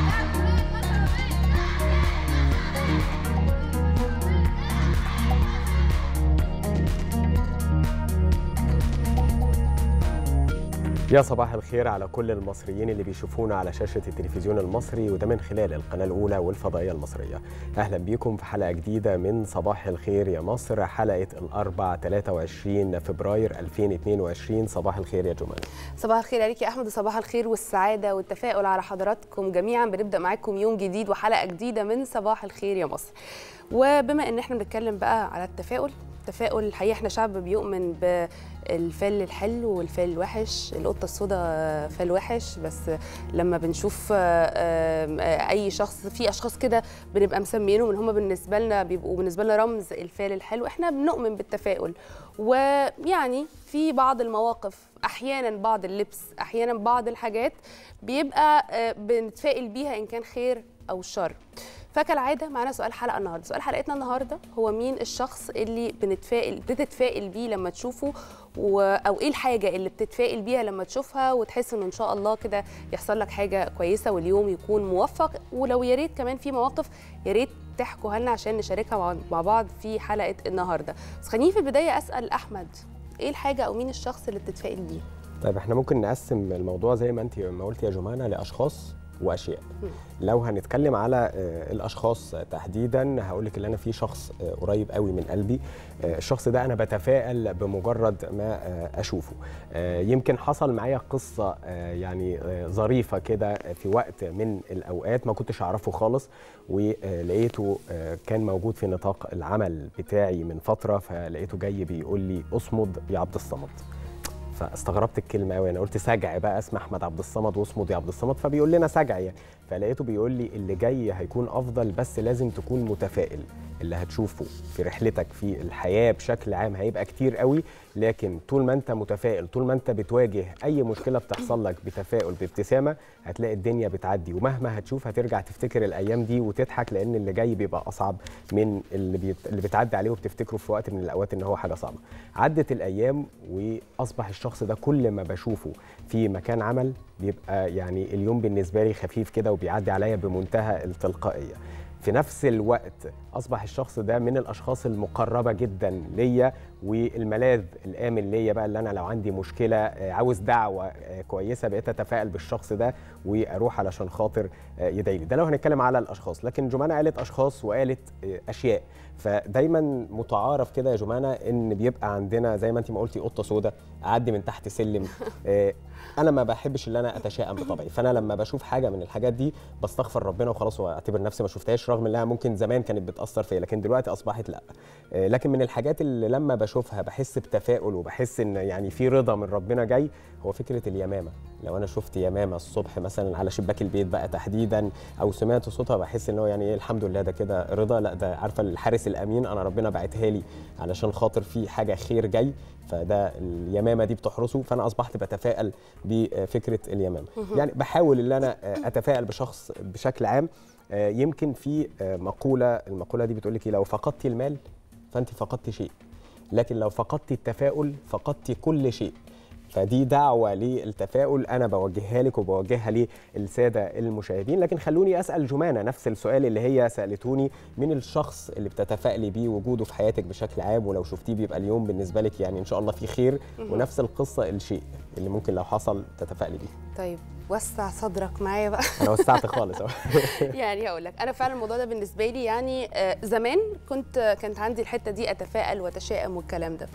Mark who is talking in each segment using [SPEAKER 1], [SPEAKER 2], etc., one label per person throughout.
[SPEAKER 1] يا صباح الخير على كل المصريين اللي بيشوفونا على شاشة التلفزيون المصري وده من خلال القناة الأولى والفضائية المصرية أهلا بيكم في حلقة جديدة من صباح الخير يا مصر حلقة الأربع 23 فبراير 2022 صباح الخير يا جمال
[SPEAKER 2] صباح الخير عليك يا احمد وصباح الخير والسعاده والتفاؤل على حضراتكم جميعا بنبدا معاكم يوم جديد وحلقه جديده من صباح الخير يا مصر وبما ان احنا بنتكلم بقى على التفاؤل التفاؤل الحقيقه احنا شعب بيؤمن بالفل الحلو والفل الوحش القطه السوداء فل وحش بس لما بنشوف اي شخص في اشخاص كده بنبقى مسمينهم ان هم بالنسبه لنا بيبقوا بالنسبه لنا رمز الفال الحلو احنا بنؤمن بالتفاؤل ويعني في بعض المواقف احيانا بعض اللبس احيانا بعض الحاجات بيبقى بنتفائل بيها ان كان خير او شر فكالعاده معانا سؤال حلقه النهارده سؤال حلقتنا النهارده هو مين الشخص اللي بنتفائل بتتفائل بيه لما تشوفه و... او ايه الحاجه اللي بتتفائل بيها لما تشوفها وتحس انه ان شاء الله كده يحصل لك حاجه كويسه واليوم يكون موفق ولو يا ريت كمان في مواقف يا ريت تحكوها لنا عشان نشاركها مع بعض في حلقه النهارده بس خليني في البدايه اسال احمد ايه الحاجه او مين الشخص اللي بتتفائل بيه
[SPEAKER 1] طيب احنا ممكن نقسم الموضوع زي ما انت ما قلتي يا جمانة لأشخاص واشياء لو هنتكلم على الاشخاص تحديدا هقول لك ان انا في شخص قريب قوي من قلبي الشخص ده انا بتفائل بمجرد ما اشوفه يمكن حصل معايا قصه يعني ظريفه كده في وقت من الاوقات ما كنتش اعرفه خالص ولقيته كان موجود في نطاق العمل بتاعي من فتره فلقيته جاي بيقول لي اصمد يا عبد الصمد فاستغربت الكلمه قوي انا قلت سجع بقى اسم احمد عبد الصمد واصمد يا عبد الصمد فبيقول لنا سجع يعني فلقيته بيقول لي اللي جاي هيكون افضل بس لازم تكون متفائل اللي هتشوفه في رحلتك في الحياه بشكل عام هيبقى كتير قوي لكن طول ما انت متفائل طول ما انت بتواجه اي مشكله بتحصل لك بتفاؤل بابتسامه هتلاقي الدنيا بتعدي ومهما هتشوف هترجع تفتكر الايام دي وتضحك لان اللي جاي بيبقى اصعب من اللي بيت... اللي بتعدي عليه وبتفتكره في وقت من الاوقات ان هو حاجه صعبه عدت الايام واصبح الشخص ده كل ما بشوفه في مكان عمل بيبقى يعني اليوم بالنسبه لي خفيف كده وبيعدي عليا بمنتهى التلقائيه في نفس الوقت اصبح الشخص ده من الاشخاص المقربه جدا ليا والملاذ الامن ليا بقى اللي انا لو عندي مشكله عاوز دعوه كويسه بقيت اتفائل بالشخص ده واروح علشان خاطر يدعي لي ده لو هنتكلم على الاشخاص لكن جمانه قالت اشخاص وقالت اشياء فدايما متعارف كده يا جمانه ان بيبقى عندنا زي ما انت ما قلتي قطه سوداء اعدي من تحت سلم انا ما بحبش ان انا اتشائم بطبعي فانا لما بشوف حاجه من الحاجات دي بستغفر ربنا وخلاص واعتبر نفسي ما شفتهاش رغم انها ممكن زمان كانت بتاثر فيا لكن دلوقتي اصبحت لا لكن من الحاجات اللي لما بشوفها بحس بتفاؤل وبحس ان يعني في رضا من ربنا جاي هو فكره اليمامه لو انا شفت يمامه الصبح مثلا على شباك البيت بقى تحديدا او سمعت صوتها بحس ان هو يعني ايه الحمد لله ده كده رضا لا ده عارفه الحارس الامين انا ربنا بعتها لي علشان خاطر في حاجه خير جاي فده اليمامه دي بتحرسه فانا اصبحت بتفائل بفكره اليمامه يعني بحاول ان انا اتفائل بشخص بشكل عام يمكن في مقوله المقوله دي بتقول لك لو فقدتي المال فانت فقدتي شيء لكن لو فقدتي التفاؤل فقدتي كل شيء فدي دعوة للتفاؤل أنا بوجهها لك وبوجهها للسادة المشاهدين لكن خلوني أسأل جمانة نفس السؤال اللي هي سألتوني من الشخص اللي بتتفائلي بيه وجوده في حياتك بشكل عام ولو شفتيه بيبقى اليوم بالنسبة لك يعني إن شاء الله في خير ونفس القصة الشيء اللي ممكن لو حصل تتفائلي بيه
[SPEAKER 2] طيب وسع صدرك معايا بقى
[SPEAKER 1] انا وسعت خالص
[SPEAKER 2] يعني هقول لك انا فعلا الموضوع ده بالنسبه لي يعني زمان كنت كانت عندي الحته دي اتفائل واتشائم والكلام ده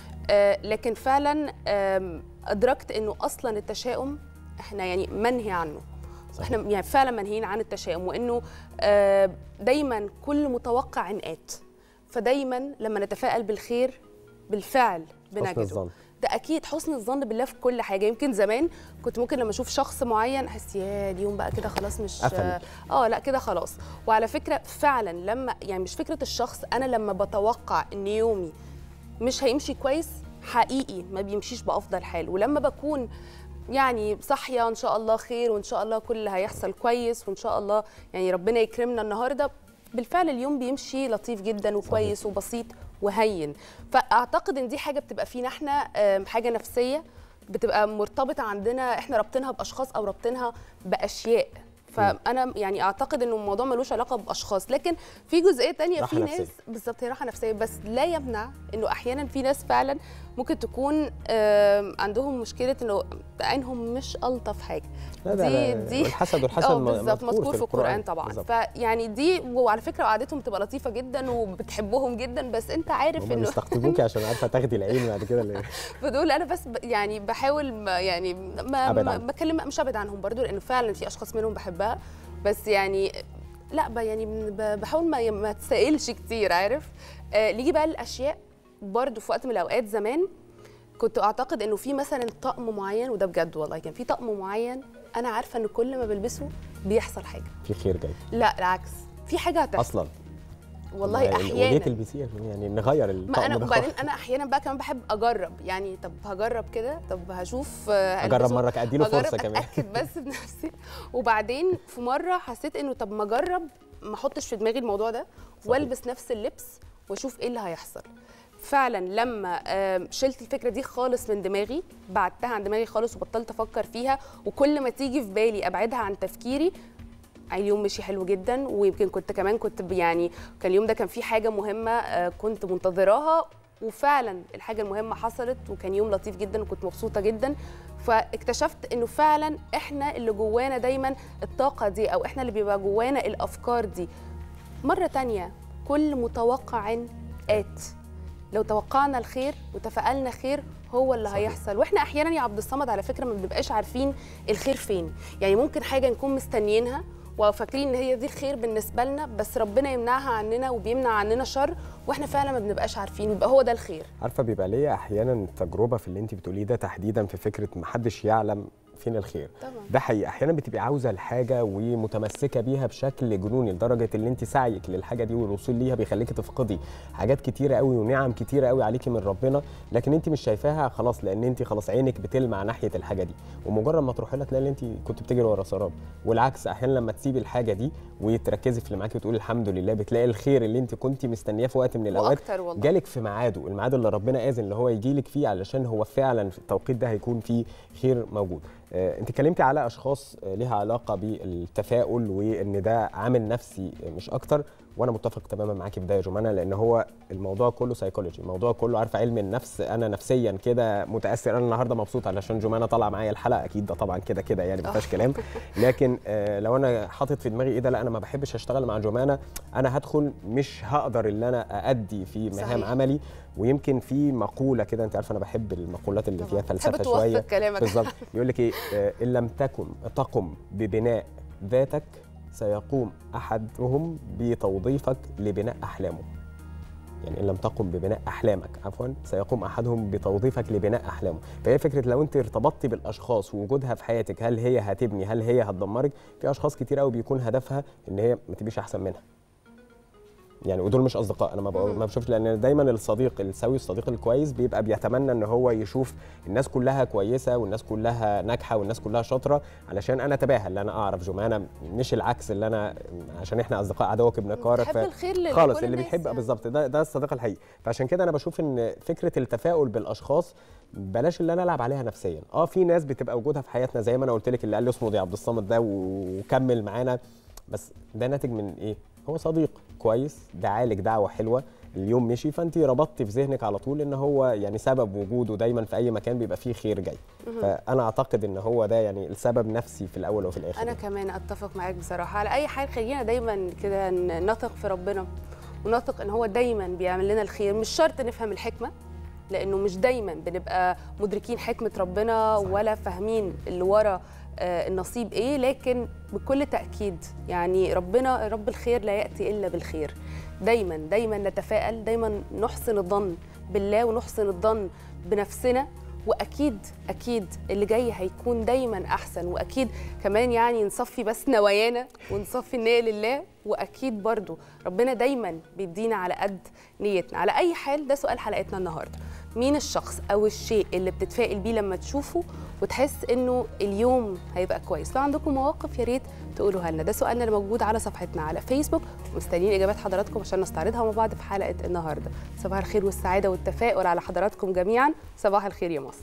[SPEAKER 2] آه لكن فعلا آه ادركت انه اصلا التشاؤم احنا يعني منهي عنه صحيح. احنا يعني فعلا منهيين عن التشاؤم وانه آه دايما كل متوقع عنقات فدايما لما نتفائل بالخير بالفعل بنجده ده اكيد حسن الظن بالله في كل حاجه يمكن زمان كنت ممكن لما اشوف شخص معين احس يا اليوم بقى كده خلاص مش
[SPEAKER 1] أفل.
[SPEAKER 2] اه لا كده خلاص وعلى فكره فعلا لما يعني مش فكره الشخص انا لما بتوقع ان يومي مش هيمشي كويس حقيقي ما بيمشيش بافضل حال ولما بكون يعني صاحيه ان شاء الله خير وان شاء الله كل هيحصل كويس وان شاء الله يعني ربنا يكرمنا النهارده بالفعل اليوم بيمشي لطيف جدا وكويس صحيح. وبسيط وهين فاعتقد ان دي حاجه بتبقى فينا احنا حاجه نفسيه بتبقى مرتبطه عندنا احنا رابطينها باشخاص او رابطينها باشياء فانا يعني اعتقد انه الموضوع ملوش علاقه باشخاص لكن في جزئيه تانية
[SPEAKER 1] راحة
[SPEAKER 2] في
[SPEAKER 1] نفسية.
[SPEAKER 2] ناس بالظبط هي راحه نفسيه بس لا يمنع انه احيانا في ناس فعلا ممكن تكون آم، عندهم مشكله انه عينهم مش الطف حاجه
[SPEAKER 1] لا ده
[SPEAKER 2] دي-
[SPEAKER 1] لا،
[SPEAKER 2] دي-
[SPEAKER 1] والحسد والحسد
[SPEAKER 2] اه
[SPEAKER 1] م-
[SPEAKER 2] بالظبط مذكور في القران طبعا
[SPEAKER 1] بالظبط.
[SPEAKER 2] فيعني دي وعلى فكره قعدتهم بتبقى لطيفه جدا وبتحبهم جدا بس انت عارف
[SPEAKER 1] هم
[SPEAKER 2] انه
[SPEAKER 1] بيستقطبوكي عشان عارفه تاخدي العين بعد كده اللي-
[SPEAKER 2] فدول انا بس ب- يعني بحاول ما يعني ما
[SPEAKER 1] أبعد
[SPEAKER 2] ما
[SPEAKER 1] عنهم.
[SPEAKER 2] بكلم مش ابعد عنهم برضو لانه فعلا في اشخاص منهم بحبها بس يعني لا ب- يعني ب- بحاول ما ما تسائلش كتير عارف آه نيجي بقى الاشياء برضو في وقت من الاوقات زمان كنت اعتقد انه في مثلا طقم معين وده بجد والله كان في طقم معين انا عارفه ان كل ما بلبسه بيحصل حاجه
[SPEAKER 1] في خير جاي
[SPEAKER 2] لا العكس في حاجه هتحصل
[SPEAKER 1] اصلا
[SPEAKER 2] والله
[SPEAKER 1] وليه
[SPEAKER 2] احيانا
[SPEAKER 1] تلبسيه عشان يعني نغير
[SPEAKER 2] ما
[SPEAKER 1] الطقم
[SPEAKER 2] انا
[SPEAKER 1] ده
[SPEAKER 2] وبعدين
[SPEAKER 1] خالص.
[SPEAKER 2] انا احيانا بقى كمان بحب اجرب يعني طب هجرب كده طب هشوف آه،
[SPEAKER 1] اجرب
[SPEAKER 2] هلبسه.
[SPEAKER 1] مره ادي له
[SPEAKER 2] هجرب
[SPEAKER 1] فرصه كمان
[SPEAKER 2] اتاكد بس بنفسي وبعدين في مره حسيت انه طب ما اجرب ما احطش في دماغي الموضوع ده والبس نفس اللبس واشوف ايه اللي هيحصل فعلا لما آم، شلت الفكره دي خالص من دماغي بعدتها عن دماغي خالص وبطلت افكر فيها وكل ما تيجي في بالي ابعدها عن تفكيري اليوم مشي حلو جدا ويمكن كنت كمان كنت ب- يعني كان اليوم ده كان فيه حاجه مهمه آه، كنت منتظراها وفعلا الحاجه المهمه حصلت وكان يوم لطيف جدا وكنت مبسوطه جدا فاكتشفت انه فعلا احنا اللي جوانا دايما الطاقه دي او احنا اللي بيبقى جوانا الافكار دي مره تانية كل متوقع ات لو توقعنا الخير وتفائلنا خير هو اللي
[SPEAKER 1] صحيح.
[SPEAKER 2] هيحصل واحنا احيانا يا عبد الصمد على فكره ما بنبقاش عارفين الخير فين يعني ممكن حاجه نكون مستنيينها وفاكرين ان هي دي الخير بالنسبه لنا بس ربنا يمنعها عننا وبيمنع عننا شر واحنا فعلا ما بنبقاش عارفين يبقى هو ده الخير
[SPEAKER 1] عارفه بيبقى ليا احيانا تجربه في اللي انت بتقوليه ده تحديدا في فكره محدش يعلم فين الخير
[SPEAKER 2] طبعا
[SPEAKER 1] ده حقيقي احيانا بتبقي عاوزه الحاجه ومتمسكه بيها بشكل جنوني لدرجه ان انت سعيك للحاجه دي والوصول ليها بيخليكي تفقدي حاجات كتيره قوي ونعم كتيره قوي عليكي من ربنا لكن انت مش شايفاها خلاص لان انت خلاص عينك بتلمع ناحيه الحاجه دي ومجرد ما تروحي لها تلاقي ان انت كنت بتجري ورا سراب والعكس احيانا لما تسيبي الحاجه دي وتركزي في اللي معاكي وتقولي الحمد لله بتلاقي الخير اللي انت كنت مستنياه في وقت من الاوقات
[SPEAKER 2] واكتر والله
[SPEAKER 1] جالك في ميعاده الميعاد اللي ربنا اذن اللي هو يجي لك فيه علشان هو فعلا في التوقيت ده هيكون فيه خير موجود آه، انت اتكلمتي على اشخاص آه، ليها علاقه بالتفاؤل وان ده عامل نفسي آه، مش اكتر وانا متفق تماما معاكي في ده يا جمانه لان هو الموضوع كله سايكولوجي الموضوع كله عارفه علم النفس انا نفسيا كده متاثر انا النهارده مبسوط علشان جمانه طالعه معايا الحلقه اكيد ده طبعا كده كده يعني ما فيهاش كلام لكن آه، لو انا حاطط في دماغي ايه ده لا انا ما بحبش اشتغل مع جمانه انا هدخل مش هقدر ان انا اادي في مهام
[SPEAKER 2] صحيح.
[SPEAKER 1] عملي ويمكن في مقوله كده انت عارفه انا بحب المقولات اللي فيها
[SPEAKER 2] طبعاً.
[SPEAKER 1] فلسفه
[SPEAKER 2] تحب
[SPEAKER 1] شويه
[SPEAKER 2] توثق كلامك
[SPEAKER 1] بالظبط يقول لك ايه آه، ان لم تكن تقم ببناء ذاتك سيقوم احدهم بتوظيفك لبناء احلامه يعني ان لم تقم ببناء احلامك عفوا سيقوم احدهم بتوظيفك لبناء احلامه فهي فكره لو انت ارتبطتي بالاشخاص ووجودها في حياتك هل هي هتبني هل هي هتدمرك في اشخاص كتير قوي بيكون هدفها ان هي ما تبقيش احسن منها يعني ودول مش اصدقاء انا ما بقول-
[SPEAKER 2] مم.
[SPEAKER 1] ما بشوفش لان دايما الصديق السوي الصديق الكويس بيبقى بيتمنى ان هو يشوف الناس كلها كويسه والناس كلها ناجحه والناس كلها شاطره علشان انا اتباهى اللي انا اعرف جمانه مش العكس اللي انا عشان احنا اصدقاء عدوك ابن قارة
[SPEAKER 2] تحب الخير لكل
[SPEAKER 1] خالص اللي
[SPEAKER 2] الناس
[SPEAKER 1] بيحب
[SPEAKER 2] يعني.
[SPEAKER 1] بالظبط ده ده الصديق الحقيقي فعشان كده انا بشوف ان فكره التفاؤل بالاشخاص بلاش اللي انا العب عليها نفسيا اه في ناس بتبقى وجودها في حياتنا زي ما انا قلت لك اللي قال لي اسمه دي عبد الصمد ده وكمل معانا بس ده ناتج من ايه هو صديق كويس دعالك دعوه حلوه اليوم مشي فانت ربطتي في ذهنك على طول ان هو يعني سبب وجوده دايما في اي مكان بيبقى فيه خير جاي فانا اعتقد ان هو ده يعني السبب نفسي في الاول وفي الاخر
[SPEAKER 2] انا كمان اتفق معاك بصراحه على اي حال خلينا دايما كده ن- نثق في ربنا ونثق ان هو دايما بيعمل لنا الخير مش شرط نفهم الحكمه لانه مش دايما بنبقى مدركين حكمه ربنا
[SPEAKER 1] صحيح.
[SPEAKER 2] ولا فاهمين اللي ورا آه، النصيب ايه لكن بكل تاكيد يعني ربنا رب الخير لا ياتي الا بالخير دايما دايما نتفائل دايما نحسن الظن بالله ونحسن الظن بنفسنا واكيد اكيد اللي جاي هيكون دايما احسن واكيد كمان يعني نصفي بس نوايانا ونصفي النيه لله واكيد برضو ربنا دايما بيدينا على قد نيتنا على اي حال ده سؤال حلقتنا النهارده مين الشخص او الشيء اللي بتتفائل بيه لما تشوفه وتحس انه اليوم هيبقى كويس لو عندكم مواقف يا ريت تقولوها لنا ده سؤالنا اللي موجود على صفحتنا على فيسبوك ومستنيين اجابات حضراتكم عشان نستعرضها مع بعض في حلقه النهارده صباح الخير والسعاده والتفاؤل على حضراتكم جميعا صباح الخير يا مصر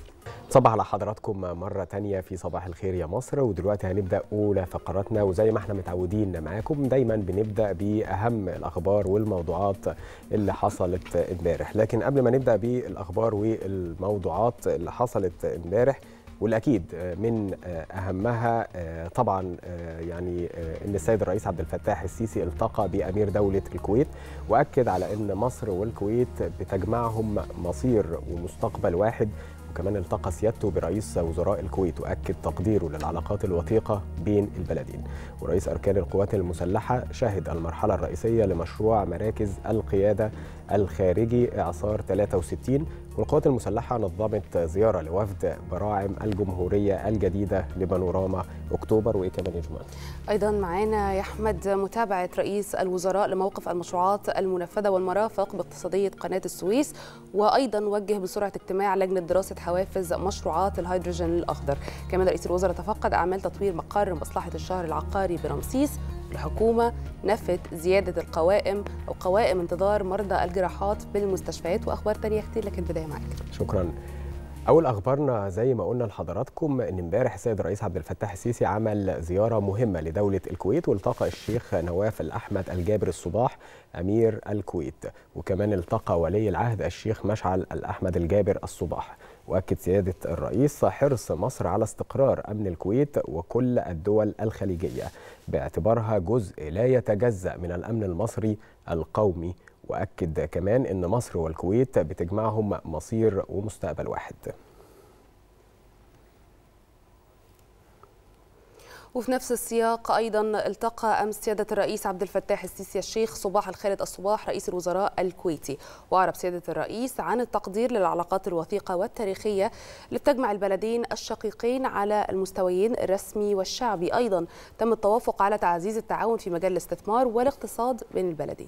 [SPEAKER 1] صباح على حضراتكم مرة تانية في صباح الخير يا مصر ودلوقتي هنبدأ أولى فقراتنا وزي ما احنا متعودين معاكم دايما بنبدأ بأهم الأخبار والموضوعات اللي حصلت امبارح لكن قبل ما نبدأ بالأخبار والموضوعات اللي حصلت امبارح والاكيد من اهمها طبعا يعني ان السيد الرئيس عبد الفتاح السيسي التقى بامير دوله الكويت واكد على ان مصر والكويت بتجمعهم مصير ومستقبل واحد وكمان التقى سيادته برئيس وزراء الكويت واكد تقديره للعلاقات الوثيقه بين البلدين ورئيس اركان القوات المسلحه شهد المرحله الرئيسيه لمشروع مراكز القياده الخارجي اعصار 63 والقوات المسلحه نظمت زياره لوفد براعم الجمهوريه الجديده لبانوراما اكتوبر وايه كمان يا جماعه
[SPEAKER 2] ايضا معانا يا احمد متابعه رئيس الوزراء لموقف المشروعات المنفذه والمرافق باقتصاديه قناه السويس وايضا وجه بسرعه اجتماع لجنه دراسه حوافز مشروعات الهيدروجين الاخضر كمان رئيس الوزراء تفقد اعمال تطوير مقر مصلحه الشهر العقاري برمسيس الحكومة نفت زيادة القوائم أو قوائم انتظار مرضى الجراحات بالمستشفيات وأخبار تانية كتير لكن البداية معاك
[SPEAKER 1] شكرا أول أخبارنا زي ما قلنا لحضراتكم إن امبارح السيد الرئيس عبد الفتاح السيسي عمل زيارة مهمة لدولة الكويت والتقى الشيخ نواف الأحمد الجابر الصباح أمير الكويت وكمان التقى ولي العهد الشيخ مشعل الأحمد الجابر الصباح واكد سياده الرئيس حرص مصر على استقرار امن الكويت وكل الدول الخليجيه باعتبارها جزء لا يتجزا من الامن المصري القومي واكد كمان ان مصر والكويت بتجمعهم مصير ومستقبل واحد
[SPEAKER 2] وفي نفس السياق ايضا التقى امس سياده الرئيس عبد الفتاح السيسي الشيخ صباح الخالد الصباح رئيس الوزراء الكويتي واعرب سياده الرئيس عن التقدير للعلاقات الوثيقه والتاريخيه اللي بتجمع البلدين الشقيقين على المستويين الرسمي والشعبي ايضا تم التوافق على تعزيز التعاون في مجال الاستثمار والاقتصاد بين البلدين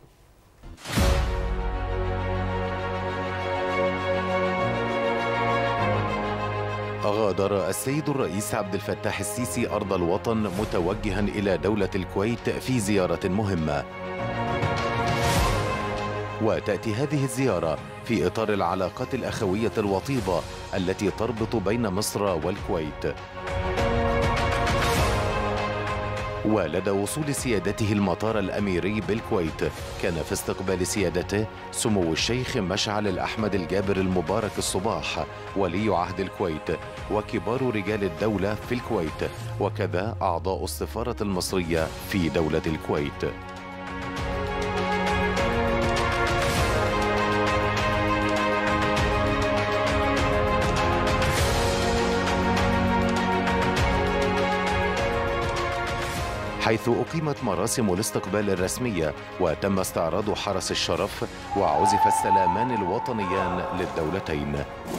[SPEAKER 3] غادر السيد الرئيس عبد الفتاح السيسي أرض الوطن متوجها إلى دولة الكويت في زيارة مهمة وتأتي هذه الزيارة في إطار العلاقات الأخوية الوطيدة التي تربط بين مصر والكويت ولدى وصول سيادته المطار الأميري بالكويت كان في استقبال سيادته سمو الشيخ مشعل الأحمد الجابر المبارك الصباح ولي عهد الكويت وكبار رجال الدولة في الكويت وكذا أعضاء السفارة المصرية في دولة الكويت حيث أقيمت مراسم الاستقبال الرسمية وتم استعراض حرس الشرف وعزف السلامان الوطنيان للدولتين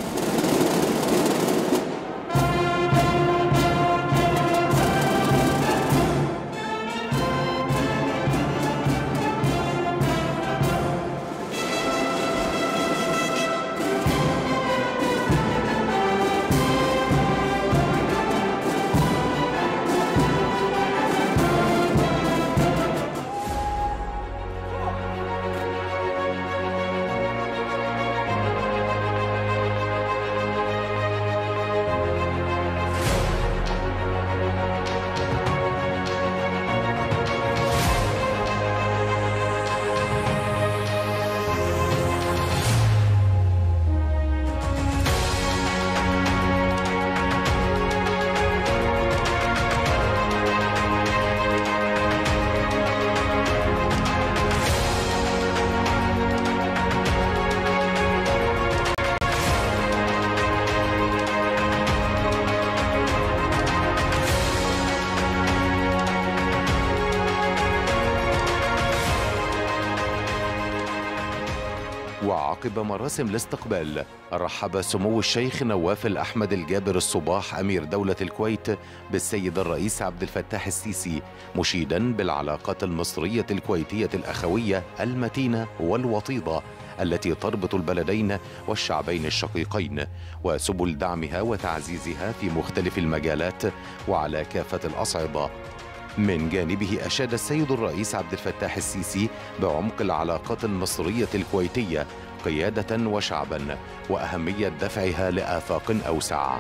[SPEAKER 3] وعقب مراسم الاستقبال رحب سمو الشيخ نواف الأحمد الجابر الصباح أمير دولة الكويت بالسيد الرئيس عبد الفتاح السيسي مشيدا بالعلاقات المصرية الكويتية الأخوية المتينة والوطيدة التي تربط البلدين والشعبين الشقيقين وسبل دعمها وتعزيزها في مختلف المجالات وعلى كافة الأصعدة من جانبه أشاد السيد الرئيس عبد الفتاح السيسي بعمق العلاقات المصرية الكويتية قيادة وشعبا وأهمية دفعها لآفاق أوسع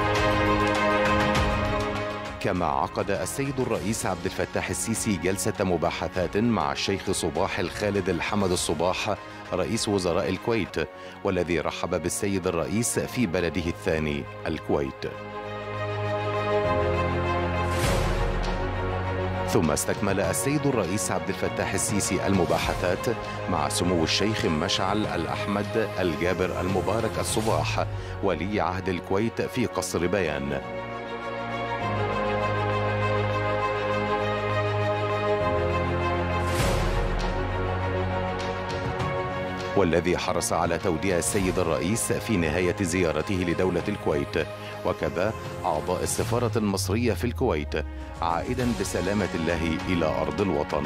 [SPEAKER 3] كما عقد السيد الرئيس عبد الفتاح السيسي جلسة مباحثات مع الشيخ صباح الخالد الحمد الصباح رئيس وزراء الكويت والذي رحب بالسيد الرئيس في بلده الثاني الكويت ثم استكمل السيد الرئيس عبد الفتاح السيسي المباحثات مع سمو الشيخ مشعل الأحمد الجابر المبارك الصباح ولي عهد الكويت في قصر بيان والذي حرص على توديع السيد الرئيس في نهاية زيارته لدولة الكويت وكذا أعضاء السفارة المصرية في الكويت عائدا بسلامة الله إلى أرض الوطن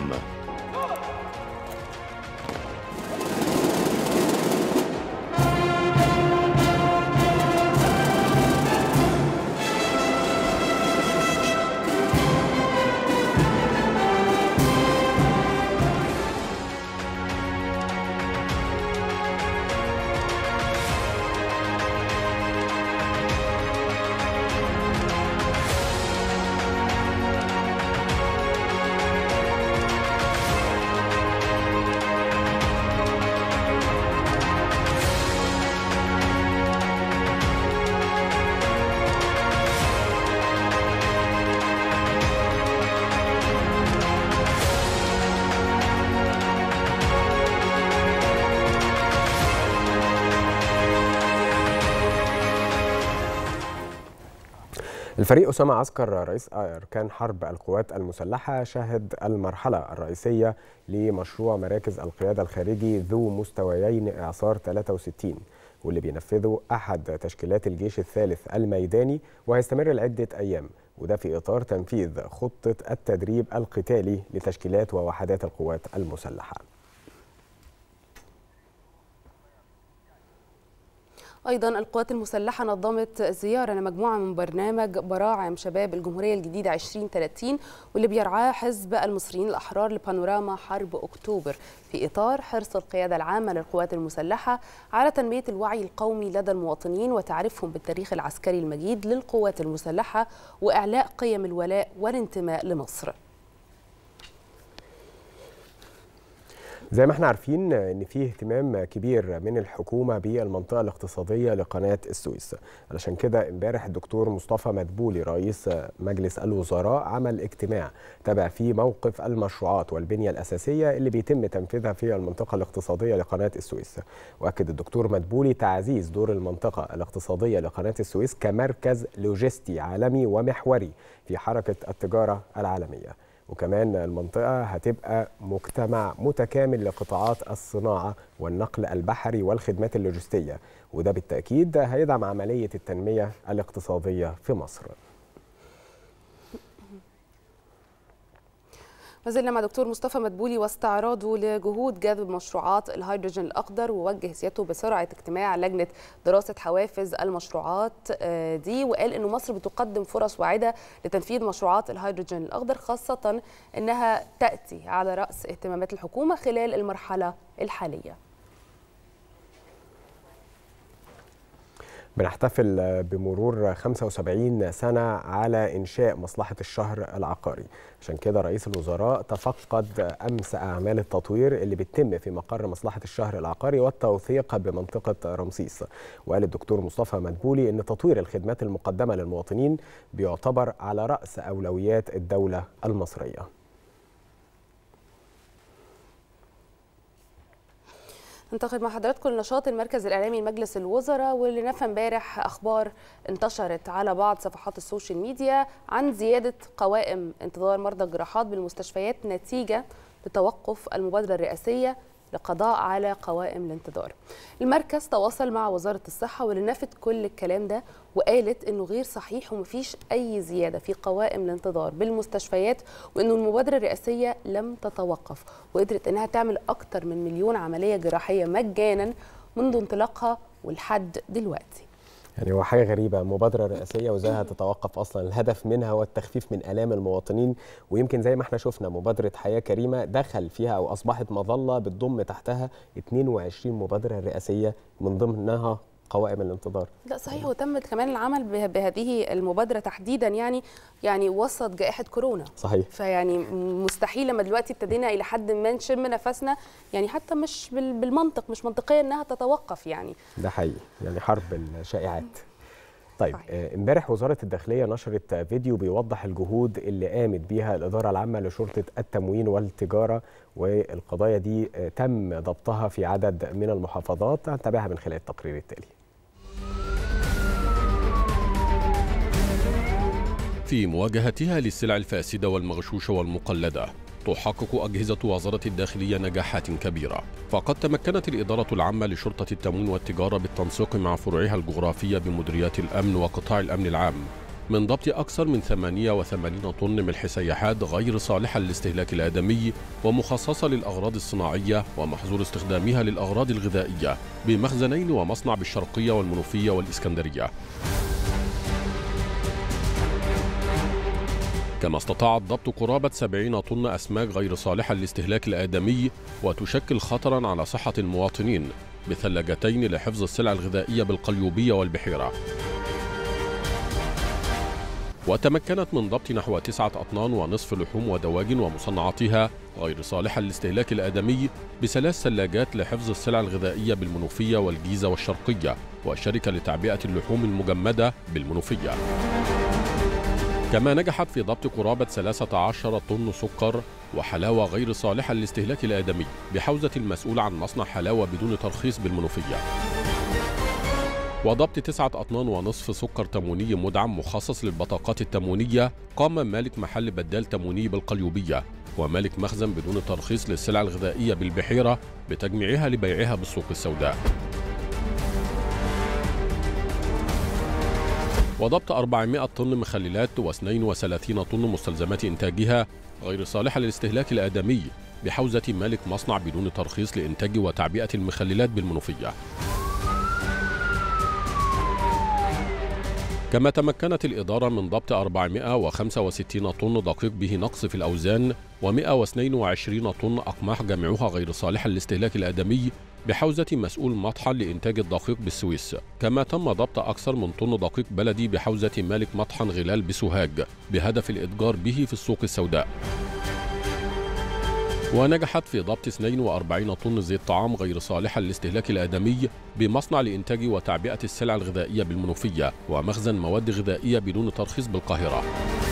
[SPEAKER 1] الفريق أسامة عسكر رئيس أركان حرب القوات المسلحة شهد المرحلة الرئيسية لمشروع مراكز القيادة الخارجي ذو مستويين إعصار 63 واللي بينفذه أحد تشكيلات الجيش الثالث الميداني وهيستمر لعدة أيام وده في إطار تنفيذ خطة التدريب القتالي لتشكيلات ووحدات القوات المسلحة
[SPEAKER 2] ايضا القوات المسلحه نظمت زياره لمجموعه من برنامج براعم شباب الجمهوريه الجديده 2030 واللي بيرعاه حزب المصريين الاحرار لبانوراما حرب اكتوبر في اطار حرص القياده العامه للقوات المسلحه على تنميه الوعي القومي لدى المواطنين وتعريفهم بالتاريخ العسكري المجيد للقوات المسلحه واعلاء قيم الولاء والانتماء لمصر
[SPEAKER 1] زي ما احنا عارفين ان في اهتمام كبير من الحكومه بالمنطقه الاقتصاديه لقناه السويس علشان كده امبارح الدكتور مصطفى مدبولي رئيس مجلس الوزراء عمل اجتماع تابع فيه موقف المشروعات والبنيه الاساسيه اللي بيتم تنفيذها في المنطقه الاقتصاديه لقناه السويس واكد الدكتور مدبولي تعزيز دور المنطقه الاقتصاديه لقناه السويس كمركز لوجستي عالمي ومحوري في حركه التجاره العالميه وكمان المنطقة هتبقى مجتمع متكامل لقطاعات الصناعة والنقل البحري والخدمات اللوجستية وده بالتأكيد هيدعم عملية التنمية الاقتصادية في مصر
[SPEAKER 2] ما زلنا مع دكتور مصطفى مدبولي واستعراضه لجهود جذب مشروعات الهيدروجين الاخضر ووجه سيادته بسرعه اجتماع لجنه دراسه حوافز المشروعات دي وقال انه مصر بتقدم فرص واعده لتنفيذ مشروعات الهيدروجين الاخضر خاصه انها تاتي على راس اهتمامات الحكومه خلال المرحله الحاليه.
[SPEAKER 1] بنحتفل بمرور 75 سنة على إنشاء مصلحة الشهر العقاري عشان كده رئيس الوزراء تفقد أمس أعمال التطوير اللي بتتم في مقر مصلحة الشهر العقاري والتوثيق بمنطقة رمسيس وقال الدكتور مصطفى مدبولي أن تطوير الخدمات المقدمة للمواطنين بيعتبر على رأس أولويات الدولة المصرية
[SPEAKER 2] ننتقل مع حضراتكم لنشاط المركز الاعلامي لمجلس الوزراء واللي نفى امبارح اخبار انتشرت على بعض صفحات السوشيال ميديا عن زياده قوائم انتظار مرضى الجراحات بالمستشفيات نتيجه لتوقف المبادره الرئاسيه للقضاء على قوائم الانتظار. المركز تواصل مع وزاره الصحه واللي نفت كل الكلام ده وقالت انه غير صحيح ومفيش اي زياده في قوائم الانتظار بالمستشفيات وانه المبادره الرئاسيه لم تتوقف وقدرت انها تعمل اكثر من مليون عمليه جراحيه مجانا منذ انطلاقها ولحد دلوقتي.
[SPEAKER 1] يعني هو حاجه غريبه مبادره رئاسيه وازاي هتتوقف اصلا الهدف منها هو التخفيف من الام المواطنين ويمكن زي ما احنا شفنا مبادره حياه كريمه دخل فيها او اصبحت مظله بتضم تحتها 22 مبادره رئاسيه من ضمنها قوائم الانتظار
[SPEAKER 2] لا صحيح وتم كمان العمل به- بهذه المبادره تحديدا يعني يعني وسط جائحه كورونا
[SPEAKER 1] صحيح
[SPEAKER 2] فيعني مستحيل لما دلوقتي ابتدينا الى حد ما نشم نفسنا يعني حتى مش بال- بالمنطق مش منطقيه انها تتوقف يعني
[SPEAKER 1] ده حقيقي يعني حرب الشائعات طيب
[SPEAKER 2] صحيح.
[SPEAKER 1] آه، امبارح وزاره الداخليه نشرت فيديو بيوضح الجهود اللي قامت بيها الاداره العامه لشرطه التموين والتجاره والقضايا دي آه، تم ضبطها في عدد من المحافظات هنتابعها من خلال التقرير التالي
[SPEAKER 4] في مواجهتها للسلع الفاسدة والمغشوشة والمقلدة تحقق أجهزة وزارة الداخلية نجاحات كبيرة فقد تمكنت الإدارة العامة لشرطة التموين والتجارة بالتنسيق مع فروعها الجغرافية بمديريات الأمن وقطاع الأمن العام من ضبط أكثر من 88 طن ملح سياحات غير صالحة للاستهلاك الآدمي ومخصصة للأغراض الصناعية ومحظور استخدامها للأغراض الغذائية بمخزنين ومصنع بالشرقية والمنوفية والإسكندرية كما استطاعت ضبط قرابة 70 طن أسماك غير صالحة للاستهلاك الآدمي وتشكل خطرا على صحة المواطنين بثلاجتين لحفظ السلع الغذائية بالقليوبية والبحيرة وتمكنت من ضبط نحو تسعة أطنان ونصف لحوم ودواجن ومصنعاتها غير صالحة للاستهلاك الآدمي بثلاث ثلاجات لحفظ السلع الغذائية بالمنوفية والجيزة والشرقية وشركة لتعبئة اللحوم المجمدة بالمنوفية كما نجحت في ضبط قرابة 13 طن سكر وحلاوة غير صالحة للاستهلاك الآدمي بحوزة المسؤول عن مصنع حلاوة بدون ترخيص بالمنوفية وضبط تسعة أطنان ونصف سكر تمويني مدعم مخصص للبطاقات التموينية قام مالك محل بدال تمويني بالقليوبية ومالك مخزن بدون ترخيص للسلع الغذائية بالبحيرة بتجميعها لبيعها بالسوق السوداء وضبط 400 طن مخللات و32 طن مستلزمات إنتاجها غير صالحة للاستهلاك الآدمي بحوزة مالك مصنع بدون ترخيص لإنتاج وتعبئة المخللات بالمنوفية كما تمكنت الإدارة من ضبط 465 طن دقيق به نقص في الأوزان و122 طن أقماح جميعها غير صالحة للاستهلاك الآدمي بحوزة مسؤول مطحن لإنتاج الدقيق بالسويس كما تم ضبط أكثر من طن دقيق بلدي بحوزة مالك مطحن غلال بسوهاج بهدف الإتجار به في السوق السوداء ونجحت في ضبط 42 طن زيت طعام غير صالحة للاستهلاك الآدمي بمصنع لإنتاج وتعبئة السلع الغذائية بالمنوفية ومخزن مواد غذائية بدون ترخيص بالقاهرة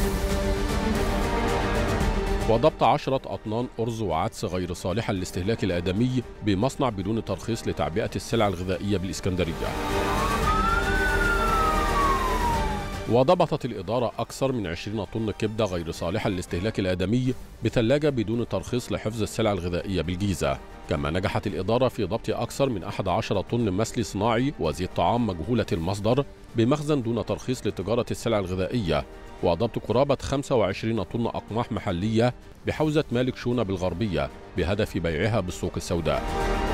[SPEAKER 4] وضبط عشرة أطنان أرز وعدس غير صالحة للاستهلاك الآدمي بمصنع بدون ترخيص لتعبئة السلع الغذائية بالإسكندرية وضبطت الإدارة أكثر من 20 طن كبدة غير صالحة للاستهلاك الآدمي بثلاجة بدون ترخيص لحفظ السلع الغذائية بالجيزة كما نجحت الإدارة في ضبط أكثر من 11 طن مسل صناعي وزيت طعام مجهولة المصدر بمخزن دون ترخيص لتجارة السلع الغذائية وضبط قرابة 25 طن أقماح محلية بحوزة مالك شونة بالغربية بهدف بيعها بالسوق السوداء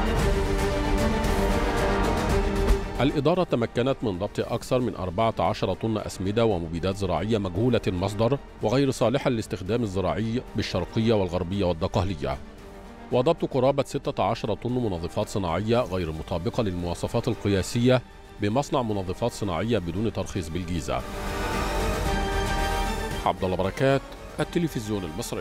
[SPEAKER 4] الإدارة تمكنت من ضبط أكثر من 14 طن أسمدة ومبيدات زراعية مجهولة المصدر وغير صالحة للاستخدام الزراعي بالشرقية والغربية والدقهلية وضبط قرابة 16 طن منظفات صناعية غير مطابقة للمواصفات القياسية بمصنع منظفات صناعية بدون ترخيص بالجيزة عبد الله بركات التلفزيون المصري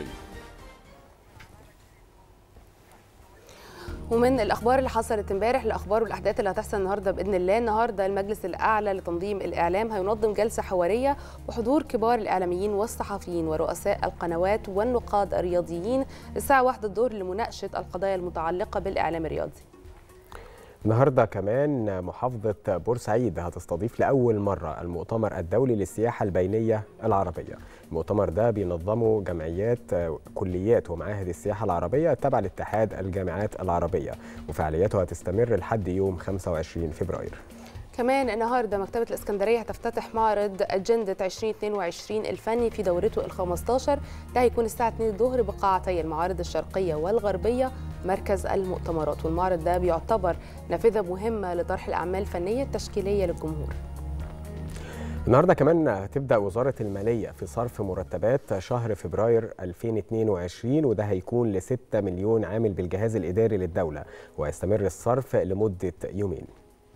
[SPEAKER 2] ومن الاخبار اللي حصلت امبارح الاخبار والاحداث اللي هتحصل النهارده باذن الله النهارده المجلس الاعلى لتنظيم الاعلام هينظم جلسه حواريه بحضور كبار الاعلاميين والصحفيين ورؤساء القنوات والنقاد الرياضيين الساعه 1 الظهر لمناقشه القضايا المتعلقه بالاعلام الرياضي
[SPEAKER 1] النهارده كمان محافظة بورسعيد هتستضيف لأول مرة المؤتمر الدولي للسياحة البينية العربية. المؤتمر ده بينظمه جمعيات كليات ومعاهد السياحة العربية تبع الاتحاد الجامعات العربية وفعالياته هتستمر لحد يوم 25 فبراير.
[SPEAKER 2] كمان النهارده مكتبة الإسكندرية هتفتتح معرض أجندة 2022 الفني في دورته ال 15 ده هيكون الساعة 2 الظهر بقاعتي المعارض الشرقية والغربية مركز المؤتمرات والمعرض ده بيعتبر نافذة مهمة لطرح الأعمال الفنية التشكيلية للجمهور.
[SPEAKER 1] النهارده كمان هتبدا وزاره الماليه في صرف مرتبات شهر فبراير 2022 وده هيكون ل 6 مليون عامل بالجهاز الاداري للدوله وهيستمر الصرف لمده يومين.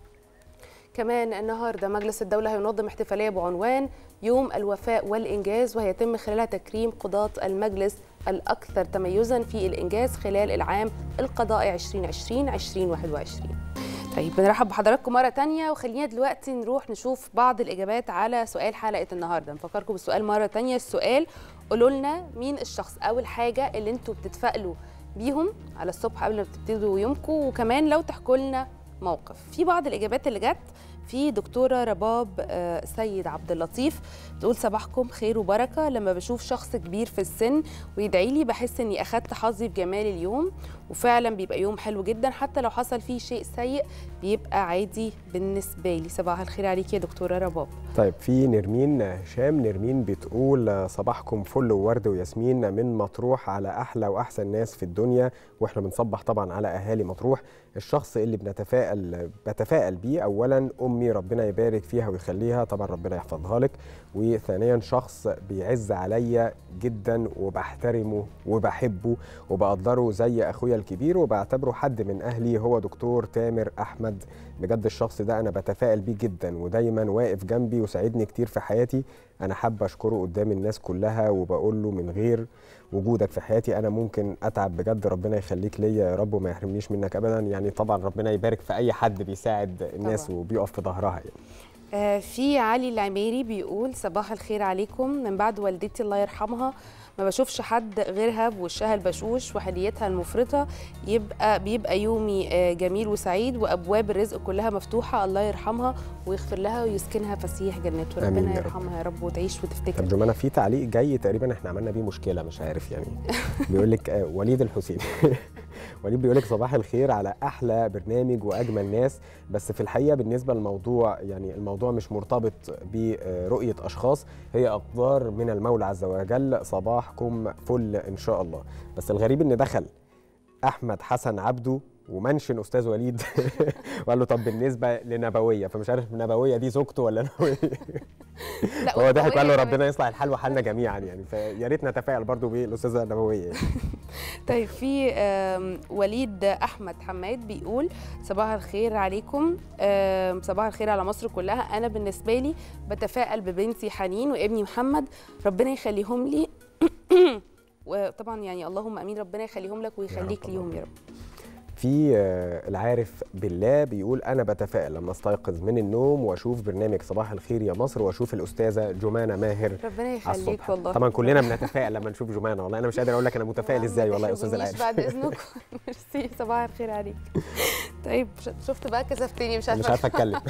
[SPEAKER 2] كمان النهارده مجلس الدولة هينظم احتفالية بعنوان يوم الوفاء والإنجاز وهيتم خلالها تكريم قضاة المجلس الأكثر تميزا في الإنجاز خلال العام القضائي 2020 2021 طيب بنرحب بحضراتكم مرة تانية وخلينا دلوقتي نروح نشوف بعض الإجابات على سؤال حلقة النهاردة نفكركم بالسؤال مرة تانية السؤال قولوا لنا مين الشخص أو الحاجة اللي انتوا بتتفائلوا بيهم على الصبح قبل ما تبتدوا يومكم وكمان لو تحكوا لنا موقف في بعض الاجابات اللي جت في دكتوره رباب آه، سيد عبد اللطيف بتقول صباحكم خير وبركه لما بشوف شخص كبير في السن ويدعي لي بحس اني اخدت حظي في جمال اليوم وفعلا بيبقى يوم حلو جدا حتى لو حصل فيه شيء سيء بيبقى عادي بالنسبه لي صباح الخير عليكي يا دكتوره رباب
[SPEAKER 1] طيب في نرمين هشام نرمين بتقول صباحكم فل وورد وياسمين من مطروح على احلى واحسن ناس في الدنيا واحنا بنصبح طبعا على اهالي مطروح الشخص اللي بنتفائل بتفائل بيه اولا امي ربنا يبارك فيها ويخليها طبعا ربنا يحفظها لك وثانيا شخص بيعز عليا جدا وبحترمه وبحبه وبقدره زي اخويا الكبير وبعتبره حد من اهلي هو دكتور تامر احمد بجد الشخص ده انا بتفائل بيه جدا ودايما واقف جنبي وساعدني كتير في حياتي انا حابه اشكره قدام الناس كلها وبقول له من غير وجودك في حياتي انا ممكن اتعب بجد ربنا يخليك ليا يا رب وما يحرمنيش منك ابدا يعني طبعا ربنا يبارك في اي حد بيساعد الناس
[SPEAKER 2] طبعاً.
[SPEAKER 1] وبيقف في ظهرها يعني
[SPEAKER 2] آه، في علي العميري بيقول صباح الخير عليكم من بعد والدتي الله يرحمها ما بشوفش حد غيرها بوشها البشوش وهديتها المفرطه يبقى بيبقى يومي آه، جميل وسعيد وابواب الرزق كلها مفتوحه الله يرحمها ويغفر لها ويسكنها فسيح جناته
[SPEAKER 1] آمين
[SPEAKER 2] ربنا
[SPEAKER 1] يا رب.
[SPEAKER 2] يرحمها يا رب وتعيش
[SPEAKER 1] طب
[SPEAKER 2] وتفتكر
[SPEAKER 1] جمانة في تعليق جاي تقريبا احنا عملنا بيه مشكله مش عارف يعني بيقول لك آه، وليد الحسين وليد بيقول لك صباح الخير على احلى برنامج واجمل ناس بس في الحقيقه بالنسبه للموضوع يعني الموضوع مش مرتبط برؤيه اشخاص هي اقدار من المولى عز وجل صباحكم فل ان شاء الله بس الغريب ان دخل احمد حسن عبده ومنشن استاذ وليد وقال له طب بالنسبه لنبويه فمش عارف نبويه دي زوجته ولا نبويه
[SPEAKER 2] لا
[SPEAKER 1] هو ضحك
[SPEAKER 2] والنبوية
[SPEAKER 1] وقال له
[SPEAKER 2] كمان.
[SPEAKER 1] ربنا يصلح الحال وحالنا جميعا يعني فيا ريت نتفائل برضو بالاستاذه النبويه يعني.
[SPEAKER 2] طيب في آم، وليد احمد حماد بيقول صباح الخير عليكم آم، صباح الخير على مصر كلها انا بالنسبه لي بتفائل ببنتي حنين وابني محمد ربنا يخليهم لي وطبعا يعني اللهم امين ربنا يخليهم لك ويخليك
[SPEAKER 1] رب
[SPEAKER 2] ليهم يا رب
[SPEAKER 1] في آه، العارف بالله بيقول انا بتفائل لما استيقظ من النوم واشوف برنامج صباح الخير يا مصر واشوف الاستاذه جمانه ماهر
[SPEAKER 2] ربنا
[SPEAKER 1] على
[SPEAKER 2] يخليك
[SPEAKER 1] الصبح
[SPEAKER 2] والله
[SPEAKER 1] طبعا كلنا بنتفائل لما نشوف جمانه والله انا مش قادر اقول لك انا متفائل
[SPEAKER 2] ما
[SPEAKER 1] ازاي والله يا استاذ
[SPEAKER 2] تحرجونيش
[SPEAKER 1] العارف
[SPEAKER 2] بعد اذنكم ميرسي صباح الخير عليك طيب ش- شفت بقى كسفتني مش عارفه
[SPEAKER 1] مش عارفه اتكلم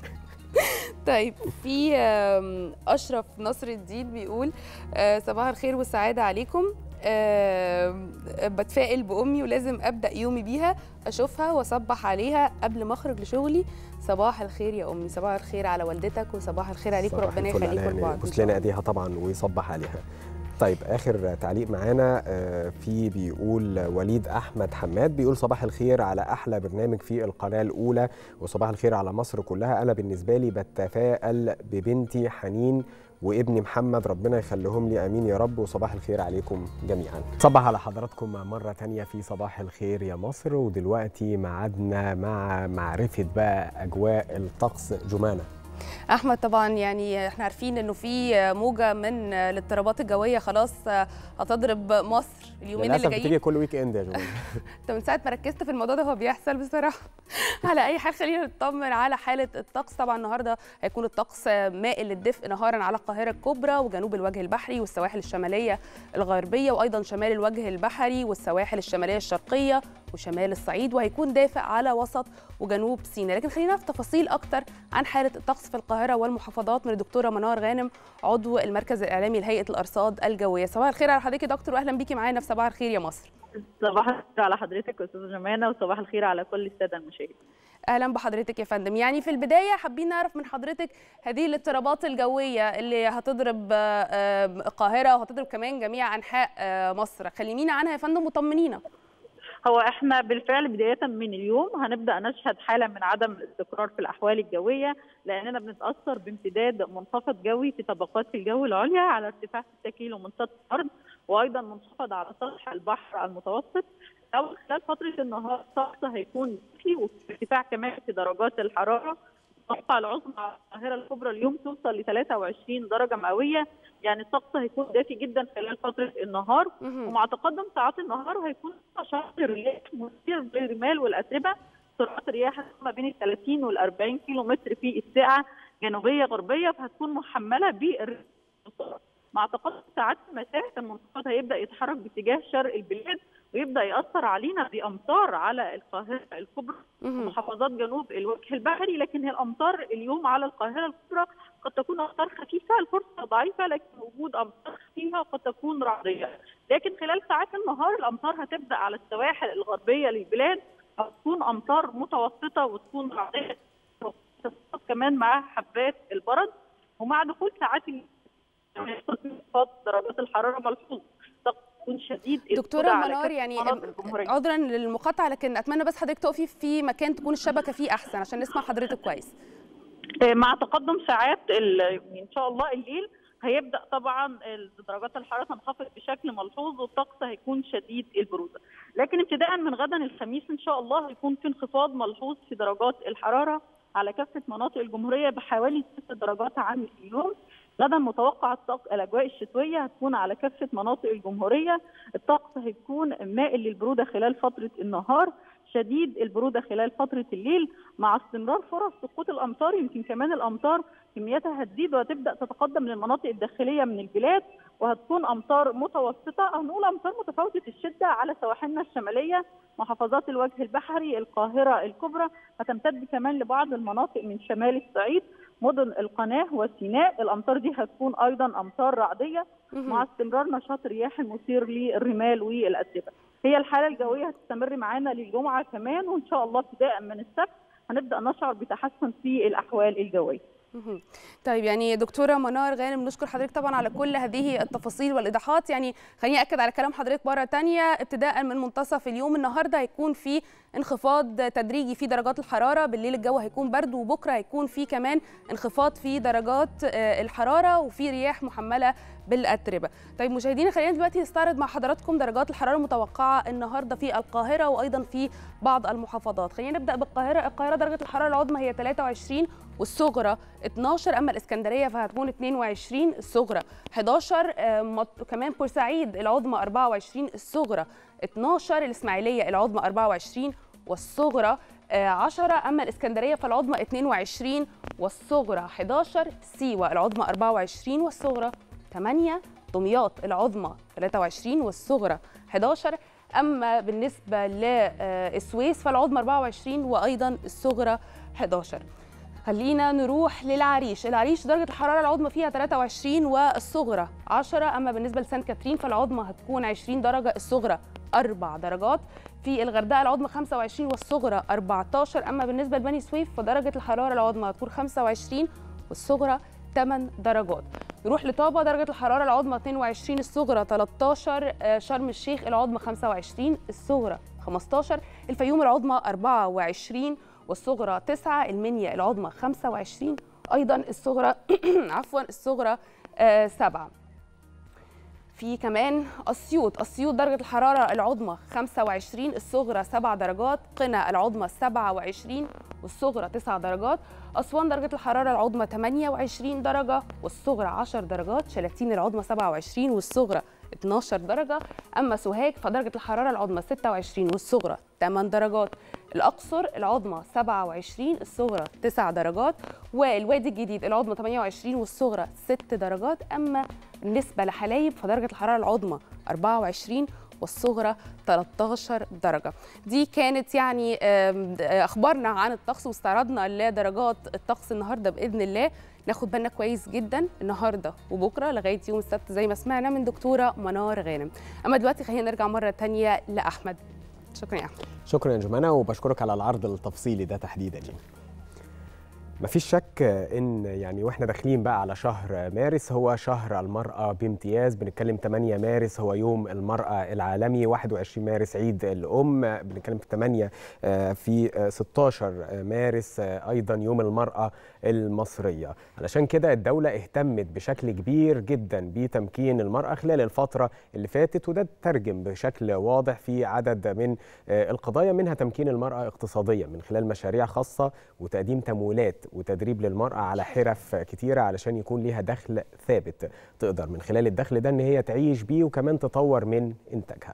[SPEAKER 2] طيب في آم، اشرف نصر الدين بيقول آه، صباح الخير والسعاده عليكم آم، بتفائل بامي ولازم ابدا يومي بيها اشوفها واصبح عليها قبل ما اخرج لشغلي صباح الخير يا امي صباح الخير على والدتك وصباح الخير عليكم
[SPEAKER 1] صباح
[SPEAKER 2] ربنا
[SPEAKER 1] الفل
[SPEAKER 2] يخليكم
[SPEAKER 1] عليها،
[SPEAKER 2] لبعض إن
[SPEAKER 1] يبوس
[SPEAKER 2] شاء
[SPEAKER 1] لنا
[SPEAKER 2] الله.
[SPEAKER 1] ايديها طبعا ويصبح عليها طيب اخر تعليق معانا آه، في بيقول وليد احمد حماد بيقول صباح الخير على احلى برنامج في القناه الاولى وصباح الخير على مصر كلها انا بالنسبه لي بتفائل ببنتي حنين وابني محمد ربنا يخليهم لي امين يا رب وصباح الخير عليكم جميعا صباح على حضراتكم مره تانية في صباح الخير يا مصر ودلوقتي معادنا مع معرفه بقى اجواء الطقس جمانه
[SPEAKER 2] احمد طبعا يعني احنا عارفين انه في موجه من الاضطرابات الجويه خلاص هتضرب مصر اليومين اللي
[SPEAKER 1] للاسف
[SPEAKER 2] جايين
[SPEAKER 1] بتيجي كل ويك اند يا جماعه
[SPEAKER 2] انت من ساعه ما ركزت في الموضوع ده هو بيحصل بصراحه على اي حال خلينا نطمن على حاله الطقس طبعا النهارده هيكون الطقس مائل للدفء نهارا على القاهره الكبرى وجنوب الوجه البحري والسواحل الشماليه الغربيه وايضا شمال الوجه البحري والسواحل الشماليه الشرقيه وشمال الصعيد وهيكون دافئ على وسط وجنوب سيناء لكن خلينا في تفاصيل اكتر عن حاله الطقس في القاهره والمحافظات من الدكتوره منار غانم عضو المركز الاعلامي لهيئه الارصاد الجويه صباح الخير على حضرتك يا دكتور واهلا بيكي معانا في صباح الخير يا مصر
[SPEAKER 5] صباح الخير على حضرتك استاذه جمانه وصباح الخير على كل الساده المشاهدين
[SPEAKER 2] اهلا بحضرتك يا فندم يعني في البدايه حابين نعرف من حضرتك هذه الاضطرابات الجويه اللي هتضرب القاهره وهتضرب كمان جميع انحاء مصر كلمينا عنها يا فندم وطمنينا
[SPEAKER 5] هو احنا بالفعل بدايه من اليوم هنبدا نشهد حاله من عدم الاستقرار في الاحوال الجويه لاننا بنتاثر بامتداد منخفض جوي في طبقات الجو العليا على ارتفاع 6 كيلو من سطح الارض وايضا منخفض على سطح البحر المتوسط او خلال فتره النهار الطقس هيكون في وفي ارتفاع كمان في درجات الحراره متوقع العظمى على القاهره الكبرى اليوم توصل ل 23 درجه مئويه يعني الطقس هيكون دافي جدا خلال فتره النهار
[SPEAKER 2] مهم.
[SPEAKER 5] ومع تقدم ساعات النهار هيكون نشاط الرياح مثير للرمال والاتربه سرعات الرياح ما بين ال 30 وال 40 كيلو متر في الساعه جنوبيه غربيه فهتكون محمله بالرياح مع تقدم ساعات المساء المنخفض هيبدا يتحرك باتجاه شرق البلاد ويبدا ياثر علينا بامطار على القاهره الكبرى
[SPEAKER 2] مهم.
[SPEAKER 5] ومحافظات جنوب الوجه البحري لكن هي الامطار اليوم على القاهره الكبرى قد تكون امطار خفيفه الفرصه ضعيفه لكن وجود امطار خفيفه قد تكون رعديه لكن خلال ساعات النهار الامطار هتبدا على السواحل الغربيه للبلاد هتكون امطار متوسطه وتكون رعديه تسقط كمان مع حبات البرد ومع دخول ساعات ال- هيحصل فيه انخفاض درجات الحراره ملحوظ تكون شديد
[SPEAKER 2] دكتوره
[SPEAKER 5] البرودة على
[SPEAKER 2] منار
[SPEAKER 5] كافة
[SPEAKER 2] يعني
[SPEAKER 5] مناطق الجمهورية.
[SPEAKER 2] عذرا للمقاطعه لكن اتمنى بس حضرتك تقفي في مكان تكون الشبكه فيه احسن عشان نسمع حضرتك كويس
[SPEAKER 5] مع تقدم ساعات ال- ان شاء الله الليل هيبدا طبعا درجات الحراره تنخفض بشكل ملحوظ والطقس هيكون شديد البروده لكن ابتداء من غدا الخميس ان شاء الله هيكون في انخفاض ملحوظ في درجات الحراره على كافه مناطق الجمهوريه بحوالي 6 درجات عن اليوم غدا متوقع الطقس الاجواء الشتويه هتكون على كافه مناطق الجمهوريه الطقس هيكون مائل للبروده خلال فتره النهار شديد البروده خلال فتره الليل مع استمرار فرص سقوط الامطار يمكن كمان الامطار كمياتها هتزيد وهتبدا تتقدم للمناطق الداخليه من البلاد وهتكون امطار متوسطه او نقول امطار متفاوته الشده على سواحلنا الشماليه محافظات الوجه البحري القاهره الكبرى هتمتد كمان لبعض المناطق من شمال الصعيد مدن القناه وسيناء الامطار دي هتكون ايضا امطار رعديه مع استمرار نشاط الرياح المثير للرمال والاتربه هي الحاله الجويه هتستمر معانا للجمعه كمان وان شاء الله ابتداء من السبت هنبدا نشعر بتحسن في الاحوال الجويه
[SPEAKER 2] مهم. طيب يعني دكتوره منار غانم نشكر حضرتك طبعا على كل هذه التفاصيل والايضاحات يعني خليني اكد على كلام حضرتك مره تانية ابتداء من منتصف اليوم النهارده هيكون في انخفاض تدريجي في درجات الحراره بالليل الجو هيكون برد وبكره هيكون في كمان انخفاض في درجات آه، الحراره وفي رياح محمله بالاتربه طيب مشاهدينا خلينا دلوقتي نستعرض مع حضراتكم درجات الحراره المتوقعه النهارده في القاهره وايضا في بعض المحافظات خلينا نبدا بالقاهره القاهره درجه الحراره العظمى هي 23 والصغرى 12 اما الاسكندريه فهتكون 22 الصغرى 11 آه، مط- كمان بورسعيد العظمى 24 الصغرى 12 الاسماعيليه العظمى 24 والصغرى آه، 10 اما الاسكندريه فالعظمى 22 والصغرى 11 سيوه العظمى 24 والصغرى 8 دمياط العظمى 23 والصغرى 11 اما بالنسبه للسويس فالعظمى 24 وايضا الصغرى 11 خلينا نروح للعريش العريش درجة الحرارة العظمى فيها 23 والصغرى 10 أما بالنسبة لسان كاترين فالعظمى هتكون 20 درجة الصغرى 4 درجات في الغردقة العظمى 25 والصغرى 14 أما بالنسبة لبني سويف فدرجة الحرارة العظمى هتكون 25 والصغرى 8 درجات نروح لطابة درجة الحرارة العظمى 22 الصغرى 13 آه، شرم الشيخ العظمى 25 الصغرى 15 الفيوم العظمى 24 والصغرى 9 المنيا العظمى 25 ايضا الصغرى عفوا الصغرى 7 في كمان اسيوط اسيوط درجه الحراره العظمى 25 الصغرى 7 درجات قنا العظمى 27 والصغرى 9 درجات اسوان درجه الحراره العظمى 28 درجه والصغرى 10 درجات شلاتين العظمى 27 والصغرى 12 درجه اما سوهاج فدرجه الحراره العظمى 26 والصغرى 8 درجات الاقصر العظمى 27 الصغرى 9 درجات والوادي الجديد العظمى 28 والصغرى 6 درجات اما بالنسبه لحلايب فدرجه الحراره العظمى 24 والصغرى 13 درجة دي كانت يعني آم، أخبارنا عن الطقس واستعرضنا لدرجات الطقس النهاردة بإذن الله ناخد بالنا كويس جدا النهاردة وبكرة لغاية يوم السبت زي ما سمعنا من دكتورة منار غانم أما دلوقتي خلينا نرجع مرة تانية لأحمد شكرا يا أحمد
[SPEAKER 1] شكرا يا جمانة وبشكرك على العرض التفصيلي ده تحديدا يعني مفيش شك ان يعني واحنا داخلين بقى على شهر مارس هو شهر المرأة بامتياز بنتكلم 8 مارس هو يوم المرأة العالمي 21 مارس عيد الأم بنتكلم في 8 في 16 مارس أيضا يوم المرأة المصرية علشان كده الدولة اهتمت بشكل كبير جدا بتمكين المرأة خلال الفترة اللي فاتت وده ترجم بشكل واضح في عدد من القضايا منها تمكين المرأة اقتصاديا من خلال مشاريع خاصة وتقديم تمويلات وتدريب للمرأة على حرف كتيرة علشان يكون ليها دخل ثابت تقدر من خلال الدخل ده ان هي تعيش بيه وكمان تطور من انتاجها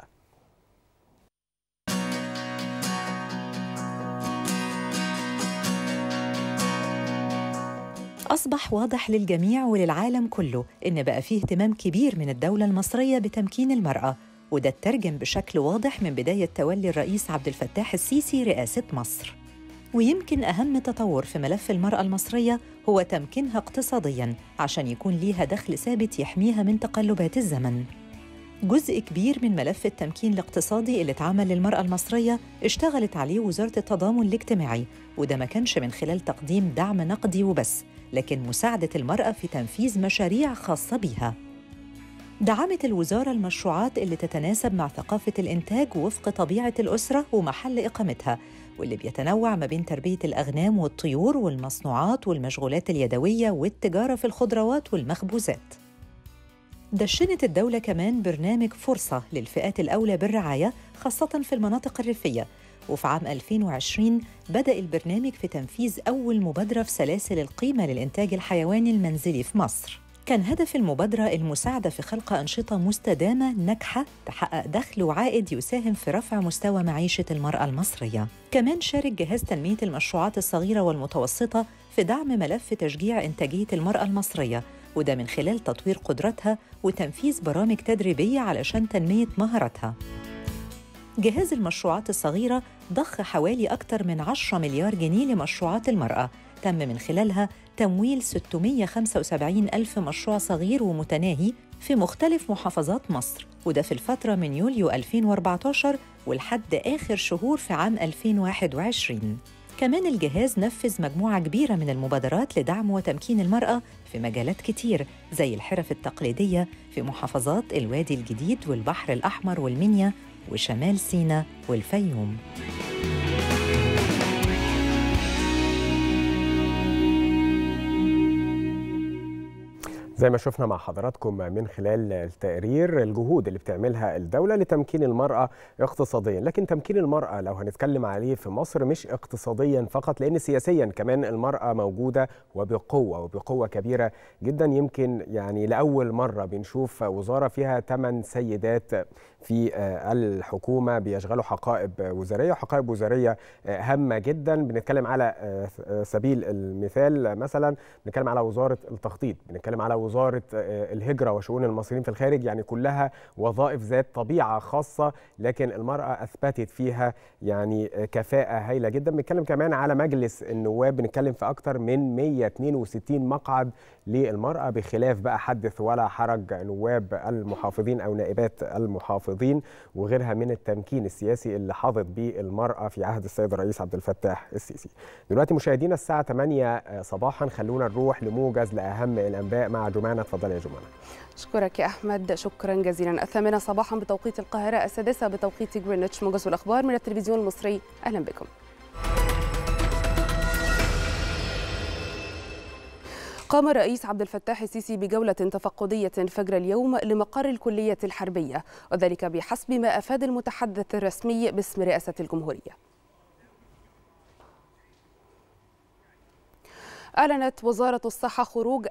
[SPEAKER 6] أصبح واضح للجميع وللعالم كله إن بقى فيه اهتمام كبير من الدولة المصرية بتمكين المرأة وده اترجم بشكل واضح من بداية تولي الرئيس عبد الفتاح السيسي رئاسة مصر ويمكن أهم تطور في ملف المرأة المصرية هو تمكينها اقتصادياً عشان يكون ليها دخل ثابت يحميها من تقلبات الزمن جزء كبير من ملف التمكين الاقتصادي اللي اتعمل للمرأة المصرية اشتغلت عليه وزارة التضامن الاجتماعي وده ما كانش من خلال تقديم دعم نقدي وبس لكن مساعدة المرأة في تنفيذ مشاريع خاصة بيها دعمت الوزارة المشروعات اللي تتناسب مع ثقافة الإنتاج وفق طبيعة الأسرة ومحل إقامتها واللي بيتنوع ما بين تربية الأغنام والطيور والمصنوعات والمشغولات اليدوية والتجارة في الخضروات والمخبوزات دشنت الدولة كمان برنامج فرصة للفئات الأولى بالرعاية خاصة في المناطق الريفية وفي عام 2020 بدأ البرنامج في تنفيذ أول مبادرة في سلاسل القيمة للإنتاج الحيواني المنزلي في مصر كان هدف المبادرة المساعدة في خلق أنشطة مستدامة ناجحة تحقق دخل وعائد يساهم في رفع مستوى معيشة المرأة المصرية. كمان شارك جهاز تنمية المشروعات الصغيرة والمتوسطة في دعم ملف تشجيع إنتاجية المرأة المصرية وده من خلال تطوير قدراتها وتنفيذ برامج تدريبية علشان تنمية مهاراتها. جهاز المشروعات الصغيرة ضخ حوالي أكثر من 10 مليار جنيه لمشروعات المرأة تم من خلالها تمويل 675 ألف مشروع صغير ومتناهي في مختلف محافظات مصر وده في الفترة من يوليو 2014 ولحد آخر شهور في عام 2021 كمان الجهاز نفذ مجموعة كبيرة من المبادرات لدعم وتمكين المرأة في مجالات كتير زي الحرف التقليدية في محافظات الوادي الجديد والبحر الأحمر والمنيا وشمال سيناء والفيوم
[SPEAKER 1] زي ما شفنا مع حضراتكم من خلال التقرير الجهود اللي بتعملها الدولة لتمكين المرأة اقتصاديا لكن تمكين المرأة لو هنتكلم عليه في مصر مش اقتصاديا فقط لأن سياسيا كمان المرأة موجودة وبقوة وبقوة كبيرة جدا يمكن يعني لأول مرة بنشوف وزارة فيها 8 سيدات في الحكومة بيشغلوا حقائب وزارية وحقائب وزارية هامة جدا بنتكلم على سبيل المثال مثلا بنتكلم على وزارة التخطيط بنتكلم على وزارة الهجرة وشؤون المصريين في الخارج يعني كلها وظائف ذات طبيعة خاصة لكن المرأة أثبتت فيها يعني كفاءة هائلة جدا بنتكلم كمان على مجلس النواب بنتكلم في أكثر من 162 مقعد للمرأة بخلاف بقى حدث ولا حرج نواب المحافظين أو نائبات المحافظين وغيرها من التمكين السياسي اللي حظت به المرأة في عهد السيد الرئيس عبد الفتاح السيسي دلوقتي مشاهدينا الساعة 8 صباحا خلونا نروح لموجز لأهم الأنباء مع جمانة اتفضلي يا جمانة
[SPEAKER 2] أشكرك يا أحمد شكرا جزيلا الثامنة صباحا بتوقيت القاهرة السادسة بتوقيت جرينتش موجز الأخبار من التلفزيون المصري أهلا بكم قام الرئيس عبد الفتاح السيسي بجولة تفقدية فجر اليوم لمقر الكلية الحربية وذلك بحسب ما أفاد المتحدث الرسمي باسم رئاسة الجمهورية أعلنت وزارة الصحة خروج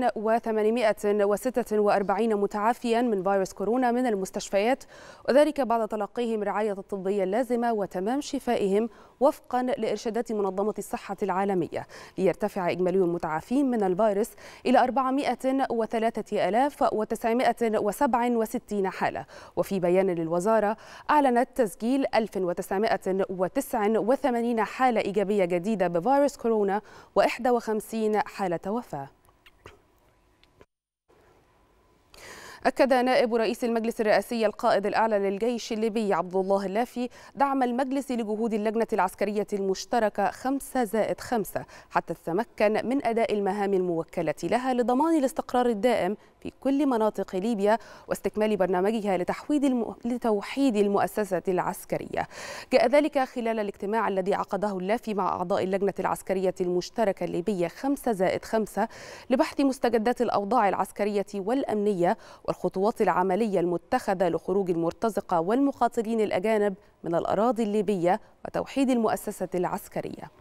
[SPEAKER 2] 1846 متعافيا من فيروس كورونا من المستشفيات وذلك بعد تلقيهم الرعاية الطبية اللازمة وتمام شفائهم وفقا لإرشادات منظمة الصحة العالمية ليرتفع إجمالي المتعافين من الفيروس إلى 403967 حالة وفي بيان للوزارة أعلنت تسجيل 1989 حالة إيجابية جديدة بفيروس كورونا و51 حالة وفاة أكد نائب رئيس المجلس الرئاسي القائد الأعلى للجيش الليبي عبد الله اللافي دعم المجلس لجهود اللجنة العسكرية المشتركة خمسة زائد خمسة حتى تتمكن من أداء المهام الموكلة لها لضمان الاستقرار الدائم في كل مناطق ليبيا واستكمال برنامجها لتحويد الم... لتوحيد المؤسسة العسكرية جاء ذلك خلال الاجتماع الذي عقده اللافي مع أعضاء اللجنة العسكرية المشتركة الليبية خمسة زائد خمسة لبحث مستجدات الأوضاع العسكرية والأمنية والخطوات العملية المتخذة لخروج المرتزقة والمقاتلين الأجانب من الأراضي الليبية وتوحيد المؤسسة العسكرية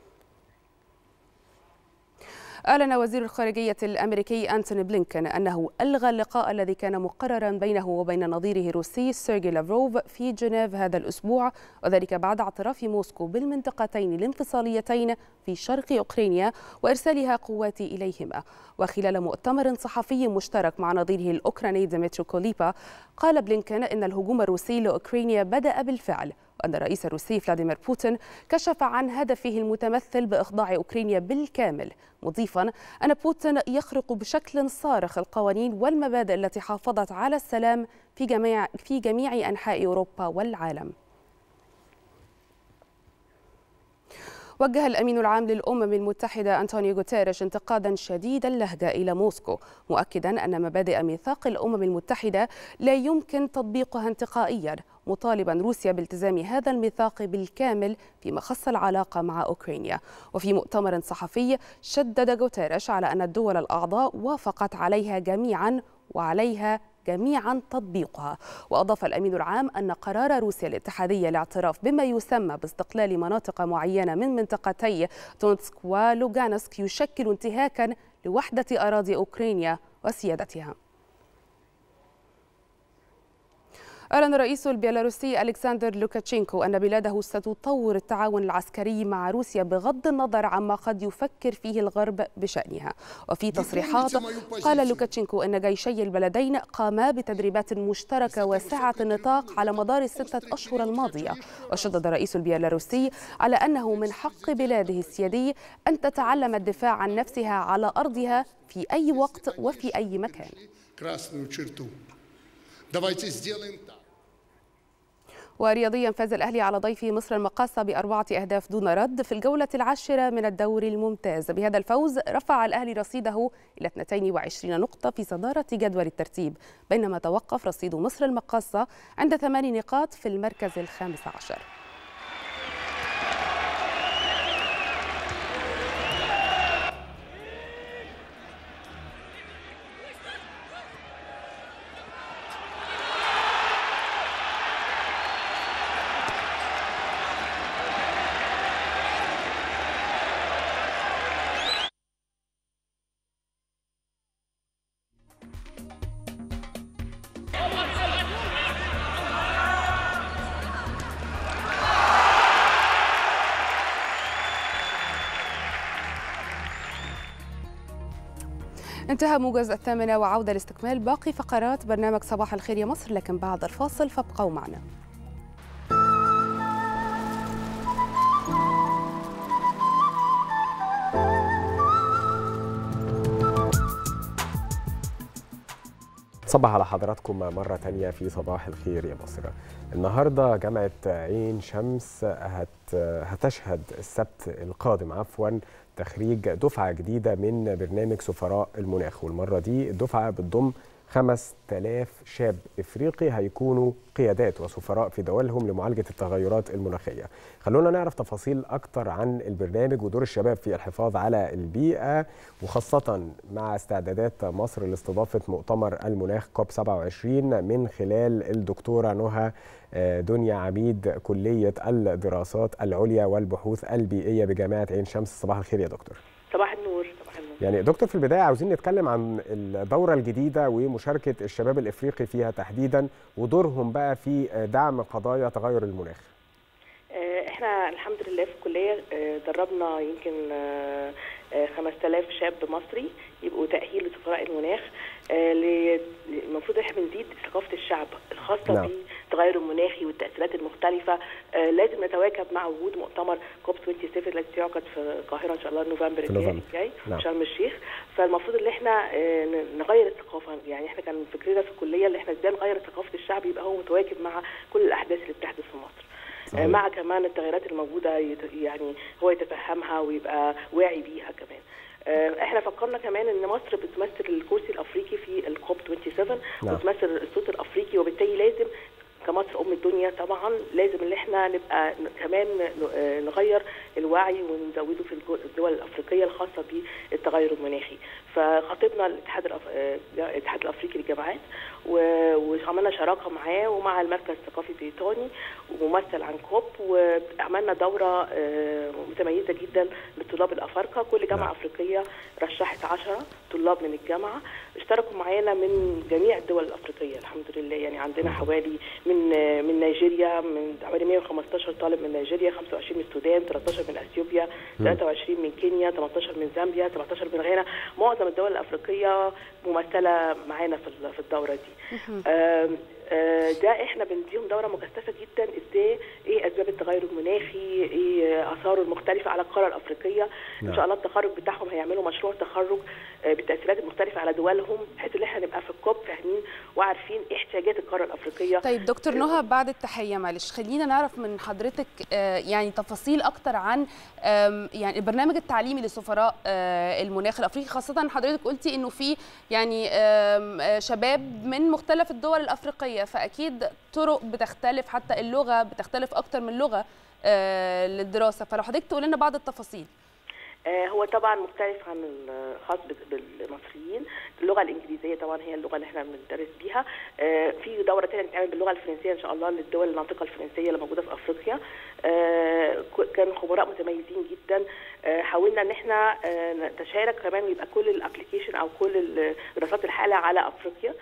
[SPEAKER 2] أعلن وزير الخارجية الأمريكي أنتوني بلينكن أنه ألغى اللقاء الذي كان مقررا بينه وبين نظيره الروسي سيرجي لافروف في جنيف هذا الأسبوع وذلك بعد اعتراف موسكو بالمنطقتين الانفصاليتين في شرق أوكرانيا وإرسالها قوات إليهما وخلال مؤتمر صحفي مشترك مع نظيره الأوكراني ديمترو كوليبا قال بلينكن إن الهجوم الروسي لأوكرانيا بدأ بالفعل وأن الرئيس الروسي فلاديمير بوتين كشف عن هدفه المتمثل بإخضاع أوكرانيا بالكامل مضيفا أن بوتين يخرق بشكل صارخ القوانين والمبادئ التي حافظت على السلام في جميع, في جميع أنحاء أوروبا والعالم وجه الأمين العام للأمم المتحدة أنطونيو غوتيريش انتقادا شديد اللهجة إلى موسكو مؤكدا أن مبادئ ميثاق الأمم المتحدة لا يمكن تطبيقها انتقائيا مطالبا روسيا بالتزام هذا الميثاق بالكامل فيما خص العلاقة مع أوكرانيا وفي مؤتمر صحفي شدد غوتيريش على أن الدول الأعضاء وافقت عليها جميعا وعليها جميعا تطبيقها واضاف الامين العام ان قرار روسيا الاتحاديه الاعتراف بما يسمى باستقلال مناطق معينه من منطقتي دونتسك ولوغانسك يشكل انتهاكا لوحده اراضي اوكرانيا وسيادتها أعلن الرئيس البيلاروسي ألكسندر لوكاتشينكو أن بلاده ستطور التعاون العسكري مع روسيا بغض النظر عما قد يفكر فيه الغرب بشأنها وفي تصريحات قال لوكاتشينكو أن جيشي البلدين قاما بتدريبات مشتركة واسعة النطاق على مدار الستة أشهر الماضية وشدد الرئيس البيلاروسي على أنه من حق بلاده السيادي أن تتعلم الدفاع عن نفسها على أرضها في أي وقت وفي أي مكان ورياضيا فاز الأهلي على ضيف مصر المقاصة بأربعة أهداف دون رد في الجولة العاشرة من الدوري الممتاز بهذا الفوز رفع الأهلي رصيده إلى 22 نقطة في صدارة جدول الترتيب بينما توقف رصيد مصر المقاصة عند ثمان نقاط في المركز الخامس عشر انتهى موجز الثامنة وعودة لاستكمال باقي فقرات برنامج صباح الخير يا مصر لكن بعد الفاصل فابقوا معنا
[SPEAKER 1] صبح على حضراتكم مرة تانية في صباح الخير يا مصر النهاردة جامعة عين شمس هت هتشهد السبت القادم عفوا تخريج دفعة جديدة من برنامج سفراء المناخ والمرة دي الدفعة بتضم 5000 شاب افريقي هيكونوا قيادات وسفراء في دولهم لمعالجه التغيرات المناخيه. خلونا نعرف تفاصيل اكتر عن البرنامج ودور الشباب في الحفاظ على البيئه وخاصه مع استعدادات مصر لاستضافه مؤتمر المناخ كوب 27 من خلال الدكتوره نهى دنيا عميد كليه الدراسات العليا والبحوث البيئيه بجامعه عين شمس صباح الخير يا دكتور.
[SPEAKER 7] صباح النور صباح النور.
[SPEAKER 1] يعني دكتور في البدايه عاوزين نتكلم عن الدوره الجديده ومشاركه الشباب الافريقي فيها تحديدا ودورهم بقى في دعم قضايا تغير المناخ.
[SPEAKER 7] احنا الحمد لله في الكليه دربنا يمكن 5000 شاب مصري يبقوا تاهيل لسفراء المناخ المفروض احنا بنزيد ثقافه الشعب الخاصه
[SPEAKER 1] نعم.
[SPEAKER 7] التغير المناخي والتاثيرات المختلفه آه، لازم نتواكب مع وجود مؤتمر كوب 27 الذي سيعقد في القاهره ان شاء الله نوفمبر
[SPEAKER 1] في
[SPEAKER 7] الجاي
[SPEAKER 1] نوفمبر.
[SPEAKER 7] الجاي
[SPEAKER 1] نعم.
[SPEAKER 7] في شرم الشيخ فالمفروض ان احنا آه، ن- نغير الثقافه يعني احنا كان فكرنا في الكليه اللي احنا ازاي نغير ثقافه الشعب يبقى هو متواكب مع كل الاحداث اللي بتحدث في مصر
[SPEAKER 1] صحيح.
[SPEAKER 7] آه، مع كمان التغيرات الموجوده يت- يعني هو يتفهمها ويبقى واعي بيها كمان آه، احنا فكرنا كمان ان مصر بتمثل الكرسي الافريقي في الكوب 27
[SPEAKER 1] نعم.
[SPEAKER 7] وتمثل الصوت الافريقي وبالتالي لازم كمصر ام الدنيا طبعا لازم ان احنا نبقى ن- كمان ن- آه، نغير الوعي ونزوده في الجو- الدول الافريقيه الخاصه بالتغير المناخي فخاطبنا الاتحاد الأف... آه، الاتحاد الافريقي للجامعات و- وعملنا شراكه معاه ومع المركز الثقافي البريطاني وممثل عن كوب وعملنا دوره آه، متميزه جدا للطلاب الافارقه كل جامعه
[SPEAKER 1] نعم.
[SPEAKER 7] افريقيه رشحت 10 طلاب من الجامعه اشتركوا معانا من جميع الدول الافريقيه الحمد لله يعني عندنا حوالي من آه، من نيجيريا من حوالي 115 طالب من نيجيريا 25 من السودان 13 من اثيوبيا 23 من كينيا 18 من زامبيا 17 من غانا معظم الدول الافريقيه ممثله معانا في ال- في الدوره دي آم، آه، ده احنا بنديهم دوره مكثفه جدا ازاي ايه اسباب التغير المناخي ايه اثاره المختلفه على القاره الافريقيه
[SPEAKER 1] نعم.
[SPEAKER 7] ان شاء الله التخرج بتاعهم هيعملوا مشروع تخرج آه، بالتاثيرات المختلفه على دولهم بحيث ان احنا نبقى في الكوب فاهمين وعارفين ايه احتياجات القاره الافريقيه
[SPEAKER 2] طيب دكتور نهى بعد التحيه معلش خلينا نعرف من حضرتك آه، يعني تفاصيل اكتر عن آم، يعني البرنامج التعليمي لسفراء آه، المناخ الافريقي خاصه حضرتك قلتي انه في يعني آم، آه، شباب من مختلف الدول الافريقيه فاكيد طرق بتختلف حتى اللغه بتختلف اكتر من لغه آه، للدراسه فلو حضرتك تقول لنا بعض التفاصيل
[SPEAKER 7] آه، هو طبعا مختلف عن الخاص بال- بالمصريين اللغه الانجليزيه طبعا هي اللغه اللي احنا بندرس بيها آه، في دوره ثانيه بتتعمل باللغه الفرنسيه ان شاء الله للدول الناطقه الفرنسيه اللي موجوده في افريقيا آه، ك- كانوا خبراء متميزين جدا آه، حاولنا ان احنا آه، نتشارك كمان ويبقى كل الابلكيشن او كل ال- دراسات الحاله على افريقيا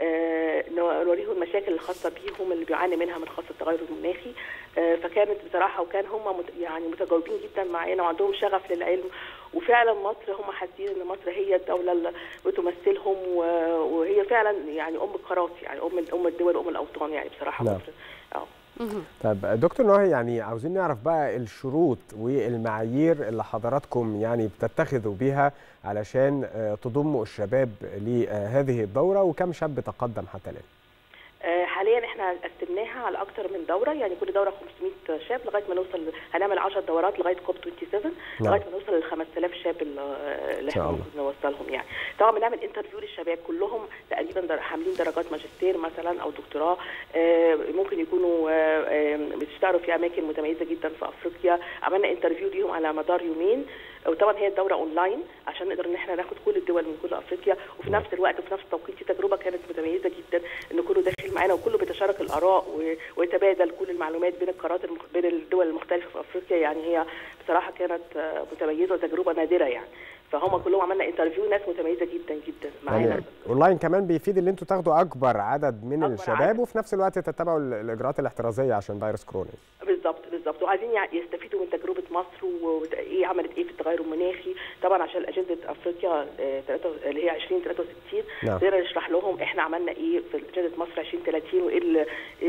[SPEAKER 7] آه، نوريهم المشاكل الخاصه بيهم اللي بيعاني منها من خاصه التغير المناخي آه، فكانت بصراحه وكان هم مت يعني متجاوبين جدا معانا وعندهم شغف للعلم وفعلا مصر هم حاسين ان مصر هي الدوله اللي بتمثلهم و- وهي فعلا يعني ام القارات يعني ام ام الدول وام الاوطان يعني بصراحه
[SPEAKER 1] نعم.
[SPEAKER 7] مصر اه
[SPEAKER 2] مهم.
[SPEAKER 1] طب دكتور نهى يعني عاوزين نعرف بقى الشروط والمعايير اللي حضراتكم يعني بتتخذوا بيها علشان آه، تضموا الشباب لهذه الدورة وكم شاب تقدم حتى الآن
[SPEAKER 7] آه، حاليا احنا قسمناها على اكتر من دوره يعني كل دوره 500 شاب لغايه ما نوصل هنعمل 10 دورات لغايه كوب 27
[SPEAKER 1] نعم.
[SPEAKER 7] لغايه ما نوصل لل 5000 شاب اللي اللي
[SPEAKER 1] شاء
[SPEAKER 7] احنا
[SPEAKER 1] الله.
[SPEAKER 7] المفروض نوصلهم يعني طبعا بنعمل انترفيو للشباب كلهم تقريبا در- حاملين درجات ماجستير مثلا او دكتوراه آه، ممكن يكونوا آه، آه، بيشتغلوا في اماكن متميزه جدا في افريقيا عملنا انترفيو ليهم على مدار يومين وطبعا هي الدوره اونلاين عشان نقدر ان احنا ناخد كل الدول من كل افريقيا وفي نفس الوقت وفي نفس التوقيت دي تجربه كانت متميزه جدا ان كله داخل معانا وكله بيتشارك الاراء و- ويتبادل كل المعلومات بين القارات المخ... بين الدول المختلفه في افريقيا يعني هي بصراحه كانت آه، متميزه وتجربه نادره يعني فهم كلهم عملنا انترفيو ناس متميزه جدا جدا معانا
[SPEAKER 1] يعني اونلاين كمان بيفيد ان انتوا تاخدوا اكبر عدد من
[SPEAKER 7] أكبر
[SPEAKER 1] الشباب
[SPEAKER 7] عدد.
[SPEAKER 1] وفي نفس الوقت تتبعوا ال- الاجراءات الاحترازيه عشان فيروس كورونا
[SPEAKER 7] بالظبط بالظبط وعايزين يع- يستفيدوا من تجربه مصر وايه عملت ايه في التغير المناخي طبعا عشان اجنده افريقيا آه، تلاتة- اللي هي 2063
[SPEAKER 1] نعم.
[SPEAKER 7] نقدر نشرح لهم احنا عملنا ايه في اجنده مصر 2030 وايه ال-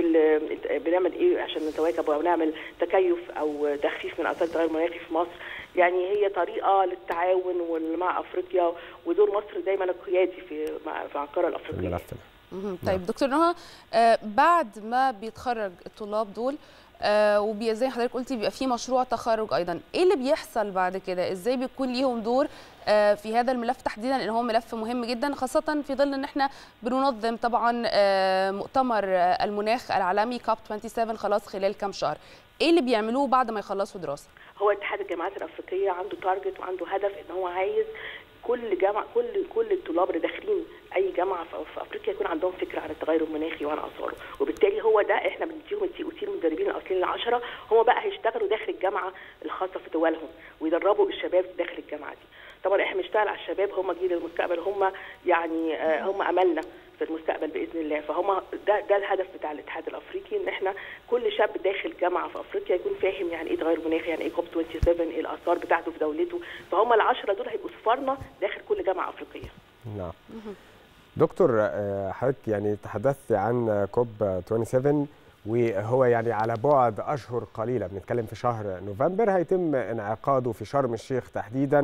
[SPEAKER 7] ال- بنعمل ايه عشان نتواكب او نعمل تكيف او تخفيف من اثار التغير المناخي في مصر يعني هي طريقه للتعاون وال- مع افريقيا ودور مصر دايما القيادي في مع في القاره الافريقيه
[SPEAKER 1] الملف ده
[SPEAKER 2] مهم. طيب دكتور نهى آه، بعد ما بيتخرج الطلاب دول آه، وبي زي حضرتك قلتي بيبقى في مشروع تخرج ايضا ايه اللي بيحصل بعد كده ازاي بيكون ليهم دور آه، في هذا الملف تحديدا لان هو ملف مهم جدا خاصه في ظل ان احنا بننظم طبعا آه، مؤتمر آه، المناخ العالمي كاب 27 خلاص خلال كام شهر ايه اللي بيعملوه بعد ما يخلصوا دراسه
[SPEAKER 7] هو اتحاد الجامعات الافريقيه عنده تارجت وعنده هدف ان هو عايز كل جامعه كل كل الطلاب اللي داخلين اي جامعه في في افريقيا يكون عندهم فكره عن التغير المناخي وعن اثاره وبالتالي هو ده احنا بنديهم التي او تي المدربين الاصليين العشره هم بقى هيشتغلوا داخل الجامعه الخاصه في دولهم ويدربوا الشباب داخل الجامعه دي طبعا احنا بنشتغل على الشباب هم جيل المستقبل هم يعني آه، هم املنا في المستقبل باذن الله فهم ده ده الهدف بتاع الاتحاد الافريقي ان احنا كل شاب داخل جامعه في افريقيا يكون فاهم يعني ايه تغير مناخي يعني ايه كوب 27 ايه الاثار بتاعته في دولته فهم العشره دول هيبقوا سفارنا داخل كل جامعه افريقيه
[SPEAKER 1] نعم دكتور آه، حضرتك يعني تحدثت عن كوب 27 وهو يعني على بعد اشهر قليله بنتكلم في شهر نوفمبر هيتم انعقاده في شرم الشيخ تحديدا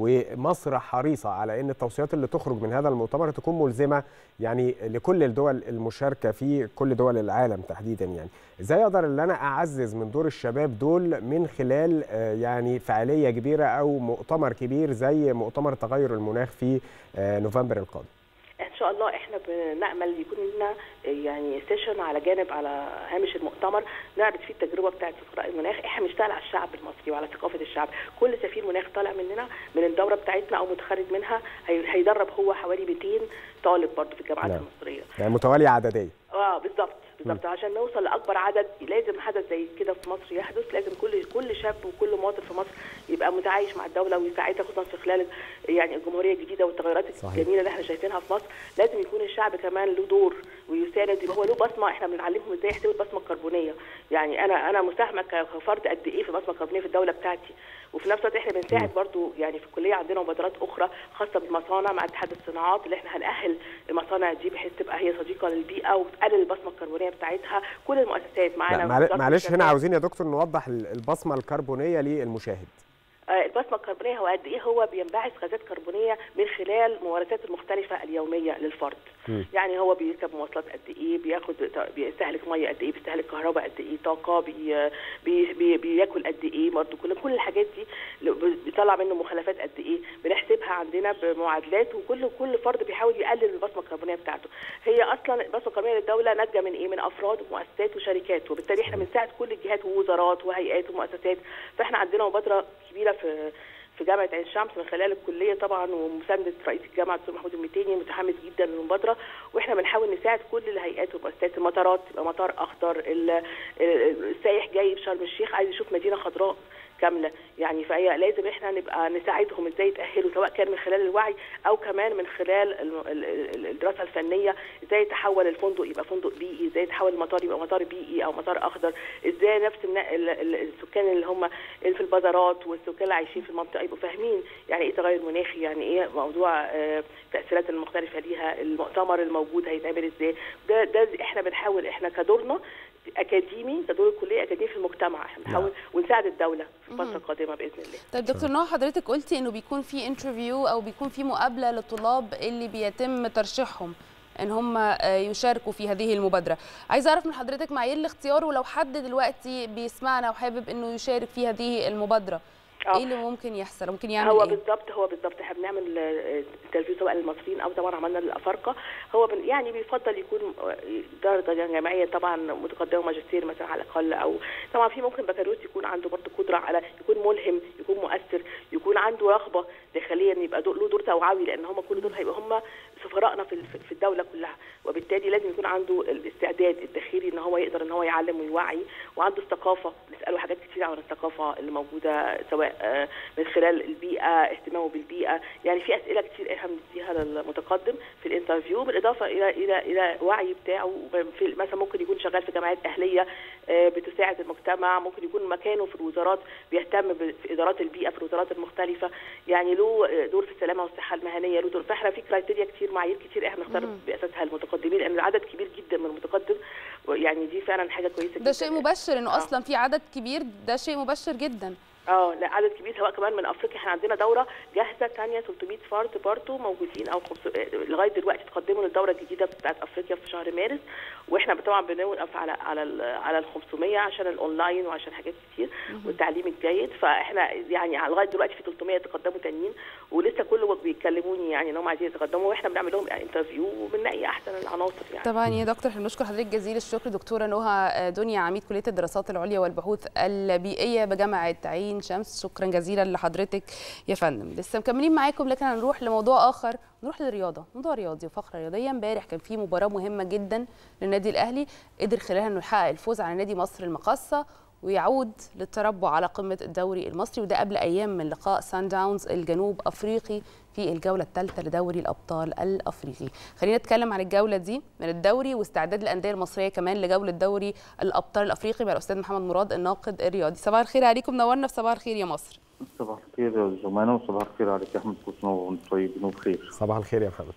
[SPEAKER 1] ومصر حريصه على ان التوصيات اللي تخرج من هذا المؤتمر تكون ملزمه يعني لكل الدول المشاركه في كل دول العالم تحديدا يعني ازاي اقدر ان انا اعزز من دور الشباب دول من خلال يعني فعاليه كبيره او مؤتمر كبير زي مؤتمر تغير المناخ في نوفمبر القادم
[SPEAKER 7] ان شاء الله احنا بنامل يكون لنا يعني سيشن على جانب على هامش المؤتمر نعرض فيه التجربه بتاعه سفراء المناخ احنا بنشتغل على الشعب المصري وعلى ثقافه الشعب كل سفير مناخ طالع مننا من الدوره بتاعتنا او متخرج منها هيدرب هو حوالي 200 طالب برضه في الجامعات
[SPEAKER 1] نعم.
[SPEAKER 7] المصريه
[SPEAKER 1] يعني متواليه عدديه
[SPEAKER 7] اه بالظبط بالظبط عشان نوصل لاكبر عدد لازم حدث زي كده في مصر يحدث لازم كل كل شاب وكل مواطن في مصر يبقى متعايش مع الدوله ويساعدها خصوصا في خلال يعني الجمهوريه الجديده والتغيرات
[SPEAKER 1] صحيح.
[SPEAKER 7] الجميله اللي احنا شايفينها في مصر لازم يكون الشعب كمان له دور ويساند يبقى هو له بصمه احنا بنعلمهم ازاي يحسبوا البصمه الكربونيه يعني انا انا مساهمه كفرد قد ايه في البصمه الكربونيه في الدوله بتاعتي وفي نفس الوقت احنا بنساعد برضو يعني في الكليه عندنا مبادرات اخرى خاصه بالمصانع مع اتحاد الصناعات اللي احنا هنأهل المصانع دي بحيث تبقى هي صديقه للبيئه وتقلل البصمه الكربونيه بتاعتها كل المؤسسات معانا
[SPEAKER 1] معل-
[SPEAKER 7] وزارة
[SPEAKER 1] معلش هنا
[SPEAKER 7] الشباب.
[SPEAKER 1] عاوزين يا دكتور نوضح ال- البصمه الكربونيه للمشاهد
[SPEAKER 7] آه، البصمه الكربونيه هو قد ايه هو بينبعث غازات كربونيه من خلال الممارسات المختلفه اليوميه للفرد
[SPEAKER 1] م.
[SPEAKER 7] يعني هو بيركب مواصلات قد ايه بياخد بيستهلك ميه قد ايه بيستهلك كهرباء قد ايه طاقه بي بي بي بياكل قد ايه برضه كل كل الحاجات دي اللي بيطلع منه مخلفات قد ايه بنحسبها عندنا بمعادلات وكل كل فرد بيحاول يقلل البصمه الكربونيه بتاعته هي اصلا البصمه الكربونيه للدوله ناتجه من ايه من افراد ومؤسسات وشركات وبالتالي احنا بنساعد كل الجهات ووزارات وهيئات ومؤسسات فاحنا عندنا مبادره كبيره في في جامعه عين شمس من خلال الكليه طبعا ومسانده رئيس الجامعه الدكتور محمود المتيني متحمس جدا للمبادره واحنا بنحاول نساعد كل الهيئات والمؤسسات المطارات تبقى مطار اخضر ال- ال- السايح جاي في شرم الشيخ عايز يشوف مدينه خضراء كامله يعني فهي لازم احنا نبقى نساعدهم ازاي يتاهلوا سواء كان من خلال الوعي او كمان من خلال ال- ال- ال- الدراسه الفنيه ازاي يتحول الفندق يبقى فندق بيئي ازاي يتحول المطار يبقى مطار بيئي او مطار اخضر ازاي نفس النا- ال- ال- السكان اللي هم اللي في البازارات والسكان اللي عايشين في المنطقه يبقوا فاهمين يعني ايه تغير مناخي يعني ايه موضوع آه، التاثيرات المختلفه ليها المؤتمر الموجود هيتعمل ازاي ده ده احنا بنحاول احنا كدورنا اكاديمي كدور الكليه اكاديمي في المجتمع احنا بنحاول ونساعد الدوله في الفتره القادمه باذن الله
[SPEAKER 2] طيب دكتور نوح حضرتك قلتي انه بيكون في انترفيو او بيكون في مقابله للطلاب اللي بيتم ترشيحهم ان هم آه، يشاركوا في هذه المبادره عايزه اعرف من حضرتك معايير الاختيار ولو حد دلوقتي بيسمعنا وحابب انه يشارك في هذه المبادره
[SPEAKER 7] آه.
[SPEAKER 2] ايه اللي ممكن يحصل ممكن يعمل
[SPEAKER 7] هو
[SPEAKER 2] ايه
[SPEAKER 7] بالظبط هو بالظبط احنا بنعمل آه، انترفيو سواء للمصريين او طبعا عملنا للافارقه هو بن يعني بيفضل يكون آه، درجه جامعيه طبعا متقدمه ماجستير مثلا على الاقل او طبعا في ممكن بكالوريوس يكون عنده برضه قدره على يكون ملهم يكون مؤثر يكون عنده رغبه داخليا يبقى دو- له دور توعوي لان هم كل دول هيبقى هم سفرائنا في في الدوله كلها وبالتالي لازم يكون عنده الاستعداد الداخلي ان هو يقدر ان هو يعلم ويوعي وعنده الثقافه نساله حاجات كتير عن الثقافه اللي موجوده سواء آه، من خلال البيئه اهتمامه بالبيئه يعني في اسئله كتير احنا بنديها للمتقدم في الانترفيو بالاضافه الى الى الى وعي بتاعه في مثلا ممكن يكون شغال في جمعيات اهليه آه، بتساعد المجتمع ممكن يكون مكانه في الوزارات بيهتم ب- في ادارات البيئه في الوزارات المختلفه يعني له آه، دور في السلامه والصحه المهنيه له دور فاحنا في كرايتيريا كتير معايير كتير احنا بنختار باساسها المتقدمين لان العدد كبير جدا من المتقدم يعني دي فعلا حاجه كويسه جدا
[SPEAKER 2] ده شيء مبشر انه
[SPEAKER 7] آه.
[SPEAKER 2] اصلا في عدد كبير ده شيء مبشر جدا
[SPEAKER 7] اه لا عدد كبير سواء كمان من افريقيا احنا عندنا دوره جاهزه ثانيه 300 فرد برضه موجودين او خمس... لغايه دلوقتي تقدموا للدوره الجديده بتاعت افريقيا في شهر مارس واحنا طبعا بنوقف على على ال على ال 500 عشان الاونلاين وعشان حاجات كتير والتعليم الجيد فاحنا يعني لغايه دلوقتي في 300 تقدموا تانيين ولسه كل وقت بيكلموني يعني ان هم عايزين يتقدموا واحنا بنعمل لهم انترفيو وبننقي احسن العناصر يعني
[SPEAKER 2] طبعا يا دكتور احنا بنشكر حضرتك جزيل الشكر دكتوره نهى دنيا عميد كليه الدراسات العليا والبحوث البيئيه بجامعه عين شمس شكرا جزيلا لحضرتك يا فندم لسه مكملين معاكم لكن هنروح لموضوع اخر نروح للرياضه موضوع رياضي وفقره رياضيه امبارح كان في مباراه مهمه جدا للنادي الاهلي قدر خلالها انه يحقق الفوز على نادي مصر المقاصه ويعود للتربع على قمه الدوري المصري وده قبل ايام من لقاء سان داونز الجنوب افريقي في الجوله الثالثه لدوري الابطال الافريقي خلينا نتكلم عن الجوله دي من الدوري واستعداد الانديه المصريه كمان لجوله دوري الابطال الافريقي مع الاستاذ محمد مراد الناقد الرياضي صباح الخير عليكم نورنا في صباح الخير يا مصر
[SPEAKER 8] صباح الخير يا جمانة وصباح الخير عليك يا احمد كل سنه وانتم طيبين وبخير
[SPEAKER 1] صباح الخير يا محمد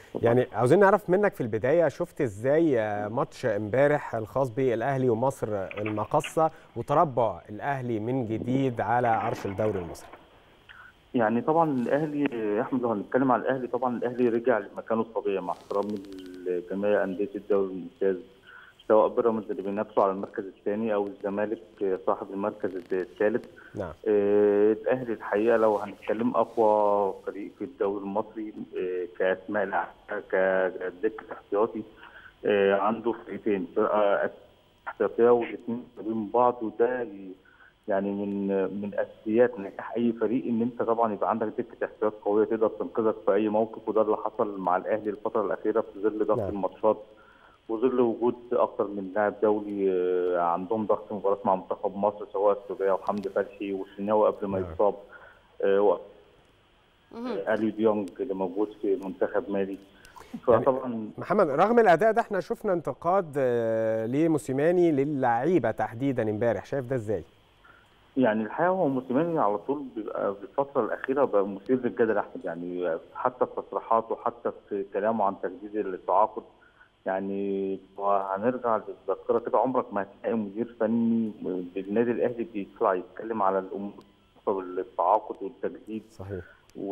[SPEAKER 1] يعني عاوزين نعرف منك في البدايه شفت ازاي ماتش امبارح الخاص بالاهلي ومصر المقصه وتربع الاهلي من جديد على عرش الدوري المصري
[SPEAKER 8] يعني طبعا الاهلي يا احمد لو هنتكلم على الاهلي طبعا الاهلي رجع لمكانه الطبيعي مع احترامي لجميع انديه الدوري الممتاز سواء بيراميدز اللي بينافسوا على المركز الثاني او الزمالك صاحب المركز الثالث
[SPEAKER 1] نعم
[SPEAKER 8] آه الاهلي الحقيقه لو هنتكلم اقوى فريق في الدوري المصري آه كاسماء لعيبه كدكه احتياطي آه عنده فرقتين فرقه احتياطيه والاثنين من بعض وده يعني من من اساسيات نجاح اي فريق ان انت طبعا يبقى عندك دكه احتياط قويه تقدر تنقذك في اي موقف وده اللي حصل مع الاهلي الفتره الاخيره في ظل ضغط
[SPEAKER 1] نعم.
[SPEAKER 8] الماتشات وظل وجود اكثر من لاعب دولي آه، عندهم ضغط مباريات مع منتخب مصر سواء السوريه وحمدي فتحي والشناوي قبل ما
[SPEAKER 1] نعم.
[SPEAKER 8] يصاب آه، و-
[SPEAKER 2] مهم.
[SPEAKER 8] اليو ديونج اللي موجود في منتخب مالي فطبعا
[SPEAKER 1] محمد رغم الاداء ده احنا شفنا انتقاد آه، لموسيماني للعيبه تحديدا امبارح شايف ده ازاي
[SPEAKER 8] يعني الحقيقه هو موسيماني على طول بيبقى في الفتره الاخيره بقى مثير للجدل احمد يعني حتى في تصريحاته حتى في كلامه عن تجديد التعاقد يعني هنرجع للذاكره كده عمرك ما هتلاقي مدير فني بالنادي الاهلي بيطلع يتكلم على الامور التعاقد والتجديد
[SPEAKER 1] صحيح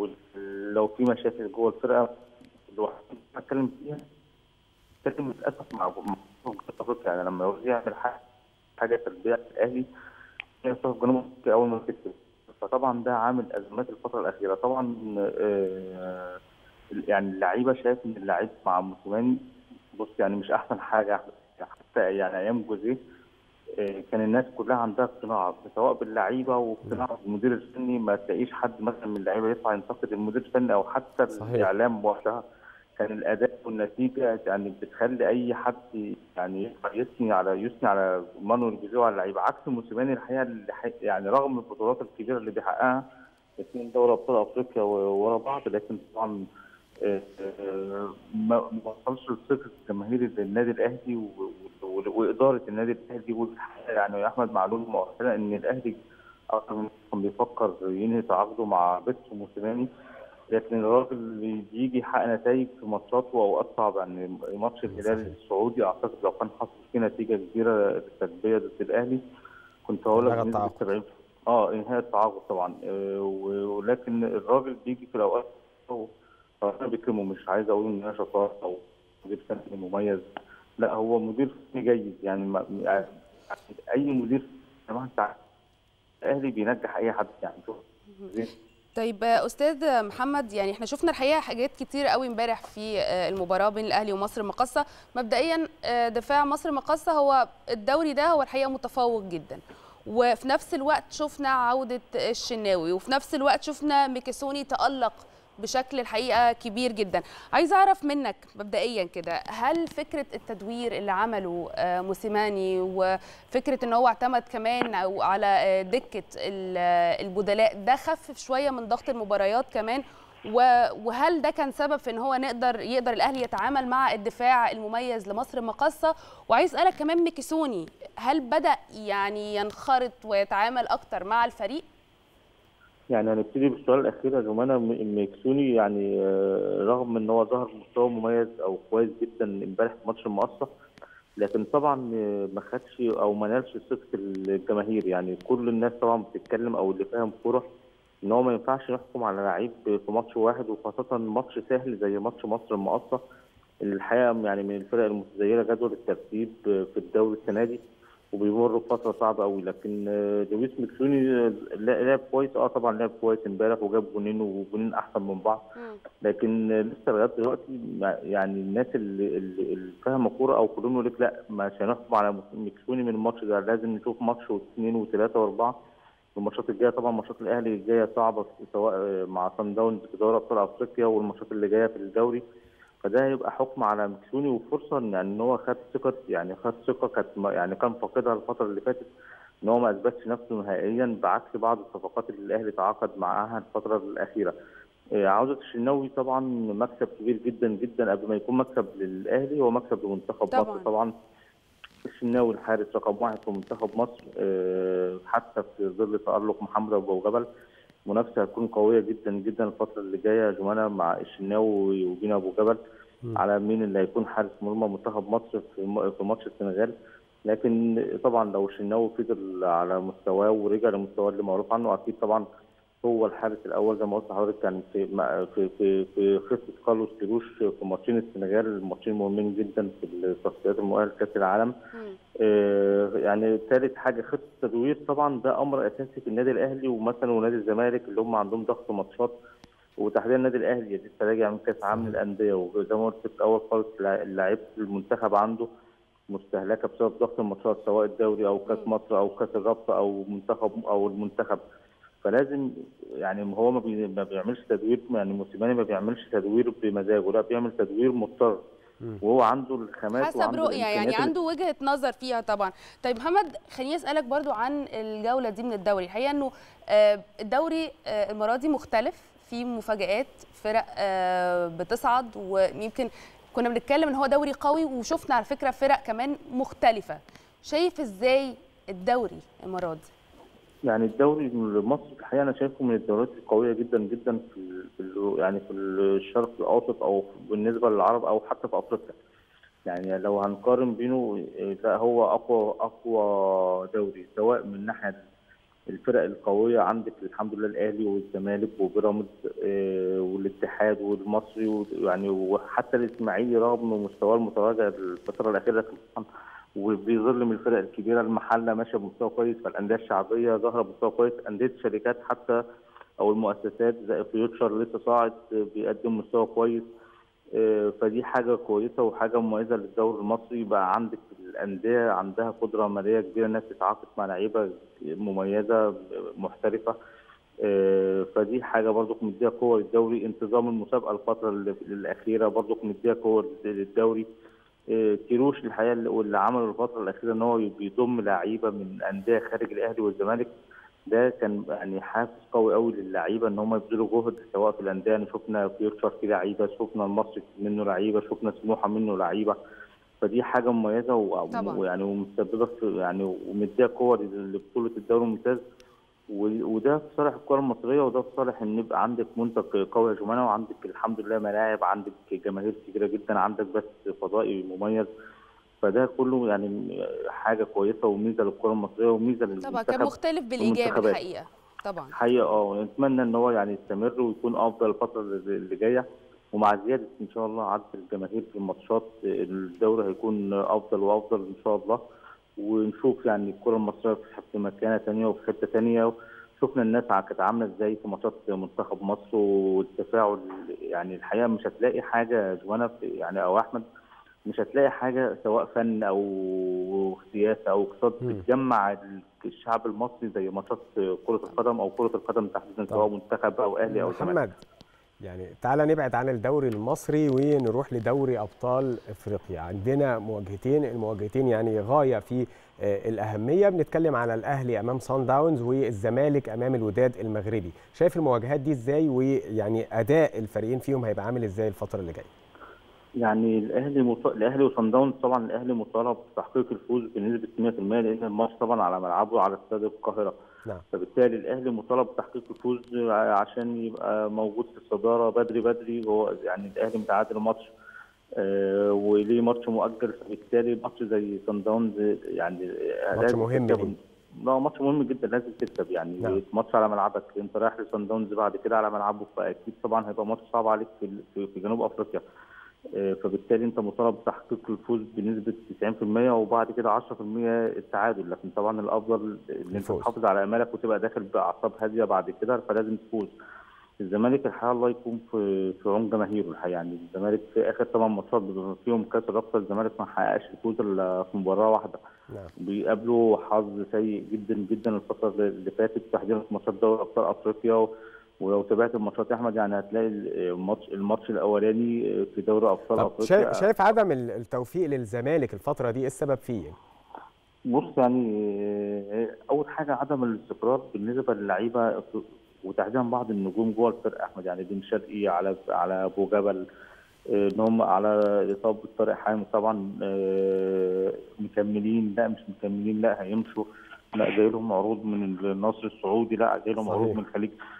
[SPEAKER 8] ولو في مشاكل جوه الفرقه الواحد اتكلم فيها اتكلم للاسف مع مع افريقيا يعني لما يعوز يعمل حاجه حاجه سلبيه في الاهلي يصف جنوب افريقيا اول ما كسب فطبعا ده عامل ازمات الفتره الاخيره طبعا آه، يعني اللعيبه شايف ان اللعيب مع موسيماني بص يعني مش احسن حاجه حتى يعني ايام جوزيه آه، كان الناس كلها عندها اقتناع سواء باللعيبه واقتناع بالمدير الفني ما تلاقيش حد مثلا من اللعيبه يطلع ينتقد المدير الفني او حتى
[SPEAKER 1] صحيح.
[SPEAKER 8] الاعلام وقتها كان الاداء والنتيجه يعني بتخلي اي حد يعني يطلع يثني على يثني على مانويل جوزيه وعلى اللعيبه عكس موسيماني الحقيقه اللي حي- يعني رغم البطولات الكبيره اللي بيحققها اثنين دوري ابطال افريقيا و- ورا بعض لكن طبعا آه، آه، ما ما وصلش لثقه الجماهير للنادي الاهلي و- و- واداره النادي الاهلي والحقيقه يعني يا احمد معلول مؤخرا ان الاهلي اكثر من كان بيفكر ينهي تعاقده مع بيتسو موسيماني لكن الراجل اللي بيجي يحقق نتائج في ماتشات واوقات صعبه يعني ماتش الهلال السعودي اعتقد لو كان حصل فيه نتيجه كبيره سلبيه ضد الاهلي كنت هقول لك
[SPEAKER 1] إنهاء
[SPEAKER 8] بنسبه
[SPEAKER 1] التعاقد.
[SPEAKER 8] 70 اه انهاء التعاقد طبعا آه، و- ولكن الراجل بيجي في الاوقات هو انا بكرمه مش عايز اقول ان انا شطار او مدير فني مميز لا هو مدير فني جيد يعني ما يعني اي مدير زي ما انت عارف، الاهلي بينجح اي حد يعني شوف زين.
[SPEAKER 2] طيب آه، استاذ محمد يعني احنا شفنا الحقيقه حاجات كتير قوي امبارح في آه، المباراه بين الاهلي ومصر المقاصه مبدئيا آه، دفاع مصر المقاصه هو الدوري ده هو الحقيقه متفوق جدا وفي نفس الوقت شفنا عوده الشناوي وفي نفس الوقت شفنا ميكيسوني تالق بشكل الحقيقه كبير جدا عايزه اعرف منك مبدئيا كده هل فكره التدوير اللي عمله آه، موسيماني وفكره ان هو اعتمد كمان او على آه، دكه ال- آه، البدلاء ده خفف شويه من ضغط المباريات كمان و- وهل ده كان سبب في ان هو نقدر يقدر الاهلي يتعامل مع الدفاع المميز لمصر المقاصه وعايز اسالك كمان ميكيسوني هل بدا يعني ينخرط ويتعامل اكتر مع الفريق
[SPEAKER 8] يعني هنبتدي بالسؤال الاخير يا جمانه م- ميكسوني يعني آه، رغم ان هو ظهر بمستوى مميز او كويس جدا امبارح في ماتش المقصه لكن طبعا آه، ما خدش او ما نالش ثقه الجماهير يعني كل الناس طبعا بتتكلم او اللي فاهم كوره ان هو ما ينفعش نحكم على لعيب في ماتش واحد وخاصه ماتش سهل زي ماتش مصر المقصه اللي الحقيقه يعني من الفرق المتزينه جدول الترتيب آه، في الدوري السنه دي وبيمر بفتره صعبه قوي لكن آه، لويس ميكسوني آه، لا- لعب كويس اه طبعا لعب كويس امبارح وجاب جونين وجونين احسن من بعض لكن آه، لسه لغايه دلوقتي ما- يعني الناس اللي اللي اللي فاهمه كوره او كلهم يقول لك لا مش هنحكم على ميكسوني من الماتش ده لازم نشوف ماتش واثنين وثلاثه واربعه الماتشات الجايه طبعا ماتشات الاهلي الجايه صعبه سواء آه، مع صن داونز في دوري ابطال افريقيا والماتشات اللي جايه في الدوري فده هيبقى حكم على مكسوني وفرصه ان يعني ان هو خد ثقه يعني خد ثقه كانت م- يعني كان فاقدها الفتره اللي فاتت ان هو ما اثبتش نفسه نهائيا بعكس بعض الصفقات اللي الاهلي تعاقد معاها الفتره الاخيره. آه، عوده الشناوي طبعا مكسب كبير جدا جدا قبل ما يكون مكسب للاهلي هو مكسب لمنتخب
[SPEAKER 2] طبعاً.
[SPEAKER 8] مصر طبعا الشناوي الحارس رقم واحد في منتخب مصر آه، حتى في ظل تألق محمد ابو جبل المنافسه هتكون قويه جدا جدا الفتره اللي جايه يا جمانه مع الشناوي وبين ابو جبل على مين اللي هيكون حارس مرمى منتخب مصر في م- في ماتش السنغال لكن طبعا لو الشناوي فضل على مستواه ورجع لمستواه اللي معروف عنه اكيد طبعا هو الحارس الاول زي ما قلت لحضرتك كان في مع- في في في خطه كارلوس كيروش في ماتشين السنغال الماتشين مهمين جدا في التصفيات المؤهله لكاس العالم آه، يعني ثالث حاجه خطه التدوير طبعا ده امر اساسي في النادي الاهلي ومثلا ونادي الزمالك اللي هم عندهم ضغط ماتشات وتحديدا النادي الاهلي لسه راجع من كاس عالم للانديه وزي ما قلت في الاول خالص لع- لعيبه المنتخب عنده مستهلكه بسبب ضغط الماتشات سواء الدوري او كاس مصر او كاس الرابطه او منتخب او المنتخب فلازم يعني هو ما, بي ما بيعملش تدوير يعني موسيماني ما بيعملش تدوير بمزاجه لا بيعمل تدوير مضطر وهو عنده الخامات
[SPEAKER 2] حسب
[SPEAKER 8] وعنده
[SPEAKER 2] رؤيه يعني
[SPEAKER 8] الإمكانيات
[SPEAKER 2] عنده وجهه نظر فيها طبعا طيب محمد خليني اسالك برضو عن الجوله دي من الدوري الحقيقه انه آه، الدوري آه، المره دي مختلف في مفاجات فرق آه، بتصعد ويمكن كنا بنتكلم ان هو دوري قوي وشفنا على فكره فرق كمان مختلفه شايف ازاي الدوري المره دي
[SPEAKER 8] يعني الدوري المصري الحقيقه انا شايفه من الدوريات القويه جدا جدا في, ال- في ال- يعني في الشرق الاوسط او بالنسبه للعرب او حتى في افريقيا. يعني لو هنقارن بينه إيه، لا هو اقوى اقوى دوري سواء من ناحيه الفرق القويه عندك الحمد لله الاهلي والزمالك وبيراميدز إيه، والاتحاد والمصري و- يعني وحتى الاسماعيلي رغم مستواه المتراجع الفتره الاخيره لكن طبعاً وبيظل من الفرق الكبيره المحله ماشيه بمستوى كويس فالانديه الشعبيه ظاهره بمستوى كويس انديه الشركات حتى او المؤسسات زي فيوتشر لسه صاعد بيقدم مستوى كويس آه، فدي حاجه كويسه وحاجه مميزه للدوري المصري بقى عندك الانديه عندها قدره ماليه كبيره انها تتعاقد مع لعيبه مميزه محترفه آه، فدي حاجه برضو مديها قوه للدوري انتظام المسابقه الفتره ال- الاخيره برضو مديها قوه للدوري آه، كيروش الحقيقه اللي- واللي عمله الفتره الاخيره ان هو بيضم لعيبه من انديه خارج الاهلي والزمالك ده كان يعني حافز قوي قوي للعيبه ان هم يبذلوا جهد سواء في الانديه يعني شفنا فيوتشر فيه لعيبه شفنا المصري منه لعيبه شفنا سموحه منه لعيبه فدي حاجه مميزه و-
[SPEAKER 2] طبعاً.
[SPEAKER 8] ويعني ومسببه في يعني ومديها قوه لبطوله الدوري الممتاز و- وده في صالح الكره المصريه وده في صالح ان يبقى عندك منتج قوي يا جمانه وعندك الحمد لله ملاعب عندك جماهير كبيره جدا عندك بس فضائي مميز فده كله يعني حاجه كويسه وميزه للكره المصريه وميزه للمنتخب
[SPEAKER 2] طبعا كان مختلف بالايجاب
[SPEAKER 8] والمنتخبات.
[SPEAKER 2] الحقيقه طبعا
[SPEAKER 8] حقيقه اه ونتمنى ان هو يعني يستمر ويكون افضل الفتره اللي اللي جايه ومع زياده ان شاء الله عدد الجماهير في الماتشات الدوري هيكون افضل وافضل ان شاء الله ونشوف يعني الكره المصريه في- في مكانه ثانيه وفي حته ثانيه شفنا الناس ع- كانت عامله ازاي في ماتشات منتخب مصر والتفاعل يعني الحقيقه مش هتلاقي حاجه يا جوانا في- يعني او احمد مش هتلاقي حاجه سواء فن او سياسه او اقتصاد بتجمع الشعب المصري زي ماتشات كره القدم او كره القدم تحديدا سواء منتخب او اهلي او زمالك
[SPEAKER 1] محمد يعني تعالى نبعد عن الدوري المصري ونروح لدوري ابطال افريقيا عندنا مواجهتين المواجهتين يعني غايه في آه، الاهميه بنتكلم على الاهلي امام سان داونز والزمالك امام الوداد المغربي شايف المواجهات دي ازاي ويعني اداء الفريقين فيهم هيبقى عامل ازاي الفتره اللي جايه
[SPEAKER 8] يعني الاهلي مط... الاهلي وصن داونز طبعا الاهلي مطالب بتحقيق الفوز بنسبه 100% لان الماتش طبعا على ملعبه على استاد القاهره
[SPEAKER 1] نعم
[SPEAKER 8] فبالتالي الاهلي مطالب بتحقيق الفوز عشان يبقى موجود في الصداره بدري بدري هو يعني الاهلي متعادل الماتش آه وليه ماتش مؤجل فبالتالي ماتش زي صن داونز يعني
[SPEAKER 1] ماتش
[SPEAKER 8] لازم
[SPEAKER 1] مهم
[SPEAKER 8] تكسب.
[SPEAKER 1] ليه.
[SPEAKER 8] لا ماتش مهم جدا لازم تكسب يعني
[SPEAKER 1] نعم.
[SPEAKER 8] ماتش على ملعبك انت رايح لصن داونز بعد كده على ملعبه فاكيد طبعا هيبقى ماتش صعب عليك في في- في جنوب افريقيا آه، فبالتالي انت مطالب بتحقيق الفوز بنسبه 90% وبعد كده 10% التعادل لكن طبعا الافضل ان انت
[SPEAKER 1] الفوز.
[SPEAKER 8] تحافظ على امالك وتبقى داخل باعصاب هاديه بعد كده فلازم تفوز الزمالك الحقيقه الله يكون في في عون جماهيره الحقيقه يعني الزمالك في اخر ثمان ماتشات بما فيهم كاس الرابطه الزمالك ما حققش الفوز الا في مباراه واحده
[SPEAKER 1] نعم
[SPEAKER 8] بيقابلوا حظ سيء جدا جدا الفتره اللي فاتت تحديدا في ماتشات دوري ابطال افريقيا و- ولو تابعت الماتشات يا احمد يعني هتلاقي الماتش الماتش الاولاني في دوري ابطال
[SPEAKER 1] طب
[SPEAKER 8] افريقيا
[SPEAKER 1] شايف شايف عدم ال- التوفيق للزمالك الفتره دي ايه السبب فيه
[SPEAKER 8] بص يعني آه، اول حاجه عدم الاستقرار بالنسبه للعيبه وتحديدا بعض النجوم جوه الفرقه احمد يعني بن شرقي على على ابو جبل آه، ان هم على اصابه طارق حامد طبعا آه، مكملين لا مش مكملين لا هيمشوا لا جاي لهم عروض من النصر السعودي لا جاي لهم
[SPEAKER 1] صحيح.
[SPEAKER 8] عروض من الخليج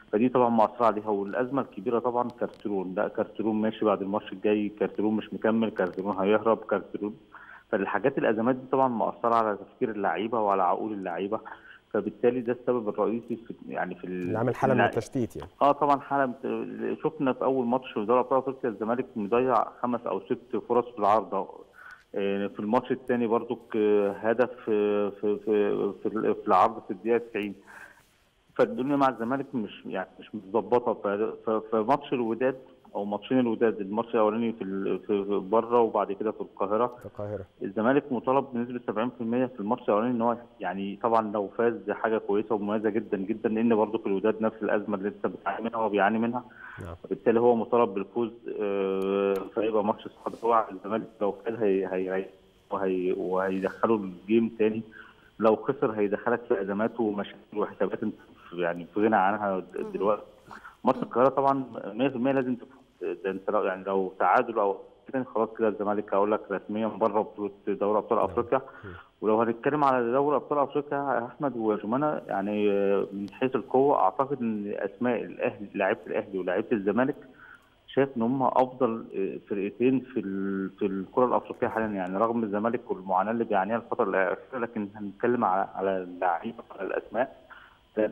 [SPEAKER 8] فدي طبعا مأثرة عليها والأزمة الكبيرة طبعا كارترون لا كارترون ماشي بعد الماتش الجاي كارترون مش مكمل كارترون هيهرب كارترون فالحاجات الأزمات دي طبعا مأثرة على تفكير اللعيبة وعلى عقول اللعيبة فبالتالي ده السبب الرئيسي في يعني في ال-
[SPEAKER 1] اللي عامل حاله من
[SPEAKER 8] الع-
[SPEAKER 1] التشتيت يعني
[SPEAKER 8] اه طبعا حاله مت- شفنا في اول ماتش في دوري ابطال افريقيا الزمالك مضيع خمس او ست فرص في العارضه آه، في الماتش الثاني برضو هدف في في في في, في العرض في الدقيقه 90 فالدنيا مع الزمالك مش يعني مش متظبطه ف- ف- فماتش الوداد او ماتشين الوداد الماتش الاولاني في ال- في في بره وبعد كده في القاهره
[SPEAKER 1] في القاهره
[SPEAKER 8] الزمالك مطالب بنسبه 70% في الماتش الاولاني ان هو يعني طبعا لو فاز دي حاجه كويسه ومميزه جدا جدا لان برضه في الوداد نفس الازمه اللي انت بتعاني منها هو بيعاني منها
[SPEAKER 1] نعم.
[SPEAKER 8] وبالتالي هو مطالب بالفوز آه، فيبقى ماتش صعب قوي على الزمالك لو فاز هي هي وهي وهيدخله الجيم تاني لو خسر هيدخلك في ازمات ومشاكل وحسابات انت يعني في غنى عنها دلوقتي ماتش القاهره طبعا 100% لازم تفوز ده انت لو يعني لو تعادل او كده خلاص كده الزمالك هقول لك رسميا بره بطوله دوري ابطال افريقيا ولو هنتكلم على دوري ابطال افريقيا يا احمد وجمانه يعني آه، من حيث القوه اعتقد ان اسماء الاهلي لعيبه الاهلي ولاعيبه الزمالك شايف ان هم افضل آه، فرقتين في ال- في الكره الافريقيه حاليا يعني رغم الزمالك والمعاناه اللي بيعانيها الفتره الاخيره لكن هنتكلم على على اللعيبه على الاسماء ده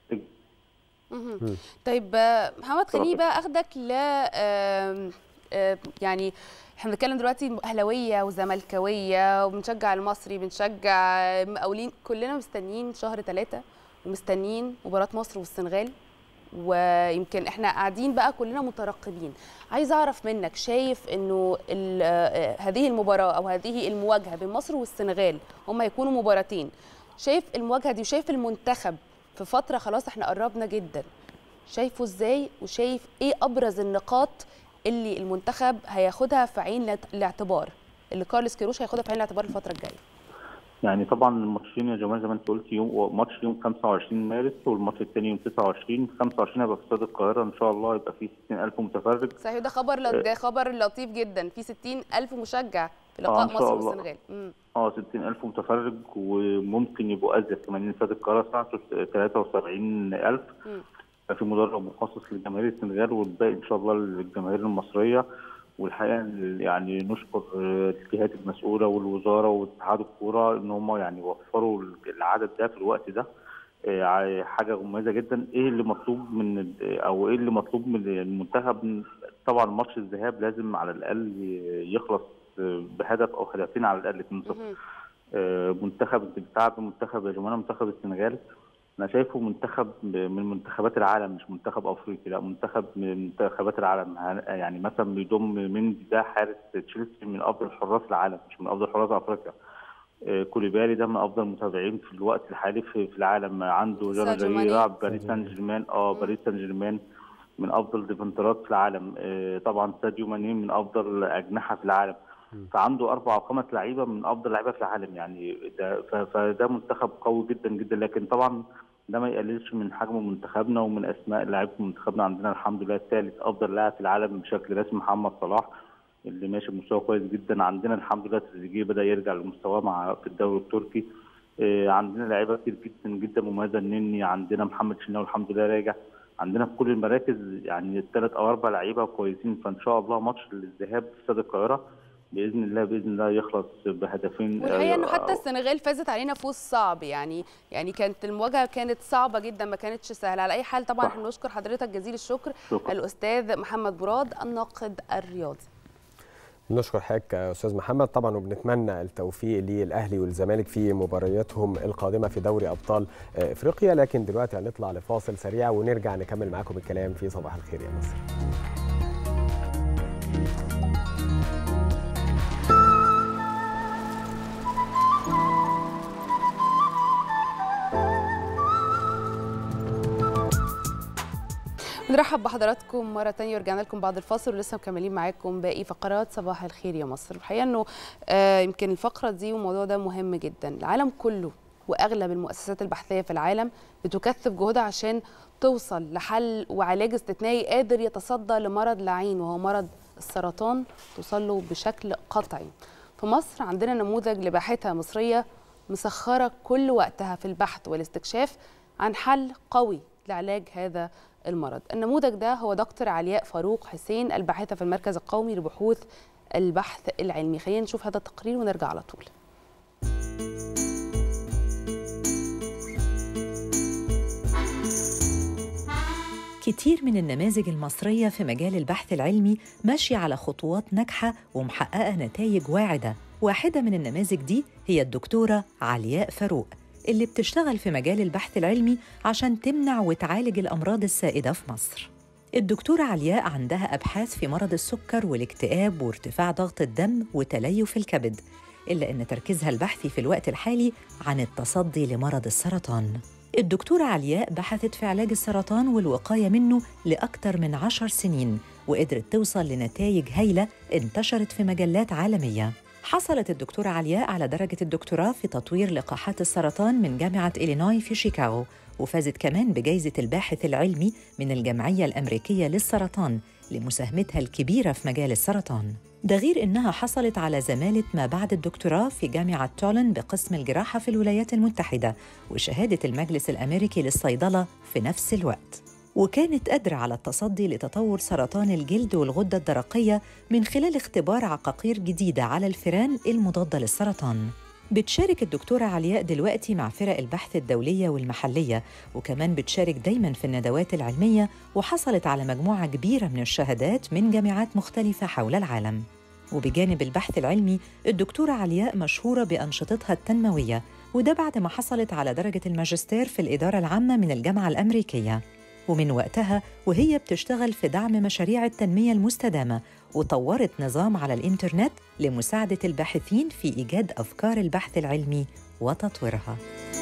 [SPEAKER 2] مهم. طيب آه، محمد خليني بقى اخدك ل آم، آه، يعني احنا بنتكلم دلوقتي اهلاويه وزملكاويه وبنشجع المصري بنشجع مقاولين كلنا مستنيين شهر ثلاثة ومستنيين مباراه مصر والسنغال ويمكن احنا قاعدين بقى كلنا مترقبين عايز اعرف منك شايف انه ال- آه، هذه المباراه او هذه المواجهه بين مصر والسنغال هم هيكونوا مباراتين شايف المواجهه دي وشايف المنتخب في فتره خلاص احنا قربنا جدا شايفه ازاي وشايف ايه ابرز النقاط اللي المنتخب هياخدها في عين الاعت- الاعتبار اللي كارلوس كيروش هياخدها في عين الاعتبار الفتره الجايه
[SPEAKER 8] يعني طبعا الماتشين يا جماعه زي ما انت قلت يوم ماتش يوم 25 مارس والماتش الثاني يوم 29 25 هيبقى في استاد القاهره ان شاء الله يبقى فيه 60000 متفرج
[SPEAKER 2] صحيح ده خبر ل- ده خبر لطيف جدا في 60 الف مشجع في
[SPEAKER 8] آه،
[SPEAKER 2] لقاء
[SPEAKER 8] إن شاء
[SPEAKER 2] مصر
[SPEAKER 8] الله.
[SPEAKER 2] والسنغال مم.
[SPEAKER 8] اه 60000 متفرج وممكن يبقوا ازيد كمان لأن استاد القاهره ساعته 73000
[SPEAKER 2] مم.
[SPEAKER 8] في مدرج مخصص لجماهير السنغال والباقي ان شاء الله للجماهير المصريه والحقيقه يعني نشكر آه، الجهات المسؤوله والوزاره واتحاد الكوره ان هم يعني وفروا العدد ده في الوقت ده آه، ع- حاجه مميزه جدا ايه اللي مطلوب من ال- او ايه اللي مطلوب من المنتخب طبعا ماتش الذهاب لازم على الاقل يخلص آه، بهدف او هدفين على الاقل 2-0
[SPEAKER 2] مهم.
[SPEAKER 8] آه، منتخب انت بتلعب منتخب يا جماعه منتخب السنغال انا شايفه منتخب من منتخبات العالم مش منتخب افريقي لا منتخب من منتخبات العالم هن- يعني مثلا بيضم من ده حارس تشيلسي من افضل حراس العالم مش من افضل حراس افريقيا آه، كوليبالي ده من افضل المتابعين في الوقت الحالي في, في العالم عنده جانا
[SPEAKER 2] ساديو
[SPEAKER 8] جاي
[SPEAKER 2] ماني.
[SPEAKER 8] يلعب باريس سان جيرمان اه باريس سان جيرمان من افضل ديفندرات في العالم آه، طبعا ساديو ماني من افضل اجنحه في العالم فعنده اربع او خمس لعيبه من افضل لعيبه في العالم يعني ده ف- فده منتخب قوي جدا جدا لكن طبعا ده ما يقللش من حجم منتخبنا ومن اسماء لعيبه منتخبنا عندنا الحمد لله الثالث افضل لاعب في العالم بشكل رسمي محمد صلاح اللي ماشي بمستوى كويس جدا عندنا الحمد لله تريزيجيه بدا يرجع لمستواه مع في الدوري التركي آه، عندنا لعيبه كتير جدا جدا مميزه النني عندنا محمد شناوي الحمد لله راجع عندنا في كل المراكز يعني ثلاث او اربع لعيبه كويسين فان شاء الله ماتش الذهاب في استاد القاهره باذن الله باذن الله يخلص بهدفين
[SPEAKER 2] والحقيقه انه
[SPEAKER 8] آه،
[SPEAKER 2] حتى السنغال فازت علينا فوز صعب يعني يعني كانت المواجهه كانت صعبه جدا ما كانتش سهله على اي حال طبعا
[SPEAKER 8] صح.
[SPEAKER 2] احنا نشكر حضرتك جزيل الشكر
[SPEAKER 8] شكرا.
[SPEAKER 2] الاستاذ محمد مراد الناقد الرياضي
[SPEAKER 1] نشكر حضرتك يا استاذ محمد طبعا وبنتمنى التوفيق للاهلي والزمالك في مبارياتهم القادمه في دوري ابطال افريقيا لكن دلوقتي هنطلع لفاصل سريع ونرجع نكمل معاكم الكلام في صباح الخير يا مصر
[SPEAKER 2] نرحب بحضراتكم مرة تانية ورجعنا لكم بعد الفاصل ولسه مكملين معاكم باقي فقرات صباح الخير يا مصر الحقيقة انه آه يمكن الفقرة دي والموضوع ده مهم جدا العالم كله واغلب المؤسسات البحثية في العالم بتكثف جهودها عشان توصل لحل وعلاج استثنائي قادر يتصدى لمرض لعين وهو مرض السرطان توصل له بشكل قطعي في مصر عندنا نموذج لباحثة مصرية مسخرة كل وقتها في البحث والاستكشاف عن حل قوي لعلاج هذا المرض النموذج ده هو دكتور علياء فاروق حسين الباحثة في المركز القومي لبحوث البحث العلمي خلينا نشوف هذا التقرير ونرجع على طول
[SPEAKER 6] كتير من النماذج المصرية في مجال البحث العلمي ماشية على خطوات ناجحة ومحققة نتائج واعدة واحدة من النماذج دي هي الدكتورة علياء فاروق اللي بتشتغل في مجال البحث العلمي عشان تمنع وتعالج الأمراض السائدة في مصر الدكتورة علياء عندها أبحاث في مرض السكر والاكتئاب وارتفاع ضغط الدم وتليف الكبد إلا أن تركيزها البحثي في الوقت الحالي عن التصدي لمرض السرطان الدكتورة علياء بحثت في علاج السرطان والوقاية منه لأكثر من عشر سنين وقدرت توصل لنتائج هايلة انتشرت في مجلات عالمية حصلت الدكتورة علياء على درجة الدكتوراه في تطوير لقاحات السرطان من جامعة إلينوي في شيكاغو وفازت كمان بجائزة الباحث العلمي من الجمعية الأمريكية للسرطان لمساهمتها الكبيرة في مجال السرطان ده غير إنها حصلت على زمالة ما بعد الدكتوراه في جامعة تولن بقسم الجراحة في الولايات المتحدة وشهادة المجلس الأمريكي للصيدلة في نفس الوقت وكانت قادرة على التصدي لتطور سرطان الجلد والغدة الدرقية من خلال اختبار عقاقير جديدة على الفئران المضادة للسرطان بتشارك الدكتورة علياء دلوقتي مع فرق البحث الدولية والمحلية وكمان بتشارك دايماً في الندوات العلمية وحصلت على مجموعة كبيرة من الشهادات من جامعات مختلفة حول العالم وبجانب البحث العلمي الدكتورة علياء مشهورة بأنشطتها التنموية وده بعد ما حصلت على درجة الماجستير في الإدارة العامة من الجامعة الأمريكية ومن وقتها وهي بتشتغل في دعم مشاريع التنمية المستدامة وطورت نظام على الإنترنت لمساعدة الباحثين في إيجاد أفكار البحث العلمي وتطويرها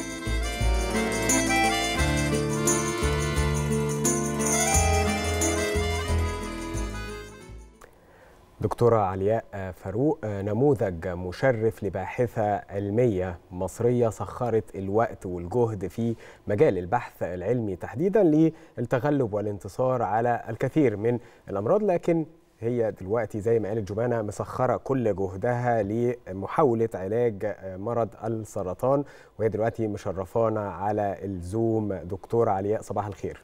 [SPEAKER 1] دكتورة علياء فاروق نموذج مشرف لباحثة علمية مصرية سخرت الوقت والجهد في مجال البحث العلمي تحديدا للتغلب والانتصار على الكثير من الأمراض لكن هي دلوقتي زي ما قالت جمانة مسخرة كل جهدها لمحاولة علاج مرض السرطان وهي دلوقتي مشرفانا على الزوم دكتورة علياء صباح الخير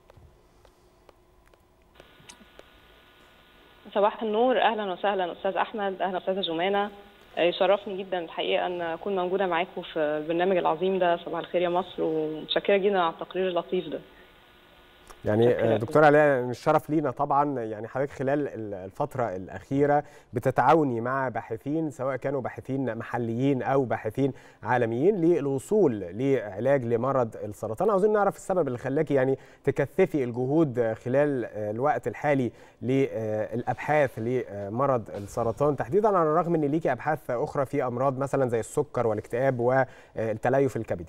[SPEAKER 9] صباح النور اهلا وسهلا استاذ احمد اهلا استاذه جمانه يشرفني جدا الحقيقه ان اكون موجوده معاكم في البرنامج العظيم ده صباح الخير يا مصر ومتشكره جدا على التقرير اللطيف ده
[SPEAKER 1] يعني دكتورة علاء الشرف لينا طبعا يعني حضرتك خلال الفترة الأخيرة بتتعاوني مع باحثين سواء كانوا باحثين محليين أو باحثين عالميين للوصول لعلاج لمرض السرطان عاوزين نعرف السبب اللي خلاكي يعني تكثفي الجهود خلال الوقت الحالي للأبحاث لمرض السرطان تحديدا على الرغم أن ليكي أبحاث أخرى في أمراض مثلا زي السكر والاكتئاب والتليف الكبدي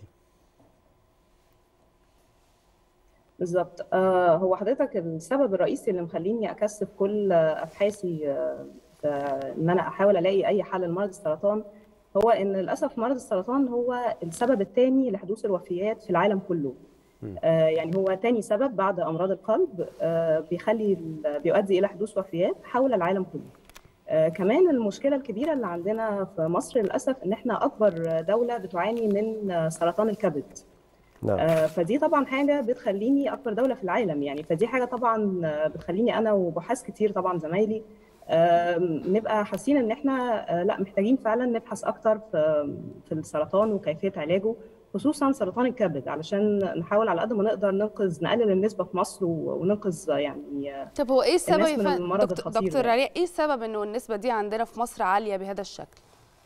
[SPEAKER 10] بالظبط آه هو حضرتك السبب الرئيسي اللي مخليني اكثف كل ابحاثي آه ان انا احاول الاقي اي حل لمرض السرطان هو ان للاسف مرض السرطان هو السبب الثاني لحدوث الوفيات في العالم كله آه يعني هو ثاني سبب بعد امراض القلب آه بيخلي بيؤدي الى حدوث وفيات حول العالم كله آه كمان المشكله الكبيره اللي عندنا في مصر للاسف ان احنا اكبر دوله بتعاني من سرطان الكبد نعم. آه فدي طبعا حاجه بتخليني اكبر دوله في العالم يعني فدي حاجه طبعا بتخليني انا وبحاث كتير طبعا زمايلي آه نبقى حاسين ان احنا آه لا محتاجين فعلا نبحث اكتر في في السرطان وكيفيه علاجه خصوصا سرطان الكبد علشان نحاول على قد ما نقدر ننقذ نقلل النسبه في مصر وننقذ يعني
[SPEAKER 2] طب هو ايه السبب
[SPEAKER 10] من المرض
[SPEAKER 2] دكتور, دكتور علياء ايه السبب انه النسبه دي عندنا في مصر عاليه بهذا الشكل؟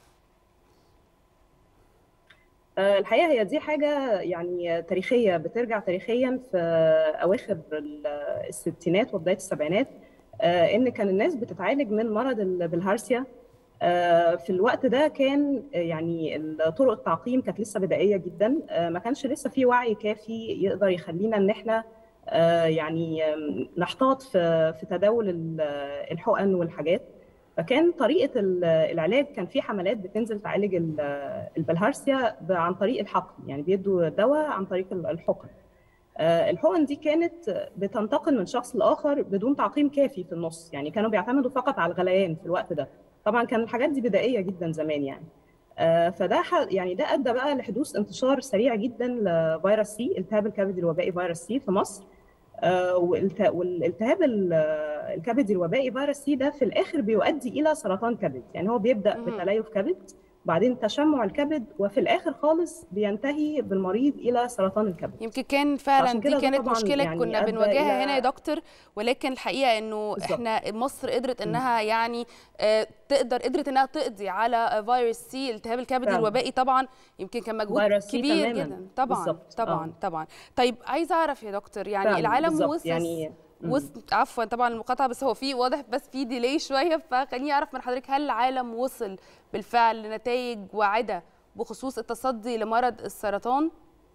[SPEAKER 10] الحقيقه هي دي حاجه يعني تاريخيه بترجع تاريخيا في اواخر الستينات وبدايه السبعينات ان كان الناس بتتعالج من مرض البلهارسيا في الوقت ده كان يعني طرق التعقيم كانت لسه بدائيه جدا ما كانش لسه في وعي كافي يقدر يخلينا ان احنا يعني نحتاط في في تداول الحقن والحاجات فكان طريقه العلاج كان في حملات بتنزل تعالج البلهارسيا عن طريق الحقن يعني بيدوا دواء عن طريق الحقن الحقن دي كانت بتنتقل من شخص لاخر بدون تعقيم كافي في النص يعني كانوا بيعتمدوا فقط على الغليان في الوقت ده طبعا كان الحاجات دي بدائيه جدا زمان يعني فده يعني ده ادى بقى لحدوث انتشار سريع جدا لفيروس سي التهاب الكبد الوبائي فيروس سي في مصر آه، والت- والالتهاب ال- الكبدي الوبائي فيروس سي ده في الاخر بيؤدي الى سرطان كبد يعني هو بيبدا
[SPEAKER 2] مهم.
[SPEAKER 10] بتليف كبد بعدين تشمع الكبد وفي الاخر خالص بينتهي بالمريض الى سرطان الكبد
[SPEAKER 2] يمكن كان فعلا
[SPEAKER 10] عشان
[SPEAKER 2] دي
[SPEAKER 10] كده ده
[SPEAKER 2] كانت
[SPEAKER 10] طبعاً
[SPEAKER 2] مشكله
[SPEAKER 10] يعني
[SPEAKER 2] كنا
[SPEAKER 10] أدى
[SPEAKER 2] بنواجهها
[SPEAKER 10] إلى-
[SPEAKER 2] هنا يا دكتور ولكن الحقيقه انه
[SPEAKER 10] بالظبط.
[SPEAKER 2] احنا مصر قدرت انها يعني آه، تقدر قدرت انها تقضي على فيروس سي التهاب الكبد
[SPEAKER 10] فعلاً.
[SPEAKER 2] الوبائي طبعا يمكن كان مجهود
[SPEAKER 10] فيروس سي
[SPEAKER 2] كبير
[SPEAKER 10] تماماً.
[SPEAKER 2] جدا طبعا
[SPEAKER 10] بالظبط.
[SPEAKER 2] طبعا
[SPEAKER 10] آه.
[SPEAKER 2] طبعا طيب عايزه اعرف يا دكتور يعني
[SPEAKER 10] فعلاً،
[SPEAKER 2] العالم
[SPEAKER 10] بالظبط.
[SPEAKER 2] وصل
[SPEAKER 10] يعني مم.
[SPEAKER 2] وصل عفوا طبعا المقاطعه بس هو في واضح بس في ديلي شويه فخليني اعرف من حضرتك هل العالم وصل بالفعل لنتائج واعده بخصوص التصدي لمرض السرطان؟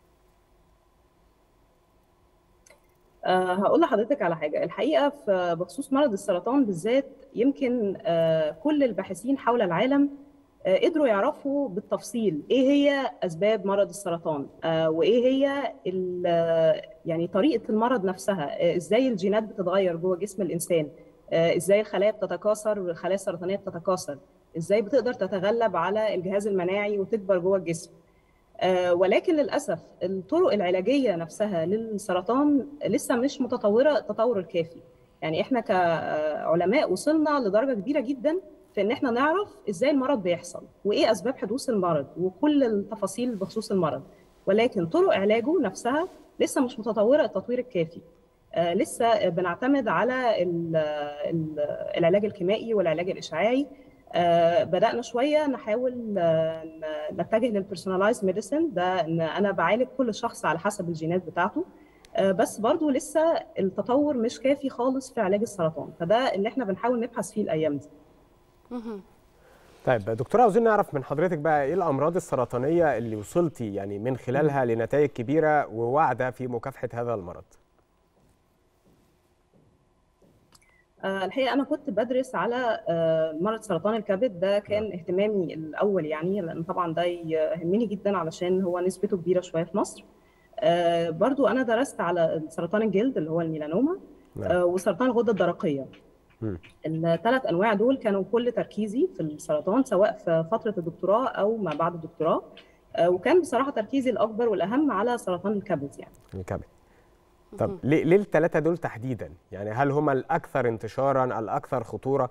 [SPEAKER 10] أه هقول لحضرتك على حاجة الحقيقة في بخصوص مرض السرطان بالذات يمكن أه كل الباحثين حول العالم أه قدروا يعرفوا بالتفصيل ايه هي اسباب مرض السرطان أه وايه هي ال- يعني طريقة المرض نفسها أه ازاي الجينات بتتغير جوه جسم الانسان أه ازاي الخلايا بتتكاثر والخلايا السرطانية بتتكاثر ازاي بتقدر تتغلب على الجهاز المناعي وتكبر جوه الجسم آه، ولكن للاسف الطرق العلاجيه نفسها للسرطان لسه مش متطوره التطور الكافي يعني احنا كعلماء وصلنا لدرجه كبيره جدا في ان احنا نعرف ازاي المرض بيحصل وايه اسباب حدوث المرض وكل التفاصيل بخصوص المرض ولكن طرق علاجه نفسها لسه مش متطوره التطوير الكافي آه، لسه بنعتمد على ال- ال- العلاج الكيميائي والعلاج الاشعاعي آه، بدأنا شوية نحاول آه، ن- نتجه للبرسوناليز ميديسن ده ان انا بعالج كل شخص على حسب الجينات بتاعته آه، بس برضو لسه التطور مش كافي خالص في علاج السرطان فده اللي احنا بنحاول نبحث فيه الايام دي
[SPEAKER 2] مهم.
[SPEAKER 1] طيب دكتوره عاوزين نعرف من حضرتك بقى ايه الامراض السرطانيه اللي وصلتي يعني من خلالها لنتائج كبيره وواعده في مكافحه هذا المرض
[SPEAKER 10] آه، الحقيقة أنا كنت بدرس على آه، مرض سرطان الكبد ده كان اهتمامي الأول يعني لأن طبعا ده يهمني جدا علشان هو نسبته كبيرة شوية في مصر آه، برضو أنا درست على سرطان الجلد اللي هو الميلانوما
[SPEAKER 1] نعم.
[SPEAKER 10] آه، وسرطان الغدة الدرقية
[SPEAKER 1] مم.
[SPEAKER 10] الثلاث أنواع دول كانوا كل تركيزي في السرطان سواء في فترة الدكتوراه أو ما بعد الدكتوراه آه، وكان بصراحة تركيزي الأكبر والأهم على سرطان الكبد يعني
[SPEAKER 1] الكبد طب ليه ليه الثلاثه دول تحديدا يعني هل هم الاكثر انتشارا الاكثر خطوره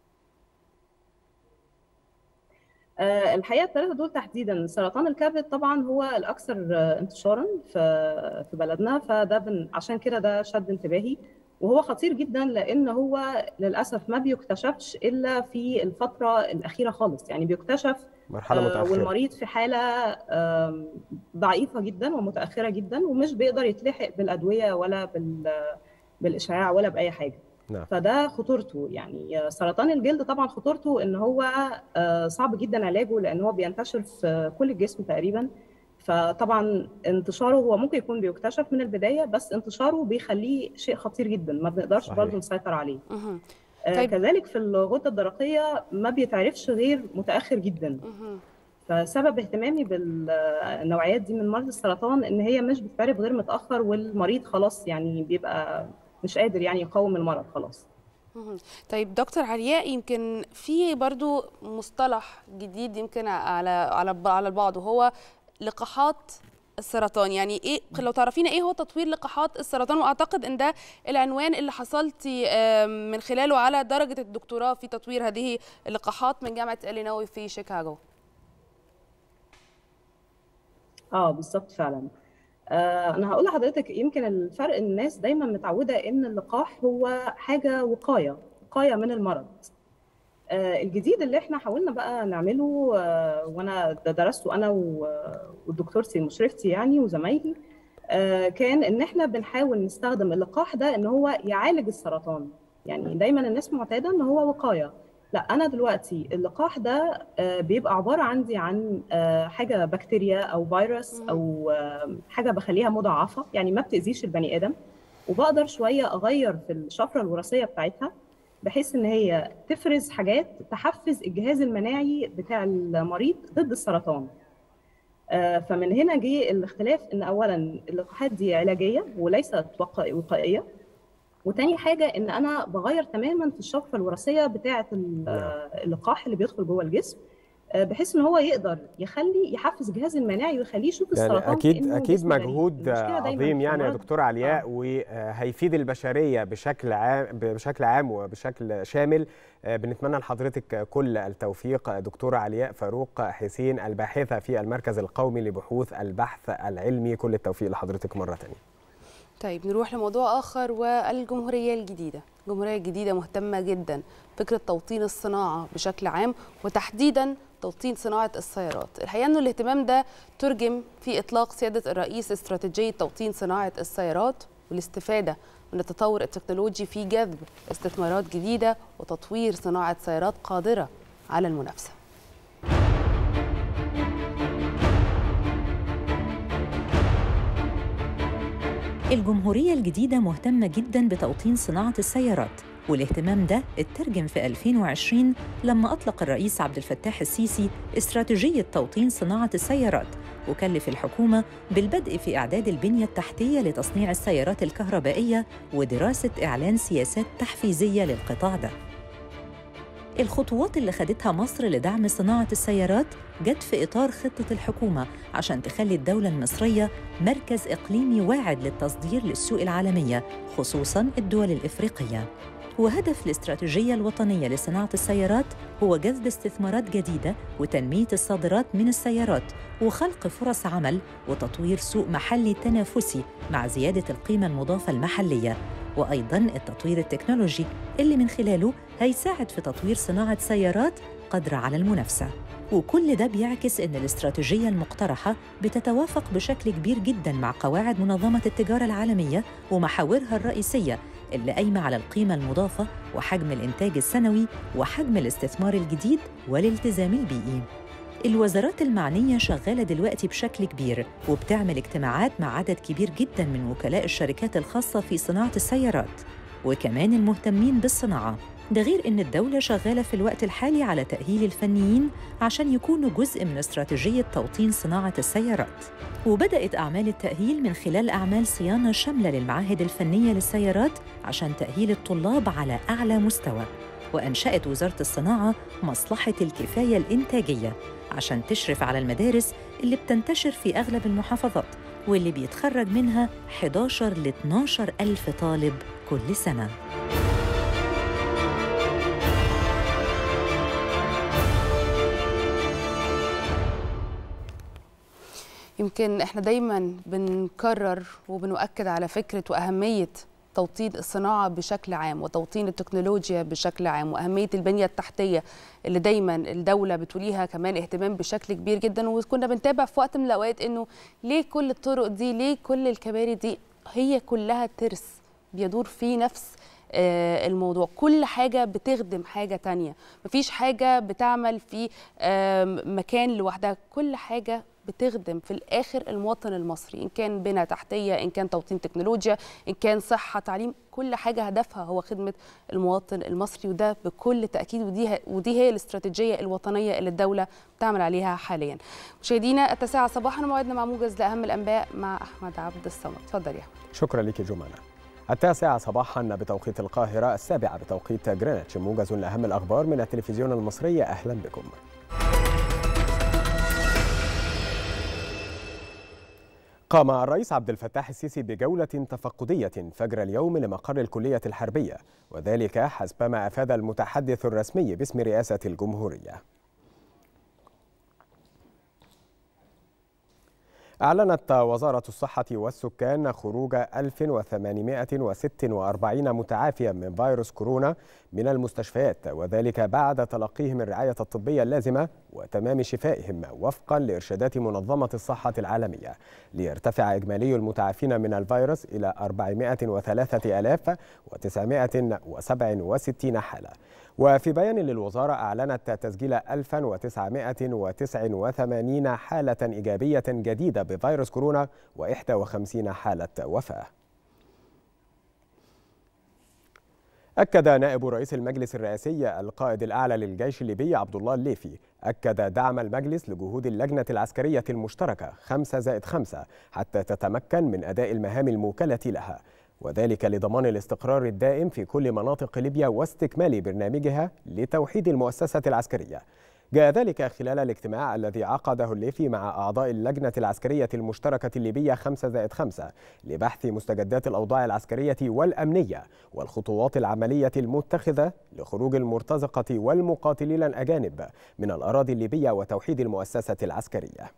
[SPEAKER 10] آه، الحقيقه الثلاثه دول تحديدا سرطان الكبد طبعا هو الاكثر آه، انتشارا في في بلدنا فده بن عشان كده ده شد انتباهي وهو خطير جدا لان هو للاسف ما بيكتشفش الا في الفتره الاخيره خالص يعني بيكتشف
[SPEAKER 1] مرحله
[SPEAKER 10] آه،
[SPEAKER 1] متاخره
[SPEAKER 10] والمريض في حاله آم، ضعيفه جدا ومتاخره جدا ومش بيقدر يتلحق بالادويه ولا بال بالاشعاع ولا باي حاجه
[SPEAKER 1] نعم
[SPEAKER 10] فده خطورته يعني سرطان الجلد طبعا خطورته ان هو آه، صعب جدا علاجه لان هو بينتشر في كل الجسم تقريبا فطبعا انتشاره هو ممكن يكون بيكتشف من البدايه بس انتشاره بيخليه شيء خطير جدا ما بنقدرش
[SPEAKER 1] صحيح.
[SPEAKER 10] برضه نسيطر عليه
[SPEAKER 2] مهم.
[SPEAKER 10] آه،
[SPEAKER 2] طيب.
[SPEAKER 10] كذلك في الغده الدرقيه ما بيتعرفش غير متاخر جدا
[SPEAKER 2] مهم.
[SPEAKER 10] فسبب اهتمامي بالنوعيات دي من مرض السرطان ان هي مش بتتعرف غير متاخر والمريض خلاص يعني بيبقى مش قادر يعني يقاوم المرض خلاص
[SPEAKER 2] مهم. طيب دكتور علياء يمكن في برضو مصطلح جديد يمكن على على على البعض وهو لقاحات السرطان يعني ايه لو تعرفينا ايه هو تطوير لقاحات السرطان واعتقد ان ده العنوان اللي حصلتي آم، من خلاله على درجه الدكتوراه في تطوير هذه اللقاحات من جامعه الينوي في شيكاغو
[SPEAKER 10] اه بالظبط فعلا آه انا هقول لحضرتك يمكن الفرق إن الناس دايما متعوده ان اللقاح هو حاجه وقايه وقايه من المرض آه الجديد اللي احنا حاولنا بقى نعمله آه وانا ده درسته انا و- ودكتورتي مشرفتي يعني وزمايلي آه كان ان احنا بنحاول نستخدم اللقاح ده ان هو يعالج السرطان يعني دايما الناس معتاده ان هو وقايه لا انا دلوقتي اللقاح ده آه، بيبقى عباره عندي عن آه، حاجه بكتيريا او فيروس
[SPEAKER 2] مم.
[SPEAKER 10] او آه، حاجه بخليها مضاعفه يعني ما بتاذيش البني ادم وبقدر شويه اغير في الشفره الوراثيه بتاعتها بحيث ان هي تفرز حاجات تحفز الجهاز المناعي بتاع المريض ضد السرطان آه، فمن هنا جه الاختلاف ان اولا اللقاحات دي علاجيه وليست وقا- وقائيه وتاني حاجه ان انا بغير تماما في الشفره الوراثيه بتاعه ال-
[SPEAKER 1] نعم.
[SPEAKER 10] آه، اللقاح اللي بيدخل جوه الجسم بحيث ان هو يقدر يخلي يحفز الجهاز المناعي ويخليه يشوف السرطان
[SPEAKER 1] يعني اكيد
[SPEAKER 10] كأنه
[SPEAKER 1] اكيد
[SPEAKER 10] جسم غريب.
[SPEAKER 1] مجهود
[SPEAKER 10] المشكلة دايماً
[SPEAKER 1] عظيم
[SPEAKER 10] في
[SPEAKER 1] يعني يا
[SPEAKER 10] المرض-
[SPEAKER 1] دكتوره علياء
[SPEAKER 10] آه.
[SPEAKER 1] وهيفيد البشريه بشكل عام بشكل عام وبشكل شامل آه، بنتمنى لحضرتك كل التوفيق دكتوره علياء فاروق حسين الباحثه في المركز القومي لبحوث البحث العلمي كل التوفيق لحضرتك مره ثانيه
[SPEAKER 2] طيب نروح لموضوع آخر والجمهورية الجديدة الجمهورية الجديدة مهتمة جدا فكرة توطين الصناعة بشكل عام وتحديدا توطين صناعة السيارات الحقيقة أنه الاهتمام ده ترجم في إطلاق سيادة الرئيس استراتيجية توطين صناعة السيارات والاستفادة من التطور التكنولوجي في جذب استثمارات جديدة وتطوير صناعة سيارات قادرة على المنافسة
[SPEAKER 6] الجمهورية الجديدة مهتمة جدا بتوطين صناعة السيارات والاهتمام ده اترجم في 2020 لما أطلق الرئيس عبد الفتاح السيسي استراتيجية توطين صناعة السيارات وكلف الحكومة بالبدء في إعداد البنية التحتية لتصنيع السيارات الكهربائية ودراسة إعلان سياسات تحفيزية للقطاع ده الخطوات اللي خدتها مصر لدعم صناعة السيارات جت في إطار خطة الحكومة عشان تخلي الدولة المصرية مركز إقليمي واعد للتصدير للسوق العالمية خصوصاً الدول الإفريقية وهدف الاستراتيجية الوطنية لصناعة السيارات هو جذب استثمارات جديدة وتنمية الصادرات من السيارات وخلق فرص عمل وتطوير سوق محلي تنافسي مع زيادة القيمة المضافة المحلية وأيضاً التطوير التكنولوجي اللي من خلاله هيساعد في تطوير صناعة سيارات قادرة على المنافسة وكل ده بيعكس أن الاستراتيجية المقترحة بتتوافق بشكل كبير جدا مع قواعد منظمة التجارة العالمية ومحاورها الرئيسية اللي قايمة على القيمة المضافة وحجم الإنتاج السنوي وحجم الاستثمار الجديد والالتزام البيئي الوزارات المعنية شغالة دلوقتي بشكل كبير وبتعمل اجتماعات مع عدد كبير جدا من وكلاء الشركات الخاصة في صناعة السيارات وكمان المهتمين بالصناعة ده غير إن الدولة شغالة في الوقت الحالي على تأهيل الفنيين عشان يكونوا جزء من استراتيجية توطين صناعة السيارات وبدأت أعمال التأهيل من خلال أعمال صيانة شاملة للمعاهد الفنية للسيارات عشان تأهيل الطلاب على أعلى مستوى وأنشأت وزارة الصناعة مصلحة الكفاية الإنتاجية عشان تشرف على المدارس اللي بتنتشر في أغلب المحافظات واللي بيتخرج منها 11 ل 12 ألف طالب كل سنة
[SPEAKER 2] يمكن احنا دايما بنكرر وبنؤكد على فكره واهميه توطين الصناعه بشكل عام وتوطين التكنولوجيا بشكل عام واهميه البنيه التحتيه اللي دايما الدوله بتوليها كمان اهتمام بشكل كبير جدا وكنا بنتابع في وقت من الاوقات انه ليه كل الطرق دي ليه كل الكباري دي هي كلها ترس بيدور في نفس آه، الموضوع كل حاجة بتخدم حاجة تانية مفيش حاجة بتعمل في آم، مكان لوحدها كل حاجة بتخدم في الآخر المواطن المصري إن كان بنى تحتية إن كان توطين تكنولوجيا إن كان صحة تعليم كل حاجة هدفها هو خدمة المواطن المصري وده بكل تأكيد ودي, ودي هي الاستراتيجية الوطنية اللي الدولة بتعمل عليها حاليا مشاهدينا التاسعة صباحا موعدنا مع موجز لأهم الأنباء مع أحمد عبد الصمد اتفضل يا أحمد
[SPEAKER 1] شكرا لك جمانة التاسعة صباحا بتوقيت القاهرة السابعة بتوقيت جرينتش موجز لأهم الأخبار من التلفزيون المصري أهلا بكم قام الرئيس عبد الفتاح السيسي بجولة تفقدية فجر اليوم لمقر الكلية الحربية وذلك حسب ما أفاد المتحدث الرسمي باسم رئاسة الجمهورية أعلنت وزارة الصحة والسكان خروج 1846 متعافيا من فيروس كورونا من المستشفيات وذلك بعد تلقيهم الرعاية الطبية اللازمة وتمام شفائهم وفقا لإرشادات منظمة الصحة العالمية ليرتفع إجمالي المتعافين من الفيروس إلى 403967 حالة وفي بيان للوزارة أعلنت تسجيل 1989 حالة إيجابية جديدة بفيروس كورونا و51 حالة وفاة أكد نائب رئيس المجلس الرئاسي القائد الأعلى للجيش الليبي عبد الله الليفي أكد دعم المجلس لجهود اللجنة العسكرية المشتركة 5 زائد 5 حتى تتمكن من أداء المهام الموكلة لها وذلك لضمان الاستقرار الدائم في كل مناطق ليبيا واستكمال برنامجها لتوحيد المؤسسة العسكرية جاء ذلك خلال الاجتماع الذي عقده الليفي مع أعضاء اللجنة العسكرية المشتركة الليبية 5 زائد 5 لبحث مستجدات الأوضاع العسكرية والأمنية والخطوات العملية المتخذة لخروج المرتزقة والمقاتلين الأجانب من الأراضي الليبية وتوحيد المؤسسة العسكرية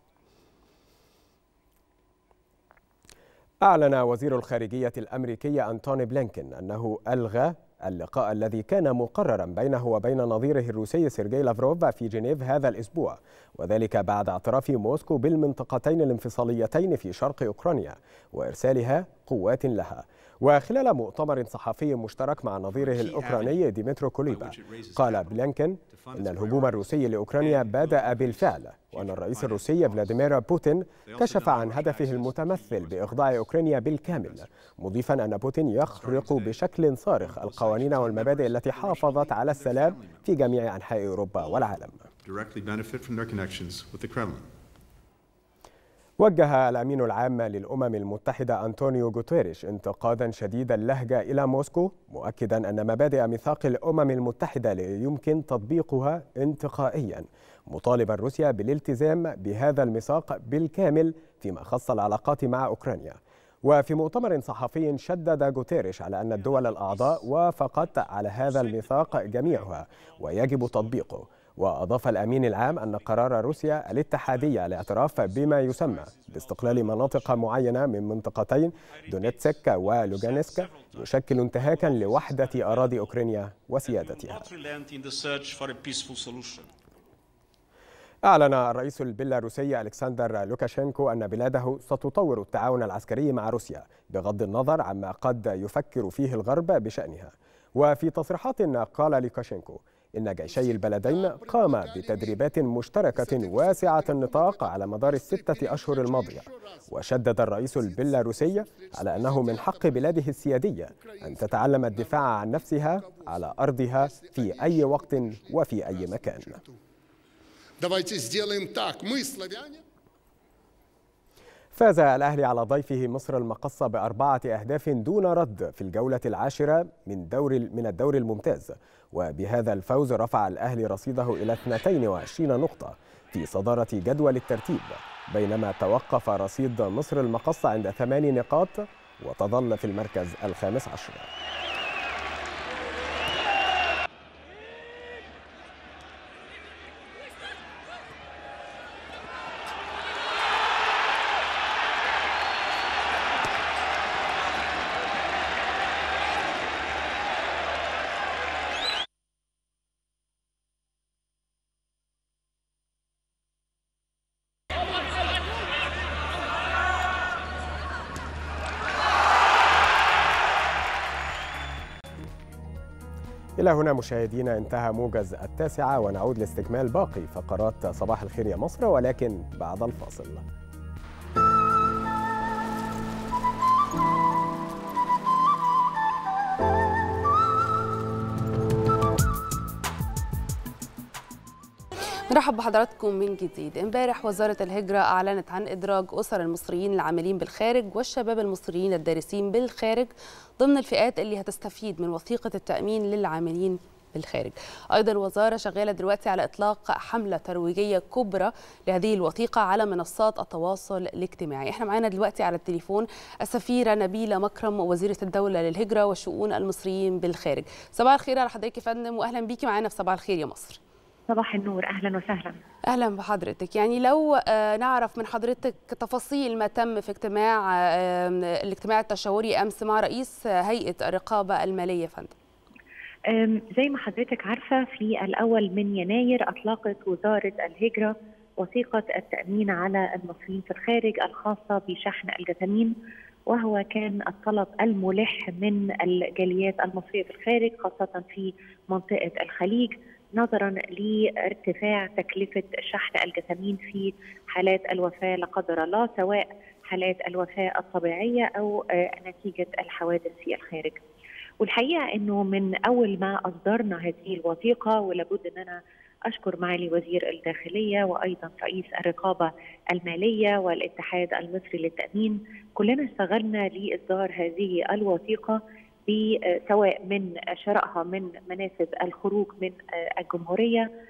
[SPEAKER 1] أعلن وزير الخارجية الأمريكي أنتوني بلينكين أنه ألغى اللقاء الذي كان مقررا بينه وبين نظيره الروسي سيرجي لافروف في جنيف هذا الأسبوع وذلك بعد اعتراف موسكو بالمنطقتين الانفصاليتين في شرق أوكرانيا وإرسالها قوات لها وخلال مؤتمر صحفي مشترك مع نظيره الأوكراني ديمترو كوليبا قال بلينكين إن الهجوم الروسي لأوكرانيا بدأ بالفعل وأن الرئيس الروسي فلاديمير بوتين كشف عن هدفه المتمثل بإخضاع أوكرانيا بالكامل مضيفا أن بوتين يخرق بشكل صارخ القوانين والمبادئ التي حافظت على السلام في جميع أنحاء أوروبا والعالم وجه الأمين العام للأمم المتحدة أنطونيو غوتيريش انتقادا شديد اللهجة إلى موسكو مؤكدا أن مبادئ ميثاق الأمم المتحدة لا يمكن تطبيقها انتقائيا مطالبا روسيا بالالتزام بهذا الميثاق بالكامل فيما خص العلاقات مع أوكرانيا وفي مؤتمر صحفي شدد غوتيريش على أن الدول الأعضاء وافقت على هذا الميثاق جميعها ويجب تطبيقه وأضاف الأمين العام أن قرار روسيا الاتحادية الاعتراف بما يسمى باستقلال مناطق معينة من منطقتين دونيتسك ولوغانسك يشكل انتهاكا لوحدة أراضي أوكرانيا وسيادتها أعلن الرئيس البيلاروسي ألكسندر لوكاشينكو أن بلاده ستطور التعاون العسكري مع روسيا بغض النظر عما قد يفكر فيه الغرب بشأنها وفي تصريحات قال لوكاشينكو إن جيشي البلدين قام بتدريبات مشتركة واسعة النطاق على مدار الستة أشهر الماضية وشدد الرئيس البيلاروسي على أنه من حق بلاده السيادية أن تتعلم الدفاع عن نفسها على أرضها في أي وقت وفي أي مكان فاز الأهلي على ضيفه مصر المقصة بأربعة أهداف دون رد في الجولة العاشرة من دور من الدوري الممتاز وبهذا الفوز رفع الأهلي رصيده إلى 22 نقطة في صدارة جدول الترتيب بينما توقف رصيد مصر المقصة عند ثمان نقاط وتظل في المركز الخامس عشر إلى هنا مشاهدينا انتهى موجز التاسعة ونعود لاستكمال باقي فقرات صباح الخير يا مصر ولكن بعد الفاصل
[SPEAKER 2] نرحب بحضراتكم من جديد امبارح وزارة الهجرة أعلنت عن إدراج أسر المصريين العاملين بالخارج والشباب المصريين الدارسين بالخارج ضمن الفئات اللي هتستفيد من وثيقة التأمين للعاملين بالخارج أيضا الوزارة شغالة دلوقتي على إطلاق حملة ترويجية كبرى لهذه الوثيقة على منصات التواصل الاجتماعي احنا معانا دلوقتي على التليفون السفيرة نبيلة مكرم وزيرة الدولة للهجرة وشؤون المصريين بالخارج صباح الخير على حضرتك يا فندم وأهلا بيكي معانا في صباح الخير يا مصر
[SPEAKER 11] صباح النور اهلا وسهلا
[SPEAKER 2] اهلا بحضرتك يعني لو نعرف من حضرتك تفاصيل ما تم في اجتماع الاجتماع التشاوري امس مع رئيس هيئه الرقابه الماليه فندم
[SPEAKER 11] زي ما حضرتك عارفه في الاول من يناير اطلقت وزاره الهجره وثيقه التامين على المصريين في الخارج الخاصه بشحن الجثامين وهو كان الطلب الملح من الجاليات المصريه في الخارج خاصه في منطقه الخليج نظرا لارتفاع تكلفه شحن الجثامين في حالات الوفاه لا قدر الله سواء حالات الوفاه الطبيعيه او نتيجه الحوادث في الخارج. والحقيقه انه من اول ما اصدرنا هذه الوثيقه ولابد ان انا اشكر معالي وزير الداخليه وايضا رئيس الرقابه الماليه والاتحاد المصري للتامين كلنا اشتغلنا لاصدار هذه الوثيقه سواء من شرائها من منافذ الخروج من الجمهوريه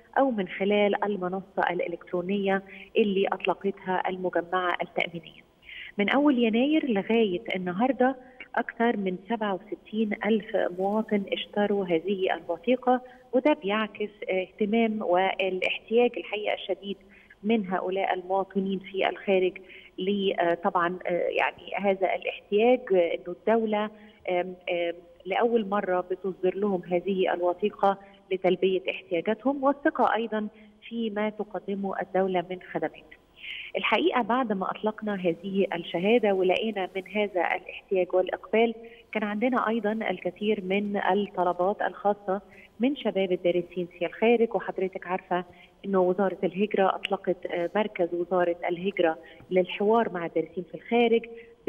[SPEAKER 11] أو من خلال المنصة الإلكترونية اللي أطلقتها المجمعة التأمينية من أول يناير لغاية النهاردة أكثر من 67 ألف مواطن اشتروا هذه الوثيقة وده بيعكس اهتمام والاحتياج الحقيقة الشديد من هؤلاء المواطنين في الخارج طبعا يعني هذا الاحتياج انه الدوله لاول مره بتصدر لهم هذه الوثيقه لتلبيه احتياجاتهم والثقه ايضا فيما تقدمه الدوله من خدمات. الحقيقه بعد ما اطلقنا هذه الشهاده ولقينا من هذا الاحتياج والاقبال كان عندنا ايضا الكثير من الطلبات الخاصه من شباب الدارسين في الخارج وحضرتك عارفه انه وزاره الهجره اطلقت مركز وزاره الهجره للحوار مع الدارسين في الخارج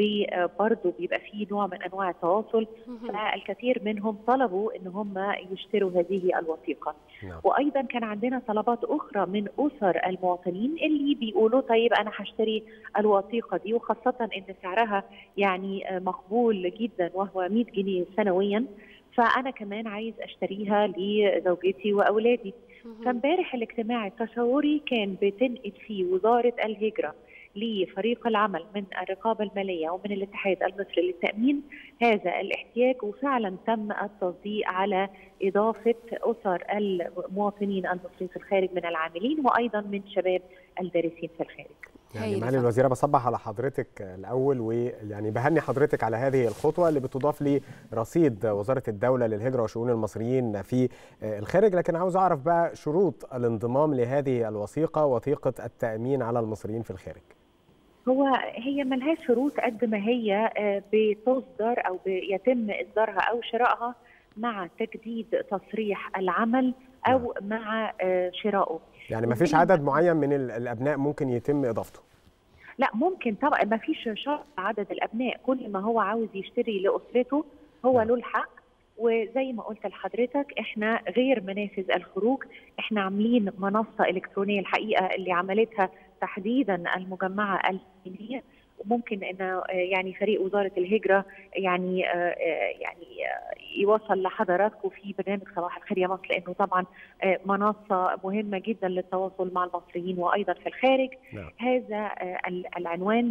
[SPEAKER 11] برضه بيبقى فيه نوع من انواع التواصل فالكثير منهم طلبوا ان هم يشتروا هذه الوثيقه نعم. وايضا كان عندنا طلبات اخرى من اسر المواطنين اللي بيقولوا طيب انا هشتري الوثيقه دي وخاصه ان سعرها يعني مقبول جدا وهو 100 جنيه سنويا فانا كمان عايز اشتريها لزوجتي واولادي فامبارح الاجتماع التشاوري كان بتنقل فيه وزاره الهجره لفريق العمل من الرقابة المالية ومن الاتحاد المصري للتأمين هذا الاحتياج وفعلا تم التصديق على إضافة أسر المواطنين المصريين في الخارج من العاملين وأيضا من شباب الدارسين في الخارج
[SPEAKER 1] يعني معالي الوزيره بصبح على حضرتك الاول ويعني بهني حضرتك على هذه الخطوه اللي بتضاف لرصيد وزاره الدوله للهجره وشؤون المصريين في الخارج لكن عاوز اعرف بقى شروط الانضمام لهذه الوثيقه وثيقه التامين على المصريين في الخارج
[SPEAKER 11] هو هي ملهاش شروط قد ما هي بتصدر او يتم اصدارها او شرائها مع تجديد تصريح العمل او مع شرائه
[SPEAKER 1] يعني ما فيش عدد معين من الابناء ممكن يتم اضافته
[SPEAKER 11] لا ممكن طبعا ما فيش شرط عدد الابناء كل ما هو عاوز يشتري لاسرته هو له الحق وزي ما قلت لحضرتك احنا غير منافذ الخروج احنا عاملين منصه الكترونيه الحقيقه اللي عملتها تحديدا المجمعه الفنيه وممكن انه يعني فريق وزاره الهجره يعني يعني يوصل لحضراتكم في برنامج صباح الخير يا مصر لانه طبعا منصه مهمه جدا للتواصل مع المصريين وايضا في الخارج نعم. هذا العنوان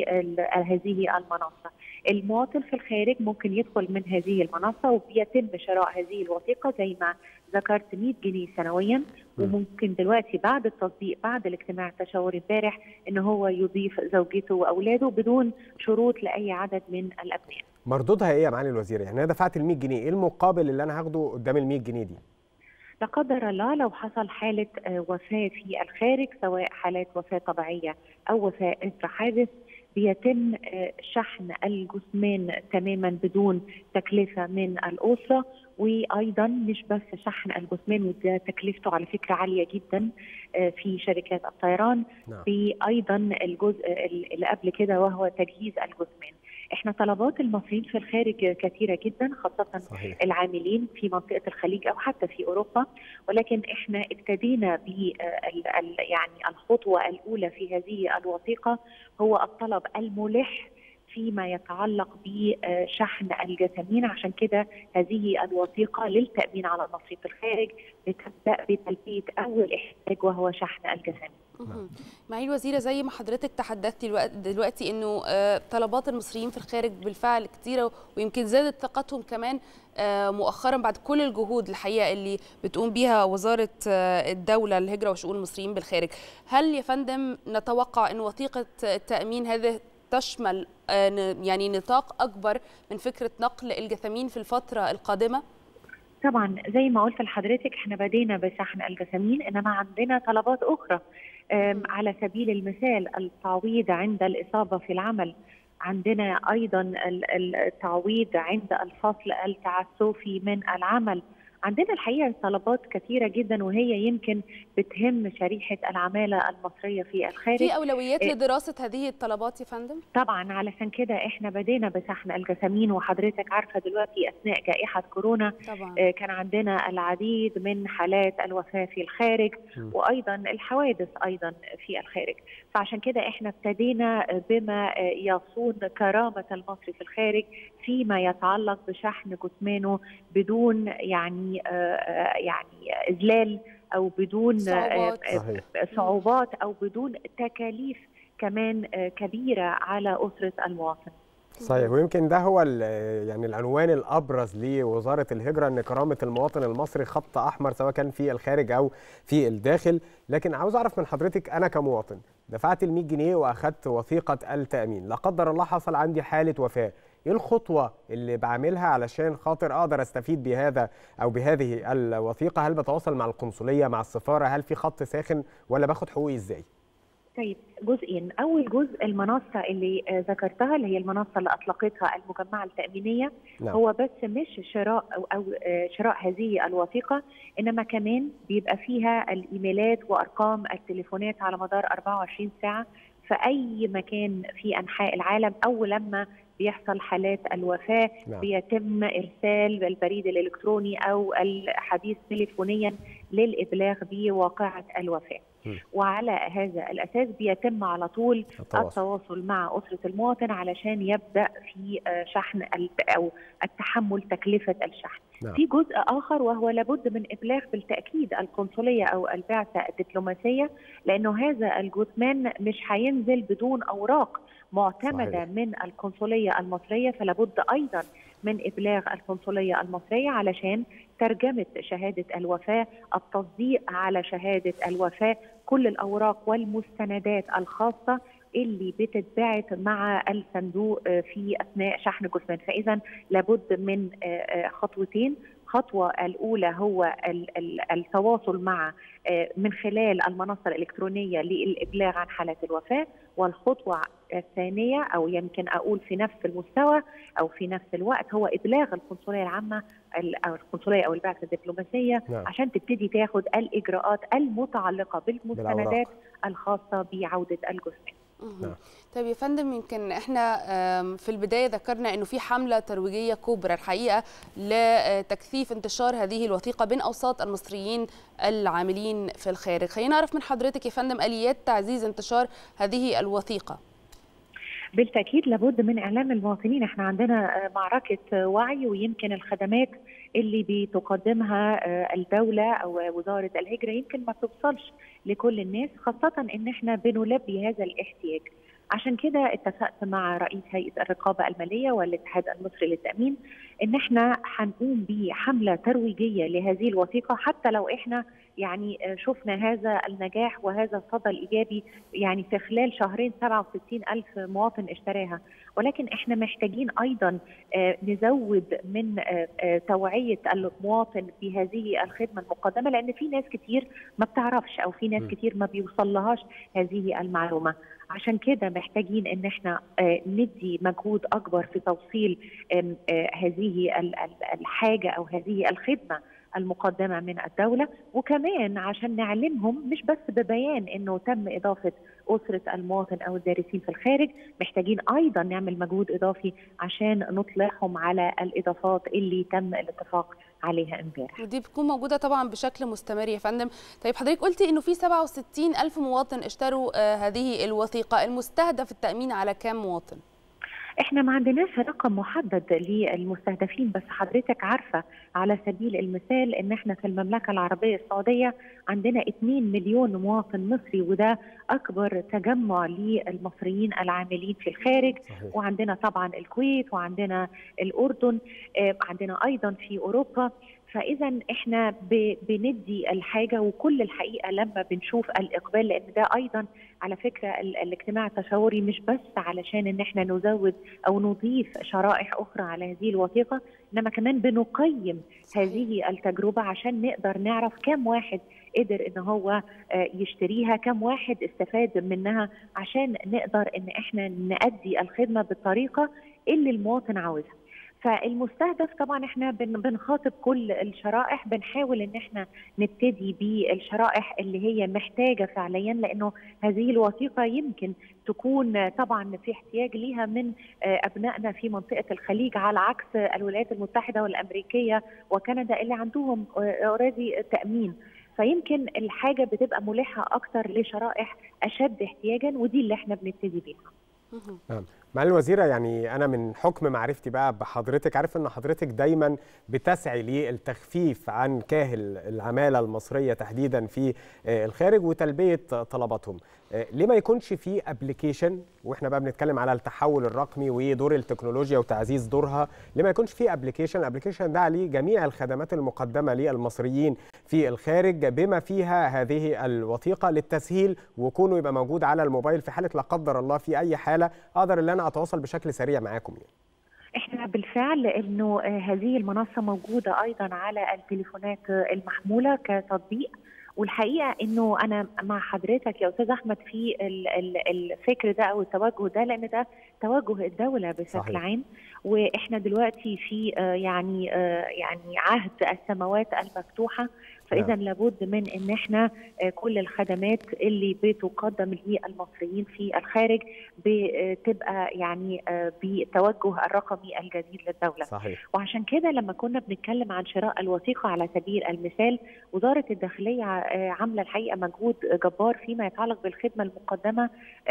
[SPEAKER 11] لهذه المنصه المواطن في الخارج ممكن يدخل من هذه المنصه وبيتم شراء هذه الوثيقه زي ما ذكرت 100 جنيه سنويا وممكن دلوقتي بعد التصديق بعد الاجتماع التشاوري امبارح ان هو يضيف زوجته واولاده بدون شروط لاي عدد من الابناء.
[SPEAKER 1] مردودها ايه يا معالي الوزير؟ يعني انا دفعت ال 100 جنيه، ايه المقابل اللي انا هاخده قدام ال 100 جنيه دي؟
[SPEAKER 11] لا قدر الله لو حصل حاله وفاه في الخارج سواء حالات وفاه طبيعيه او وفاه اثر حادث بيتم شحن الجثمان تماما بدون تكلفه من الاسره وايضا مش بس شحن الجثمان وده تكلفته على فكره عاليه جدا في شركات الطيران نعم. في ايضا الجزء اللي قبل كده وهو تجهيز الجثمان احنا طلبات المصريين في الخارج كثيره جدا خاصه صحيح. العاملين في منطقه الخليج او حتى في اوروبا ولكن احنا ابتدينا ب يعني الخطوه الاولى في هذه الوثيقه هو الطلب الملح فيما يتعلق بشحن الجثامين عشان كده هذه الوثيقه للتامين على المصري في الخارج بتبدا بتلبيه اول احتياج وهو شحن الجثامين.
[SPEAKER 2] معالي الوزيره زي ما حضرتك تحدثتي دلوقتي انه طلبات المصريين في الخارج بالفعل كتيره ويمكن زادت ثقتهم كمان مؤخرا بعد كل الجهود الحقيقه اللي بتقوم بيها وزاره الدوله للهجره وشؤون المصريين بالخارج هل يا فندم نتوقع ان وثيقه التامين هذه تشمل يعني نطاق اكبر من فكره نقل الجثامين في الفتره القادمه
[SPEAKER 11] طبعا زي ما قلت لحضرتك احنا بدينا بشحن الجثامين انما عندنا طلبات اخرى على سبيل المثال التعويض عند الاصابه في العمل عندنا ايضا التعويض عند الفصل التعسفي من العمل عندنا الحقيقه طلبات كثيره جدا وهي يمكن بتهم شريحه العماله المصريه في الخارج
[SPEAKER 2] في اولويات لدراسه هذه الطلبات يا فندم
[SPEAKER 11] طبعا علشان كده احنا بدينا بشحن الجثامين وحضرتك عارفه دلوقتي اثناء جائحه كورونا
[SPEAKER 2] طبعا.
[SPEAKER 11] آه كان عندنا العديد من حالات الوفاه في الخارج م. وايضا الحوادث ايضا في الخارج فعشان كده احنا ابتدينا بما يصون كرامه المصري في الخارج فيما يتعلق بشحن جثمانه بدون يعني يعني اذلال او بدون
[SPEAKER 2] صعوبات.
[SPEAKER 1] صحيح.
[SPEAKER 11] صعوبات او بدون تكاليف كمان كبيره على اسره المواطن
[SPEAKER 1] صحيح ويمكن ده هو ال- يعني العنوان الابرز لوزاره الهجره ان كرامه المواطن المصري خط احمر سواء كان في الخارج او في الداخل لكن عاوز اعرف من حضرتك انا كمواطن دفعت ال 100 جنيه واخدت وثيقه التامين لا قدر الله حصل عندي حاله وفاه ايه الخطوه اللي بعملها علشان خاطر اقدر استفيد بهذا او بهذه الوثيقه هل بتواصل مع القنصليه مع السفاره هل في خط ساخن ولا باخد حقوقي ازاي
[SPEAKER 11] طيب جزئين اول جزء المنصه اللي آه، ذكرتها اللي هي المنصه اللي اطلقتها المجمعه التامينيه
[SPEAKER 1] نعم.
[SPEAKER 11] هو بس مش شراء او, أو آه، شراء هذه الوثيقه انما كمان بيبقى فيها الايميلات وارقام التليفونات على مدار 24 ساعه في اي مكان في انحاء العالم او لما بيحصل حالات الوفاه
[SPEAKER 1] نعم.
[SPEAKER 11] بيتم ارسال البريد الالكتروني او الحديث تليفونيا للابلاغ بواقعه الوفاه
[SPEAKER 1] م.
[SPEAKER 11] وعلى هذا الاساس بيتم على طول
[SPEAKER 1] التواصل.
[SPEAKER 11] التواصل مع اسره المواطن علشان يبدا في آه، شحن ال- او التحمل تكلفه الشحن.
[SPEAKER 1] نعم.
[SPEAKER 11] في جزء اخر وهو لابد من ابلاغ بالتاكيد القنصليه او البعثه الدبلوماسيه لانه هذا الجثمان مش هينزل بدون اوراق معتمده
[SPEAKER 1] صحيح.
[SPEAKER 11] من القنصليه المصريه فلابد ايضا من ابلاغ القنصليه المصريه علشان ترجمه شهاده الوفاه، التصديق على شهاده الوفاه، كل الاوراق والمستندات الخاصه اللي بتتبعت مع الصندوق آه، في اثناء شحن الجثمان، فاذا لابد من آه، آه، خطوتين الخطوة الأولى هو ال- ال- التواصل مع آه، من خلال المنصة الإلكترونية للإبلاغ عن حالة الوفاة والخطوة الثانية أو يمكن أقول في نفس المستوى أو في نفس الوقت هو إبلاغ القنصلية العامة ال- أو القنصلية أو البعثة الدبلوماسية
[SPEAKER 1] نعم.
[SPEAKER 11] عشان تبتدي تاخد الإجراءات المتعلقة بالمستندات
[SPEAKER 1] بالأوراق.
[SPEAKER 11] الخاصة بعودة الجثمان
[SPEAKER 2] مهم. طيب يا فندم يمكن احنا آم، في البدايه ذكرنا انه في حمله ترويجيه كبرى الحقيقه لتكثيف انتشار هذه الوثيقه بين اوساط المصريين العاملين في الخارج خلينا نعرف من حضرتك يا فندم اليات تعزيز انتشار هذه الوثيقه
[SPEAKER 11] بالتاكيد لابد من اعلام المواطنين احنا عندنا آه، معركه آه، وعي ويمكن الخدمات اللي بتقدمها آه، الدوله او وزاره الهجره يمكن ما بتوصلش لكل الناس خاصه ان احنا بنلبي هذا الاحتياج عشان كده اتفقت مع رئيس هيئه الرقابه الماليه والاتحاد المصري للتامين ان احنا هنقوم بحمله ترويجيه لهذه الوثيقه حتى لو احنا يعني آه، شفنا هذا النجاح وهذا الصدى الايجابي يعني في خلال شهرين 67 ألف مواطن اشتراها ولكن احنا محتاجين أيضا آه، نزود من آه، آه، توعية المواطن بهذه الخدمة المقدمة لأن في ناس كتير ما بتعرفش أو في ناس
[SPEAKER 1] م.
[SPEAKER 11] كتير ما بيوصلهاش هذه المعلومة عشان كده محتاجين ان احنا آه، ندي مجهود اكبر في توصيل آم، آه، هذه ال- ال- الحاجه او هذه الخدمه المقدمه من الدوله وكمان عشان نعلمهم مش بس ببيان انه تم اضافه اسره المواطن او الدارسين في الخارج محتاجين ايضا نعمل مجهود اضافي عشان نطلعهم على الاضافات اللي تم الاتفاق عليها امبارح
[SPEAKER 2] ودي بتكون موجوده طبعا بشكل مستمر يا فندم طيب حضرتك قلتي انه في 67 الف مواطن اشتروا آه، هذه الوثيقه المستهدف التامين على كام مواطن
[SPEAKER 11] احنا ما عندناش رقم محدد للمستهدفين بس حضرتك عارفه على سبيل المثال ان احنا في المملكه العربيه السعوديه عندنا 2 مليون مواطن مصري وده اكبر تجمع للمصريين العاملين في الخارج
[SPEAKER 1] صحيح.
[SPEAKER 11] وعندنا طبعا الكويت وعندنا الاردن آه، عندنا ايضا في اوروبا فاذا احنا ب- بندي الحاجه وكل الحقيقه لما بنشوف الاقبال لان ده ايضا على فكره ال- الاجتماع التشاوري مش بس علشان ان احنا نزود او نضيف شرائح اخرى على هذه الوثيقه انما كمان بنقيم
[SPEAKER 2] صحيح.
[SPEAKER 11] هذه التجربه عشان نقدر نعرف كم واحد قدر ان هو آه، يشتريها كم واحد استفاد منها عشان نقدر ان احنا نأدي الخدمه بالطريقه اللي المواطن عاوزها فالمستهدف طبعا احنا بن- بنخاطب كل الشرائح بنحاول ان احنا نبتدي بالشرائح اللي هي محتاجه فعليا لانه هذه الوثيقه يمكن تكون طبعا في احتياج ليها من آه، ابنائنا في منطقه الخليج على عكس الولايات المتحده والامريكيه وكندا اللي عندهم اوريدي تامين فيمكن الحاجه بتبقى ملحه اكتر لشرائح اشد احتياجا ودي اللي احنا بنبتدي بيها
[SPEAKER 1] نعم معالي الوزيرة يعني أنا من حكم معرفتي بقى بحضرتك عارف أن حضرتك دايما بتسعي للتخفيف عن كاهل العمالة المصرية تحديدا في الخارج وتلبية طلباتهم ليه ما يكونش في ابلكيشن واحنا بقى بنتكلم على التحول الرقمي ودور التكنولوجيا وتعزيز دورها ليه ما يكونش في ابلكيشن الابلكيشن ده عليه جميع الخدمات المقدمه للمصريين في الخارج بما فيها هذه الوثيقه للتسهيل وكونه يبقى موجود على الموبايل في حاله لا قدر الله في اي حاله اقدر ان انا اتواصل بشكل سريع معاكم يعني.
[SPEAKER 11] احنا بالفعل انه هذه المنصه موجوده ايضا على التليفونات المحموله كتطبيق والحقيقه انه انا مع حضرتك يا استاذ احمد في الفكر ده او التوجه ده لان ده توجه الدوله بشكل صحيح. عام واحنا دلوقتي في يعني يعني عهد السماوات المفتوحه فاذا لابد من ان احنا كل الخدمات اللي بتقدم للمصريين في الخارج بتبقى يعني بالتوجه الرقمي الجديد للدوله
[SPEAKER 1] صحيح.
[SPEAKER 11] وعشان كده لما كنا بنتكلم عن شراء الوثيقه على سبيل المثال وزاره الداخليه عامله الحقيقه مجهود جبار فيما يتعلق بالخدمه المقدمه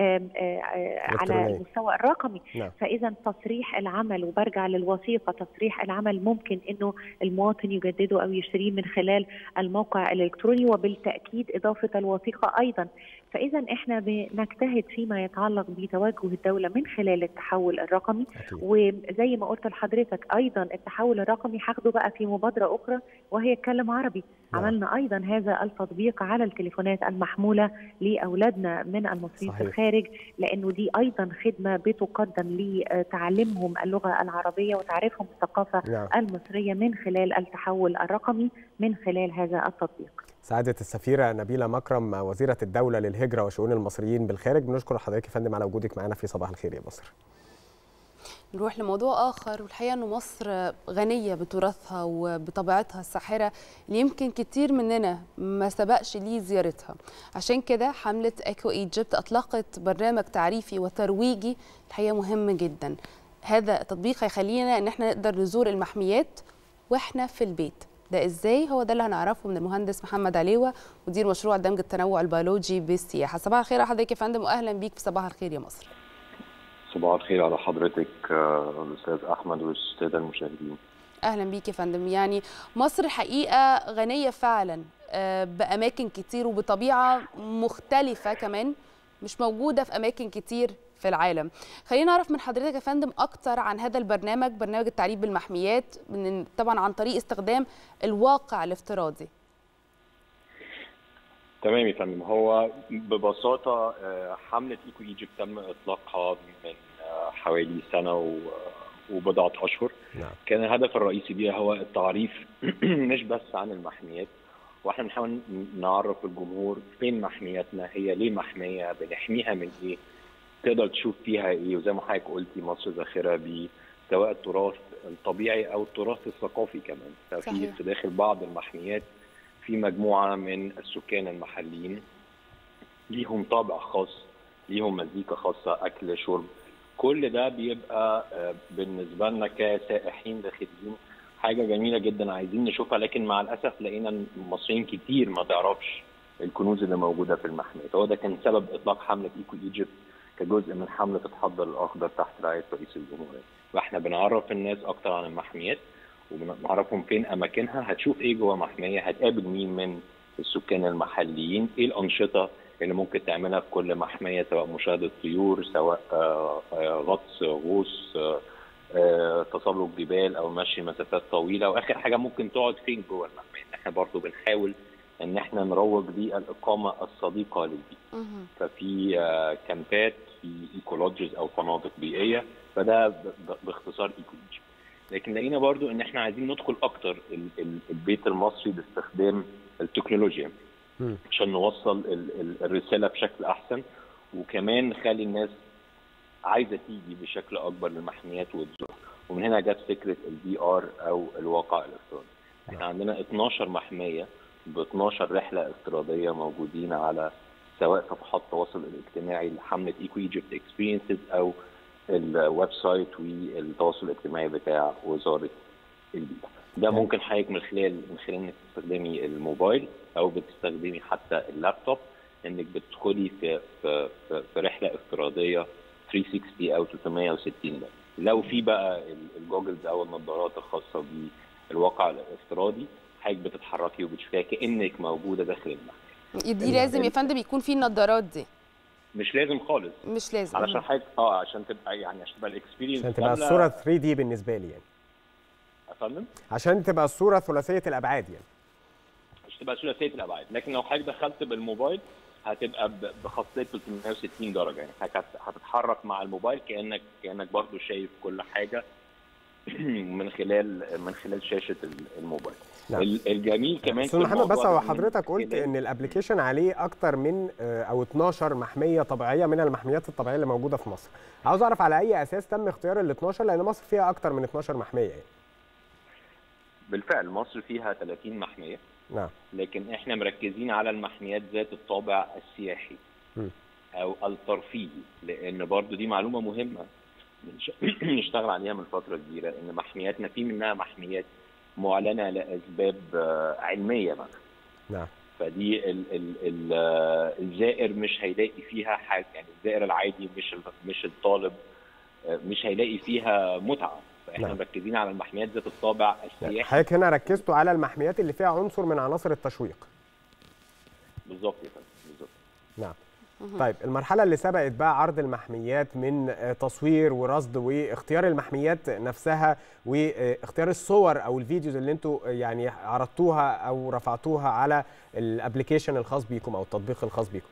[SPEAKER 11] على المستوى الرقمي
[SPEAKER 1] نعم.
[SPEAKER 11] فاذا تصريح العمل وبرجع للوثيقه تصريح العمل ممكن انه المواطن يجدده او يشتريه من خلال الموقع الالكتروني وبالتاكيد اضافه الوثيقه ايضا فاذا احنا بنجتهد فيما يتعلق بتوجه الدوله من خلال التحول الرقمي
[SPEAKER 1] أكيد.
[SPEAKER 11] وزي ما قلت لحضرتك ايضا التحول الرقمي هاخده بقى في مبادره اخرى وهي اتكلم عربي
[SPEAKER 1] نعم.
[SPEAKER 11] عملنا ايضا هذا التطبيق على التليفونات المحموله لاولادنا من المصريين في
[SPEAKER 1] صحيح.
[SPEAKER 11] الخارج لانه دي ايضا خدمه بتقدم لتعليمهم اللغه العربيه وتعريفهم الثقافه
[SPEAKER 1] نعم.
[SPEAKER 11] المصريه من خلال التحول الرقمي من خلال هذا التطبيق
[SPEAKER 1] سعادة السفيرة نبيلة مكرم وزيرة الدولة للهجرة وشؤون المصريين بالخارج بنشكر حضرتك يا فندم على وجودك معنا في صباح الخير يا مصر
[SPEAKER 2] نروح لموضوع آخر والحقيقة أنه مصر غنية بتراثها وبطبيعتها الساحرة اللي يمكن كتير مننا ما سبقش ليه زيارتها عشان كده حملة ايكو ايجيبت أطلقت برنامج تعريفي وترويجي الحقيقة مهم جدا هذا التطبيق هيخلينا ان احنا نقدر نزور المحميات واحنا في البيت ده ازاي هو ده اللي هنعرفه من المهندس محمد عليوه مدير مشروع دمج التنوع البيولوجي بالسياحه صباح الخير على حضرتك يا فندم واهلا بيك في صباح الخير يا مصر
[SPEAKER 12] صباح الخير على حضرتك الاستاذ احمد والساده المشاهدين
[SPEAKER 2] اهلا بيك يا فندم يعني مصر حقيقه غنيه فعلا باماكن كتير وبطبيعه مختلفه كمان مش موجوده في اماكن كتير في العالم خلينا نعرف من حضرتك يا فندم اكتر عن هذا البرنامج برنامج التعريف بالمحميات من طبعا عن طريق استخدام الواقع الافتراضي
[SPEAKER 12] تمام يا فندم هو ببساطه حمله ايكو ايجيبت تم اطلاقها من حوالي سنه وبضعه اشهر
[SPEAKER 1] نعم.
[SPEAKER 12] كان الهدف الرئيسي بيها هو التعريف مش بس عن المحميات واحنا بنحاول نعرف الجمهور فين محمياتنا هي ليه محميه بنحميها من ايه تقدر تشوف فيها ايه وزي ما حضرتك قلتي مصر ذاخره ب سواء التراث الطبيعي او التراث الثقافي كمان ففي
[SPEAKER 2] صحيح.
[SPEAKER 12] في داخل بعض المحميات في مجموعه من السكان المحليين ليهم طابع خاص ليهم مزيكا خاصه اكل شرب كل ده بيبقى بالنسبه لنا كسائحين داخلين حاجه جميله جدا عايزين نشوفها لكن مع الاسف لقينا المصريين كتير ما تعرفش الكنوز اللي موجوده في المحميات هو ده كان سبب اطلاق حمله ايكو ايجيبت كجزء من حمله الحضر الاخضر تحت رعايه رئيس الجمهوريه واحنا بنعرف الناس اكتر عن المحميات وبنعرفهم فين اماكنها هتشوف ايه جوه محميه هتقابل مين من السكان المحليين ايه الانشطه اللي ممكن تعملها في كل محميه سواء مشاهده طيور سواء غطس غوص تسلق جبال او مشي مسافات طويله واخر حاجه ممكن تقعد فين جوه المحميه احنا برضو بنحاول ان احنا نروج بالاقامه الصديقه للبيئه ففي كامبات في ايكولوجيز او فنادق بيئيه فده باختصار ايكولوجي لكن لقينا برضو ان احنا عايزين ندخل اكتر البيت المصري باستخدام التكنولوجيا عشان نوصل الرساله بشكل احسن وكمان نخلي الناس عايزه تيجي بشكل اكبر للمحميات والزهر ومن هنا جت فكره البي ار او الواقع الافتراضي احنا عندنا 12 محميه ب 12 رحله افتراضيه موجودين على سواء صفحات التواصل الاجتماعي لحمله ايكو ايجيبت اكسبيرينسز او الويب سايت والتواصل الاجتماعي بتاع وزاره البيئه ده ممكن حضرتك من خلال من خلال انك تستخدمي الموبايل او بتستخدمي حتى اللابتوب انك بتدخلي في في في, في رحله افتراضيه 360 او 360 درجه لو في بقى ال- الجوجلز او النظارات الخاصه بالواقع الافتراضي حضرتك بتتحركي وبتشوفيها كانك موجوده داخل المحل
[SPEAKER 2] دي لازم يا فندم يكون في النضارات دي
[SPEAKER 12] مش لازم خالص
[SPEAKER 2] مش لازم
[SPEAKER 12] علشان حضرتك اه عشان تبقى يعني عشان تبقى الاكسبيرينس
[SPEAKER 1] عشان تبقى الصوره 3 دي بالنسبه لي يعني
[SPEAKER 12] فندم
[SPEAKER 1] عشان تبقى الصوره ثلاثيه الابعاد يعني
[SPEAKER 12] مش تبقى ثلاثيه الابعاد لكن لو حضرتك دخلت بالموبايل هتبقى ب- بخاصيه 360 درجه يعني حضرتك هت- هتتحرك مع الموبايل كانك كانك برضو شايف كل حاجه من خلال من خلال شاشه ال- الموبايل
[SPEAKER 1] نعم.
[SPEAKER 12] ال- الجميل كمان
[SPEAKER 1] استاذ
[SPEAKER 12] في
[SPEAKER 1] محمد بس
[SPEAKER 12] الموضوع
[SPEAKER 1] هو
[SPEAKER 12] ده إن
[SPEAKER 1] حضرتك قلت ان الابلكيشن عليه اكتر من آه، او 12 محميه طبيعيه من المحميات الطبيعيه اللي موجوده في مصر عاوز اعرف على اي اساس تم اختيار ال 12 لان مصر فيها اكتر من 12 محميه يعني
[SPEAKER 12] بالفعل مصر فيها 30 محميه
[SPEAKER 1] نعم
[SPEAKER 12] لكن احنا مركزين على المحميات ذات الطابع السياحي
[SPEAKER 1] م.
[SPEAKER 12] او الترفيهي لان برضو دي معلومه مهمه بنش- نشتغل عليها من فتره كبيره ان محمياتنا في منها محميات معلنه لاسباب آه، علميه مثلا
[SPEAKER 1] نعم
[SPEAKER 12] فدي ال ال ال آه، الزائر مش هيلاقي فيها حاجه يعني الزائر العادي مش ال- مش الطالب آه، مش هيلاقي فيها متعه فاحنا
[SPEAKER 1] نعم.
[SPEAKER 12] مركزين على المحميات ذات الطابع السياحي
[SPEAKER 1] حضرتك هنا ركزتوا على المحميات اللي فيها عنصر من عناصر التشويق
[SPEAKER 12] بالظبط يا فندم بالظبط
[SPEAKER 1] نعم طيب المرحلة اللي سبقت بقى عرض المحميات من آه، تصوير ورصد واختيار المحميات نفسها واختيار الصور او الفيديوز اللي انتوا آه، يعني عرضتوها او رفعتوها على الابلكيشن الخاص بيكم او التطبيق الخاص بيكم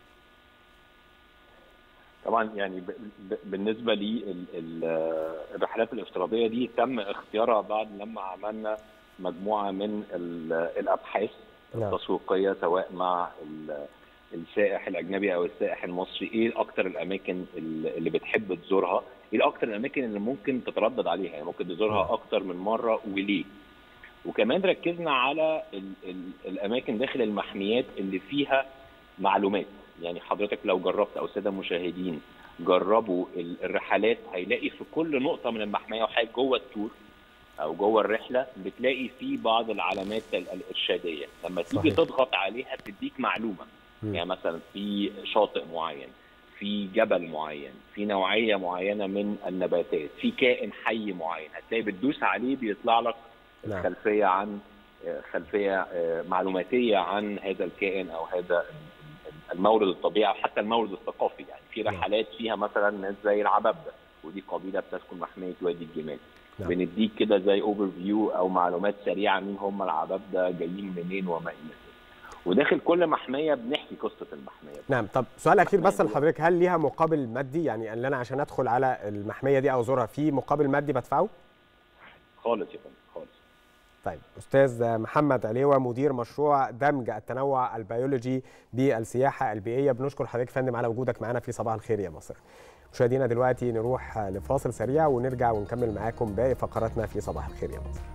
[SPEAKER 12] طبعا يعني ب- ب- بالنسبه لي ال- ال- الرحلات الافتراضيه دي تم اختيارها بعد لما عملنا مجموعه من ال- الابحاث
[SPEAKER 1] نعم.
[SPEAKER 12] التسويقيه سواء مع ال- السائح الاجنبي او السائح المصري ايه اكتر الاماكن ال- اللي بتحب تزورها ايه اكتر الاماكن اللي ممكن تتردد عليها يعني ممكن تزورها اكتر من مره وليه وكمان ركزنا على ال ال الاماكن داخل المحميات اللي فيها معلومات يعني حضرتك لو جربت او الساده المشاهدين جربوا ال- الرحلات هيلاقي في كل نقطه من المحميه وحاجه جوه التور او جوه الرحله بتلاقي في بعض العلامات ال- الارشاديه لما تيجي
[SPEAKER 1] صحيح.
[SPEAKER 12] تضغط عليها بتديك معلومه
[SPEAKER 1] مم.
[SPEAKER 12] يعني مثلا في شاطئ معين في جبل معين في نوعيه معينه من النباتات في كائن حي معين هتلاقي بتدوس عليه بيطلع لك
[SPEAKER 1] نعم.
[SPEAKER 12] خلفيه عن خلفيه آه، معلوماتيه عن هذا الكائن او هذا المورد الطبيعي او حتى المورد الثقافي يعني في رحلات فيها مثلا ناس زي العبابده ودي قبيله بتسكن محميه وادي الجمال
[SPEAKER 1] نعم.
[SPEAKER 12] بنديك كده زي اوفر فيو او معلومات سريعه مين هم العبابده جايين منين وما الى ذلك وداخل كل محميه بنحكي قصه المحميه
[SPEAKER 1] نعم طب سؤال اخير بس
[SPEAKER 12] محمية.
[SPEAKER 1] لحضرتك هل ليها مقابل مادي يعني ان انا عشان ادخل على المحميه دي او ازورها في مقابل مادي بدفعه
[SPEAKER 12] خالص يا فندم خالص
[SPEAKER 1] طيب استاذ محمد عليوه مدير مشروع دمج التنوع البيولوجي بالسياحه البيئيه بنشكر حضرتك يا فندم على وجودك معنا في صباح الخير يا مصر مشاهدينا دلوقتي نروح لفاصل سريع ونرجع ونكمل معاكم باقي فقراتنا في صباح الخير يا مصر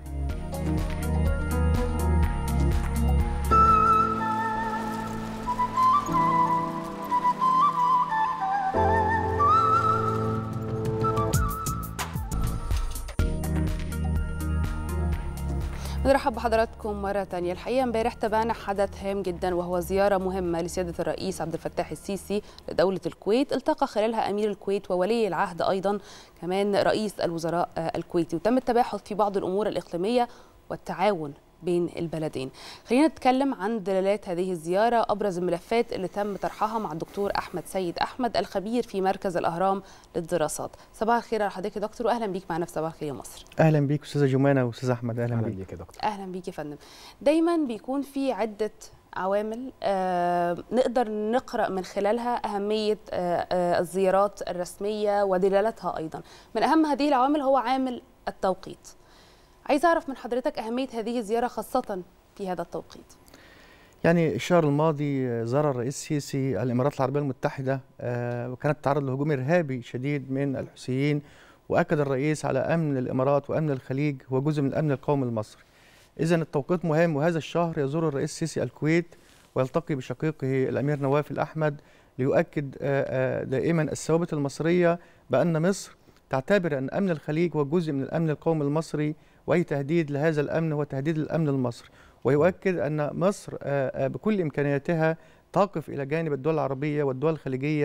[SPEAKER 2] نرحب بحضراتكم مرة تانية الحقيقة امبارح تابعنا حدث هام جدا وهو زيارة مهمة لسيادة الرئيس عبد الفتاح السيسي لدولة الكويت التقى خلالها أمير الكويت وولي العهد أيضا كمان رئيس الوزراء آه، الكويتي وتم التباحث في بعض الأمور الإقليمية والتعاون بين البلدين خلينا نتكلم عن دلالات هذه الزيارة أبرز الملفات اللي تم طرحها مع الدكتور أحمد سيد أحمد الخبير في مركز الأهرام للدراسات صباح الخير على حضرتك يا دكتور وأهلا بيك معنا في صباح الخير يا مصر
[SPEAKER 13] اهلا بيك استاذه جمانه واستاذ احمد اهلا,
[SPEAKER 1] اهلا
[SPEAKER 13] بيك
[SPEAKER 1] بيك يا دكتور
[SPEAKER 2] اهلا بيك يا فندم دايما بيكون في عده عوامل آه نقدر نقرا من خلالها اهميه آه آه الزيارات الرسميه ودلالتها ايضا من اهم هذه العوامل هو عامل التوقيت عايز اعرف من حضرتك اهميه هذه الزياره خاصه في هذا التوقيت
[SPEAKER 13] يعني الشهر الماضي آه، زار الرئيس السيسي الامارات العربيه المتحده آه، وكانت تعرض لهجوم ارهابي شديد من الحوثيين واكد الرئيس على امن الامارات وامن الخليج هو جزء من الامن القومي المصري اذا التوقيت مهم وهذا الشهر يزور الرئيس السيسي الكويت ويلتقي بشقيقه الامير نواف الاحمد ليؤكد آه، آه، دائما الثوابت المصريه بان مصر تعتبر ان امن الخليج هو جزء من الامن القومي المصري واي تهديد لهذا الامن هو تهديد للامن المصري ويؤكد ان مصر آه، آه، بكل امكانياتها تقف الى جانب الدول العربيه والدول الخليجيه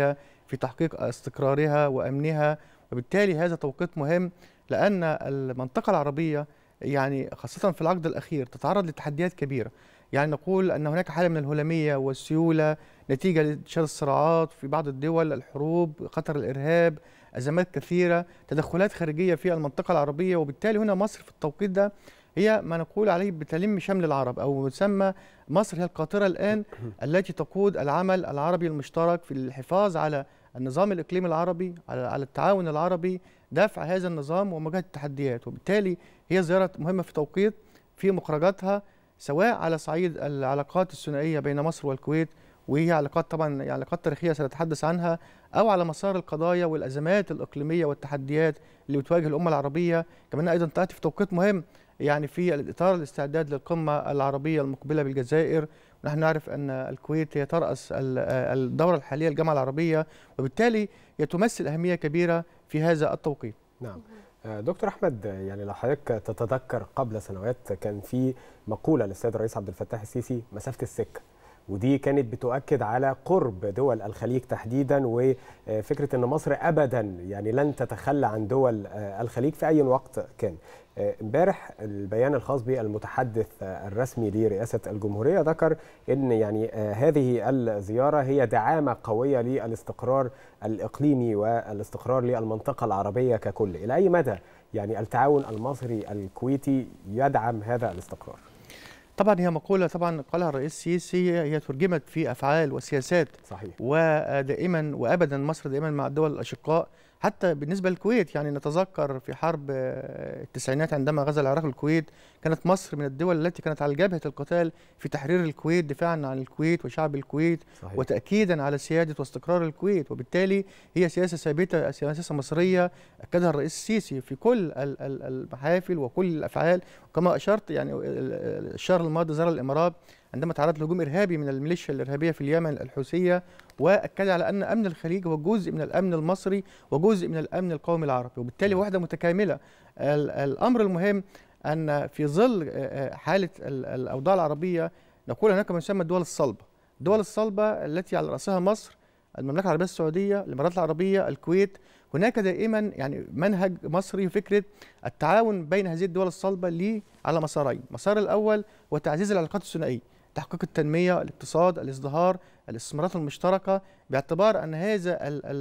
[SPEAKER 13] في تحقيق استقرارها وامنها وبالتالي هذا توقيت مهم لان المنطقه العربيه يعني خاصه في العقد الاخير تتعرض لتحديات كبيره يعني نقول ان هناك حاله من الهلاميه والسيوله نتيجه لانتشار الصراعات في بعض الدول الحروب خطر الارهاب ازمات كثيره تدخلات خارجيه في المنطقه العربيه وبالتالي هنا مصر في التوقيت ده هي ما نقول عليه بتلم شمل العرب او يسمى مصر هي القاطره الان التي تقود العمل العربي المشترك في الحفاظ على النظام الاقليمي العربي على على التعاون العربي دفع هذا النظام ومواجهه التحديات وبالتالي هي زياره مهمه في توقيت في مخرجاتها سواء على صعيد العلاقات الثنائيه بين مصر والكويت وهي علاقات طبعا علاقات تاريخيه سنتحدث عنها او على مسار القضايا والازمات الاقليميه والتحديات اللي بتواجه الامه العربيه كمان ايضا تاتي في توقيت مهم يعني في اطار الاستعداد للقمه العربيه المقبله بالجزائر ونحن نعرف ان الكويت هي تراس الدوره الحاليه الجامعه العربيه وبالتالي هي تمثل اهميه كبيره في هذا التوقيت
[SPEAKER 1] نعم دكتور احمد يعني لو حضرتك تتذكر قبل سنوات كان في مقوله للسيد الرئيس عبد الفتاح السيسي مسافه السكه ودي كانت بتؤكد على قرب دول الخليج تحديدا وفكره ان مصر ابدا يعني لن تتخلى عن دول الخليج في اي وقت كان. امبارح البيان الخاص بالمتحدث الرسمي لرئاسه الجمهوريه ذكر ان يعني هذه الزياره هي دعامه قويه للاستقرار الاقليمي والاستقرار للمنطقه العربيه ككل، الى اي مدى يعني التعاون المصري الكويتي يدعم هذا الاستقرار؟
[SPEAKER 13] طبعا هي مقوله طبعا قالها الرئيس السيسي هي ترجمت في افعال وسياسات
[SPEAKER 1] صحيح
[SPEAKER 13] ودائما وابدا مصر دائما مع الدول الاشقاء حتى بالنسبه للكويت يعني نتذكر في حرب التسعينات عندما غزا العراق الكويت كانت مصر من الدول التي كانت على جبهه القتال في تحرير الكويت دفاعا عن الكويت وشعب الكويت صحيح. وتاكيدا على سياده واستقرار الكويت وبالتالي هي سياسه ثابته سياسه مصريه اكدها الرئيس السيسي في كل المحافل وكل الافعال كما اشرت يعني الشهر الماضي زار الامارات عندما تعرض لهجوم ارهابي من الميليشيا الارهابيه في اليمن الحوثيه واكد على ان امن الخليج هو جزء من الامن المصري وجزء من الامن القومي العربي وبالتالي وحده متكامله الامر المهم ان في ظل حاله الاوضاع العربيه نقول هناك ما يسمى الدول الصلبه الدول الصلبه التي على راسها مصر المملكه العربيه السعوديه الامارات العربيه الكويت هناك دائما يعني منهج مصري فكره التعاون بين هذه الدول الصلبه ليه على مسارين المسار الاول هو تعزيز العلاقات الثنائيه تحقيق التنميه الاقتصاد الازدهار الاستثمارات المشتركه باعتبار ان هذا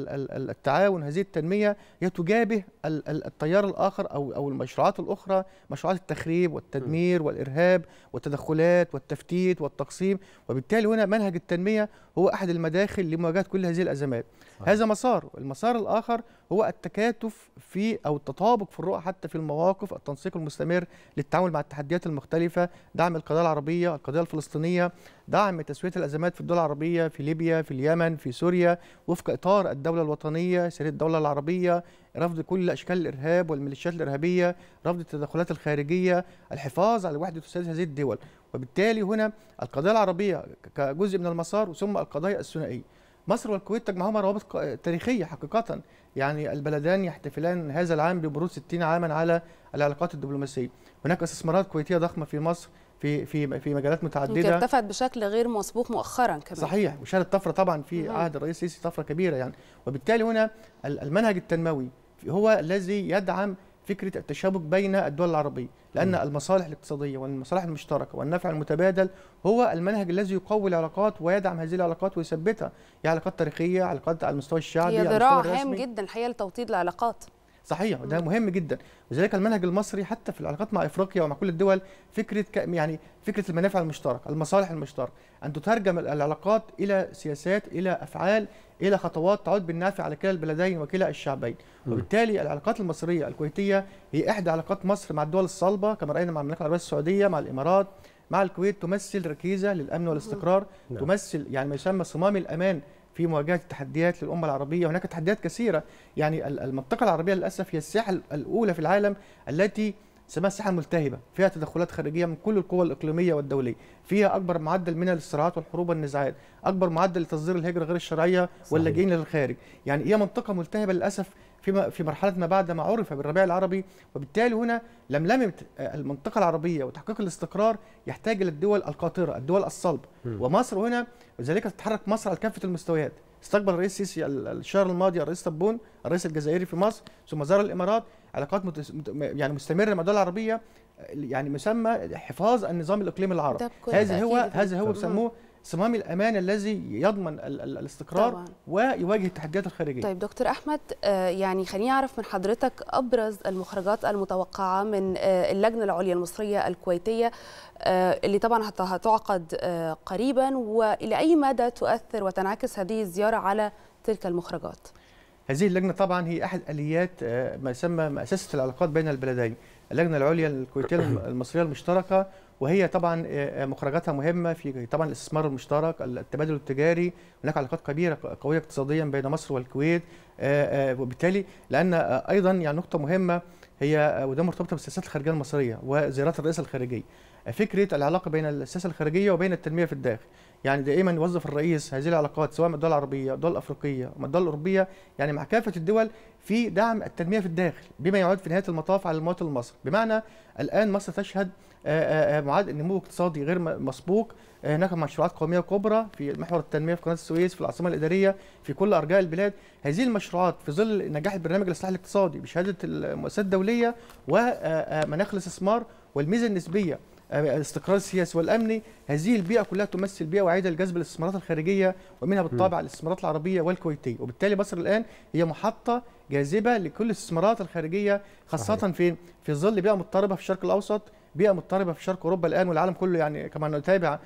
[SPEAKER 13] التعاون هذه التنميه هي تجابه التيار الاخر او او المشروعات الاخرى مشروعات التخريب والتدمير والارهاب والتدخلات والتفتيت والتقسيم وبالتالي هنا منهج التنميه هو احد المداخل لمواجهه كل هذه الازمات صحيح. هذا مسار المسار الاخر هو التكاتف في او التطابق في الرؤى حتى في المواقف التنسيق المستمر للتعامل مع التحديات المختلفه دعم القضيه العربيه القضيه الفلسطينيه دعم تسويه الازمات في الدول العربيه في ليبيا في اليمن في سوريا وفق اطار الدوله الوطنيه سياده الدوله العربيه رفض كل اشكال الارهاب والميليشيات الارهابيه رفض التدخلات الخارجيه الحفاظ على وحده وسياده هذه الدول وبالتالي هنا القضيه العربيه كجزء من المسار ثم القضايا الثنائيه مصر والكويت تجمعهما روابط تاريخيه حقيقه يعني البلدان يحتفلان هذا العام بمرور 60 عاما على العلاقات الدبلوماسيه هناك استثمارات كويتيه ضخمه في مصر في في في مجالات متعدده
[SPEAKER 2] ارتفعت بشكل غير مسبوق مؤخرا كمان
[SPEAKER 13] صحيح وشهدت طفره طبعا في عهد الرئيس السيسي طفره كبيره يعني وبالتالي هنا المنهج التنموي هو الذي يدعم فكره التشابك بين الدول العربيه لان م. المصالح الاقتصاديه والمصالح المشتركه والنفع المتبادل هو المنهج الذي يقوي العلاقات ويدعم هذه العلاقات ويثبتها هي علاقات تاريخيه علاقات على المستوى الشعبي
[SPEAKER 2] هي ذراع هام جدا الحقيقه لتوطيد العلاقات
[SPEAKER 13] صحيح وده مهم جدا وذلك المنهج المصري حتى في العلاقات مع افريقيا ومع كل الدول فكره يعني فكره المنافع المشتركه المصالح المشتركه ان تترجم العلاقات الى سياسات الى افعال الى خطوات تعود بالنافع على كلا البلدين وكلا الشعبين وبالتالي العلاقات المصريه الكويتيه هي احدى علاقات مصر مع الدول الصلبه كما راينا مع المملكه العربيه السعوديه مع الامارات مع الكويت تمثل ركيزه للامن والاستقرار نعم. تمثل يعني ما يسمى صمام الامان في مواجهه التحديات للامه العربيه هناك تحديات كثيره يعني المنطقه العربيه للاسف هي الساحه الاولى في العالم التي اسمها الساحه الملتهبه فيها تدخلات خارجيه من كل القوى الاقليميه والدوليه فيها اكبر معدل من الصراعات والحروب والنزاعات اكبر معدل لتصدير الهجره غير الشرعيه واللاجئين للخارج يعني هي منطقه ملتهبه للاسف في في مرحله ما بعد ما عرف بالربيع العربي وبالتالي هنا لملمه المنطقه العربيه وتحقيق الاستقرار يحتاج الى الدول القاطره الدول الصلبه ومصر هنا ولذلك تتحرك مصر على كافه المستويات استقبل الرئيس السيسي الشهر الماضي الرئيس تبون الرئيس الجزائري في مصر ثم زار الامارات علاقات متس... يعني مستمره مع الدول العربيه يعني مسمى حفاظ النظام الاقليمي العربي هذا هو هذا هو بيسموه صمام الامان الذي يضمن ال ال الاستقرار طبعا. ويواجه التحديات الخارجيه.
[SPEAKER 2] طيب دكتور احمد آه يعني خليني اعرف من حضرتك ابرز المخرجات المتوقعه من آه اللجنه العليا المصريه الكويتيه آه اللي طبعا هتعقد قريبا والى اي مدى تؤثر وتنعكس هذه الزياره على تلك المخرجات؟
[SPEAKER 13] هذه اللجنه طبعا هي احد اليات ما يسمى مؤسسه العلاقات بين البلدين. اللجنه العليا الكويتيه المصريه المشتركه وهي طبعا مخرجاتها مهمه في طبعا الاستثمار المشترك التبادل التجاري هناك علاقات كبيره قويه اقتصاديا بين مصر والكويت وبالتالي لان ايضا يعني نقطه مهمه هي وده مرتبطه بالسياسات الخارجيه المصريه وزيارات الرئاسه الخارجيه فكره العلاقه بين السياسه الخارجيه وبين التنميه في الداخل يعني دائما يوظف الرئيس هذه العلاقات سواء مع الدول العربيه الدول الافريقيه ومع الدول الاوروبيه يعني مع كافه الدول في دعم التنميه في الداخل بما يعود في نهايه المطاف على المواطن المصري بمعنى الان مصر تشهد معدل نمو اقتصادي غير مسبوق هناك مشروعات قوميه كبرى في محور التنميه في قناه السويس في العاصمه الاداريه في كل ارجاء البلاد هذه المشروعات في ظل نجاح البرنامج الاصلاح الاقتصادي بشهاده المؤسسات الدوليه ومناخ الاستثمار والميزه النسبيه الاستقرار السياسي والامني هذه البيئه كلها تمثل بيئه واعده لجذب الاستثمارات الخارجيه ومنها بالطبع الاستثمارات العربيه والكويتيه وبالتالي مصر الان هي محطه جاذبه لكل الاستثمارات الخارجيه خاصه صحيح. فين في ظل بيئه مضطربه في الشرق الاوسط بيئه مضطربه في شرق اوروبا الان والعالم كله يعني كما نتابع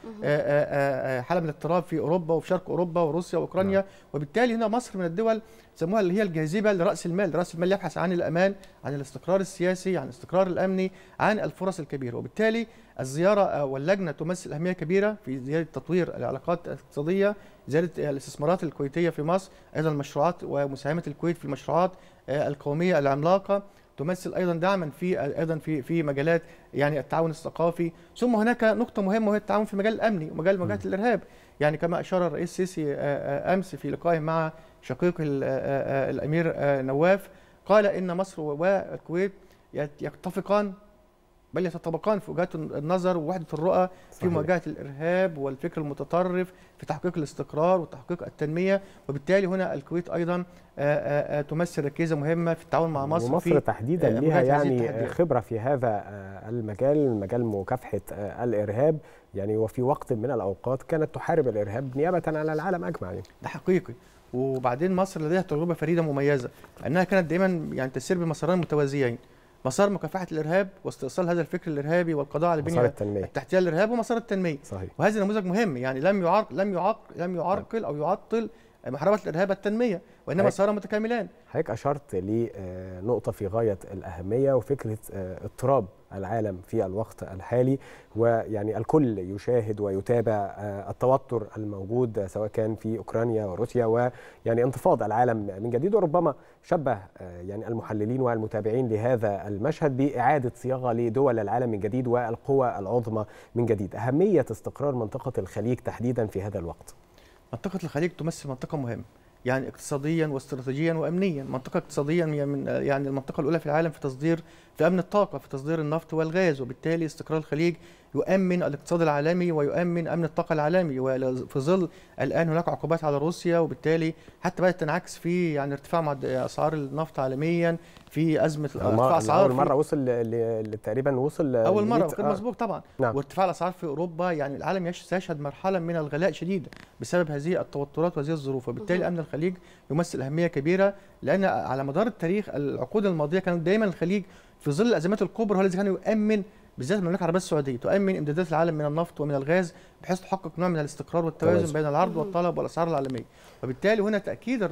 [SPEAKER 13] حاله من الاضطراب في اوروبا وفي شرق اوروبا وروسيا واوكرانيا نعم. وبالتالي هنا مصر من الدول سموها اللي هي الجاذبه لراس المال، راس المال يبحث عن الامان، عن الاستقرار السياسي، عن الاستقرار الامني، عن الفرص الكبيره، وبالتالي الزياره واللجنه تمثل اهميه كبيره في زياده تطوير العلاقات الاقتصاديه، زياده الاستثمارات الكويتيه في مصر، ايضا المشروعات ومساهمه الكويت في المشروعات القوميه العملاقه تمثل ايضا دعما في ايضا في في مجالات يعني التعاون الثقافي ثم هناك نقطه مهمه وهي التعاون في المجال الامني ومجال مواجهه الارهاب يعني كما اشار الرئيس السيسي امس في لقائه مع شقيق الامير نواف قال ان مصر والكويت يتفقان بل يتطابقان في وجهات النظر ووحده الرؤى في مواجهه الارهاب والفكر المتطرف في تحقيق الاستقرار وتحقيق التنميه وبالتالي هنا الكويت ايضا آآ آآ تمثل ركيزه مهمه في التعاون مع مصر
[SPEAKER 1] ومصر
[SPEAKER 13] في
[SPEAKER 1] تحديدا ليها يعني خبره في هذا المجال مجال مكافحه الارهاب يعني وفي وقت من الاوقات كانت تحارب الارهاب نيابه على العالم اجمع يعني.
[SPEAKER 13] ده حقيقي وبعدين مصر لديها تجربه فريده مميزه انها كانت دايما يعني تسير بمسارين متوازيين مسار مكافحه الارهاب واستئصال هذا الفكر الارهابي والقضاء على البنيه
[SPEAKER 1] التنمية.
[SPEAKER 13] التحتيه للارهاب ومسار التنميه
[SPEAKER 1] صحيح.
[SPEAKER 13] وهذا نموذج مهم يعني لم يعرق لم يعرق لم يعرقل او يعطل محاربه الارهاب التنميه وانما صار متكاملان
[SPEAKER 1] حضرتك اشرت لنقطه في غايه الاهميه وفكره اضطراب العالم في الوقت الحالي ويعني الكل يشاهد ويتابع التوتر الموجود سواء كان في اوكرانيا وروسيا ويعني انتفاض العالم من جديد وربما شبه يعني المحللين والمتابعين لهذا المشهد باعاده صياغه لدول العالم من جديد والقوى العظمى من جديد اهميه استقرار منطقه الخليج تحديدا في هذا الوقت
[SPEAKER 13] منطقه الخليج تمثل منطقه مهمه يعني اقتصاديا واستراتيجيا وامنيا منطقه اقتصاديا من يعني المنطقه الاولى في العالم في تصدير في امن الطاقه في تصدير النفط والغاز وبالتالي استقرار الخليج يؤمن الاقتصاد العالمي ويؤمن امن الطاقه العالمي وفي ظل الان هناك عقوبات على روسيا وبالتالي حتى بدات تنعكس في يعني ارتفاع اسعار النفط عالميا في ازمه
[SPEAKER 1] ارتفاع اسعار اول مره وصل تقريبا وصل
[SPEAKER 13] اول مره غير آه. مسبوق طبعا نعم. وارتفاع الاسعار في اوروبا يعني العالم سيشهد مرحله من الغلاء شديد بسبب هذه التوترات وهذه الظروف وبالتالي امن الخليج يمثل اهميه كبيره لان على مدار التاريخ العقود الماضيه كانت دائما الخليج في ظل الازمات الكبرى هو الذي كان يؤمن بالذات المملكه العربيه السعوديه تؤمن امدادات العالم من النفط ومن الغاز بحيث تحقق نوع من الاستقرار والتوازن بين العرض والطلب والاسعار العالميه وبالتالي هنا تاكيد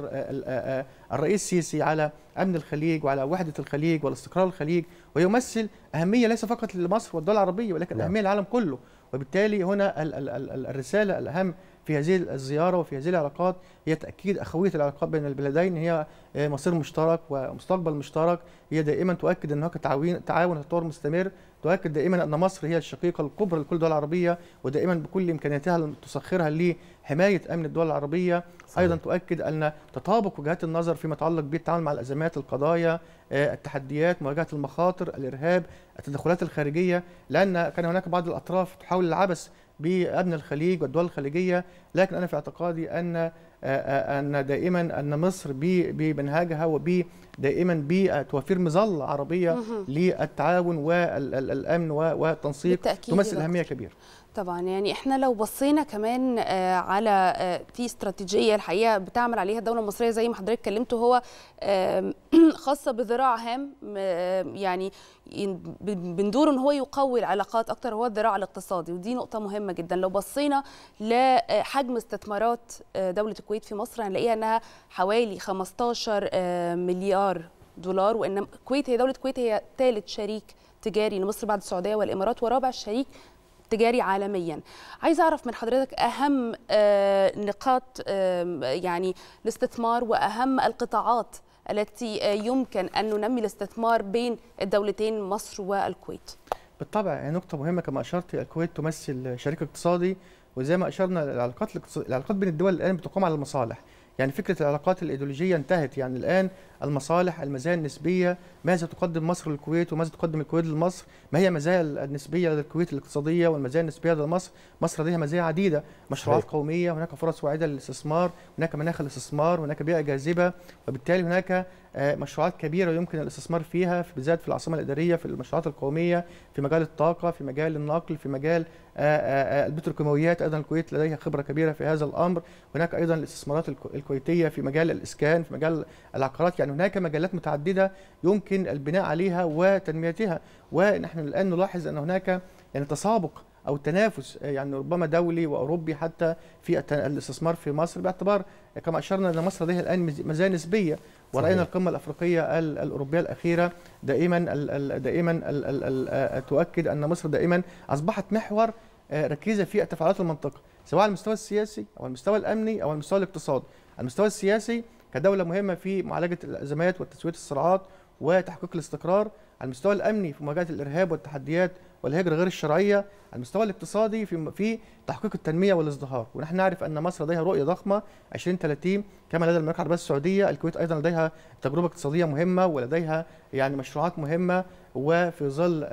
[SPEAKER 13] الرئيس السيسي على امن الخليج وعلى وحده الخليج والاستقرار الخليج ويمثل اهميه ليس فقط لمصر والدول العربيه ولكن نعم. اهميه للعالم كله وبالتالي هنا ال ال ال الرساله الاهم في هذه الزياره وفي هذه العلاقات هي تاكيد اخويه العلاقات بين البلدين هي مصير مشترك ومستقبل مشترك هي دائما تؤكد ان هناك تعاون تعاون وتطور مستمر تؤكد دائما ان مصر هي الشقيقه الكبرى لكل الدول العربيه ودائما بكل امكانياتها تسخرها لحمايه امن الدول العربيه صحيح. ايضا تؤكد ان تطابق وجهات النظر فيما يتعلق بالتعامل مع الازمات القضايا التحديات مواجهه المخاطر الارهاب التدخلات الخارجيه لان كان هناك بعض الاطراف تحاول العبث بامن الخليج والدول الخليجيه لكن انا في اعتقادي ان ان دائما ان مصر بمنهجها وب دائما بتوفير مظله عربيه للتعاون والامن والتنسيق تمثل اهميه كبيره
[SPEAKER 2] طبعا يعني احنا لو بصينا كمان على في استراتيجيه الحقيقه بتعمل عليها الدوله المصريه زي ما حضرتك اتكلمتوا هو خاصه بذراع هام يعني بندور ان هو يقوي العلاقات اكتر هو الذراع الاقتصادي ودي نقطه مهمه جدا لو بصينا لحجم استثمارات دوله الكويت في مصر هنلاقيها انها حوالي 15 مليار دولار وان الكويت هي دوله الكويت هي ثالث شريك تجاري لمصر بعد السعوديه والامارات ورابع شريك تجاري عالميا عايزه اعرف من حضرتك اهم نقاط يعني الاستثمار واهم القطاعات التي يمكن ان ننمي الاستثمار بين الدولتين مصر والكويت
[SPEAKER 13] بالطبع نقطه مهمه كما اشرت الكويت تمثل شريك اقتصادي وزي ما اشرنا العلاقات العلاقات بين الدول الان بتقام على المصالح يعني فكره العلاقات الايديولوجيه انتهت يعني الان المصالح المزايا النسبيه ماذا تقدم مصر للكويت وماذا تقدم الكويت لمصر ما هي المزايا النسبيه للكويت الاقتصاديه والمزايا النسبيه لمصر مصر لديها مزايا عديده مشروعات صحيح. قوميه هناك فرص واعده للاستثمار هناك مناخ الاستثمار هناك بيئه جاذبه وبالتالي هناك مشروعات كبيره يمكن الاستثمار فيها في بالذات في العاصمه الاداريه في المشروعات القوميه في مجال الطاقه في مجال النقل في مجال البتروكيماويات ايضا الكويت لديها خبره كبيره في هذا الامر هناك ايضا الاستثمارات الكويتيه في مجال الاسكان في مجال العقارات يعني هناك مجالات متعدده يمكن البناء عليها وتنميتها ونحن الان نلاحظ ان هناك يعني تسابق او تنافس يعني ربما دولي واوروبي حتى في الاستثمار في مصر باعتبار كما اشرنا ان مصر لديها الان مزايا نسبيه وراينا القمه الافريقيه الاوروبيه الاخيره دائما دائما تؤكد ان مصر دائما اصبحت محور ركيزه في تفاعلات المنطقه سواء على المستوى السياسي او المستوى الامني او المستوى الاقتصادي المستوى السياسي كدوله مهمه في معالجه الازمات وتسويه الصراعات وتحقيق الاستقرار على المستوى الامني في مواجهه الارهاب والتحديات والهجره غير الشرعيه على المستوى الاقتصادي في في تحقيق التنميه والازدهار ونحن نعرف ان مصر لديها رؤيه ضخمه 2030 كما لدى المملكه العربيه السعوديه الكويت ايضا لديها تجربه اقتصاديه مهمه ولديها يعني مشروعات مهمه وفي ظل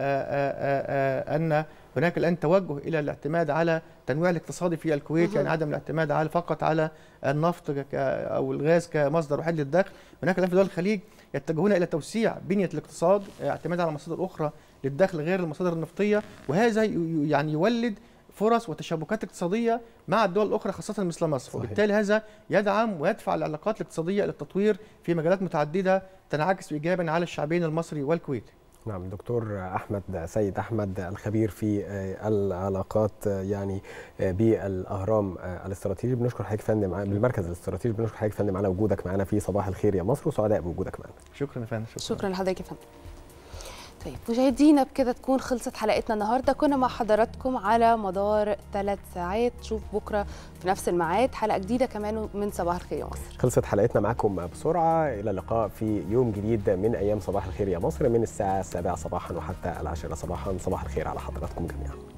[SPEAKER 13] ان هناك الان توجه الى الاعتماد على التنويع الاقتصادي في الكويت يعني عدم الاعتماد على فقط على النفط او الغاز كمصدر وحيد للدخل هناك الان في دول الخليج يتجهون الى توسيع بنيه الاقتصاد اعتماد على مصادر اخرى للدخل غير المصادر النفطيه وهذا يعني يولد فرص وتشابكات اقتصاديه مع الدول الاخرى خاصه مثل مصر صحيح. وبالتالي هذا يدعم ويدفع العلاقات الاقتصاديه الى التطوير في مجالات متعدده تنعكس ايجابا على الشعبين المصري والكويتي
[SPEAKER 1] نعم دكتور احمد سيد احمد الخبير في العلاقات يعني بالاهرام الاستراتيجي بنشكر حضرتك فندم بالمركز الاستراتيجي بنشكر حضرتك فندم على وجودك معنا في صباح الخير يا مصر وسعداء بوجودك معنا
[SPEAKER 13] شكرا يا فندم
[SPEAKER 2] شكرا, شكرا لحضرتك يا فندم طيب مشاهدينا بكده تكون خلصت حلقتنا النهارده كنا مع حضراتكم على مدار ثلاث ساعات نشوف بكره في نفس الميعاد حلقه جديده كمان من صباح الخير يا مصر
[SPEAKER 1] خلصت حلقتنا معكم بسرعه الى اللقاء في يوم جديد من ايام صباح الخير يا مصر من الساعه السابعه صباحا وحتى العاشره صباحا صباح الخير على حضراتكم جميعا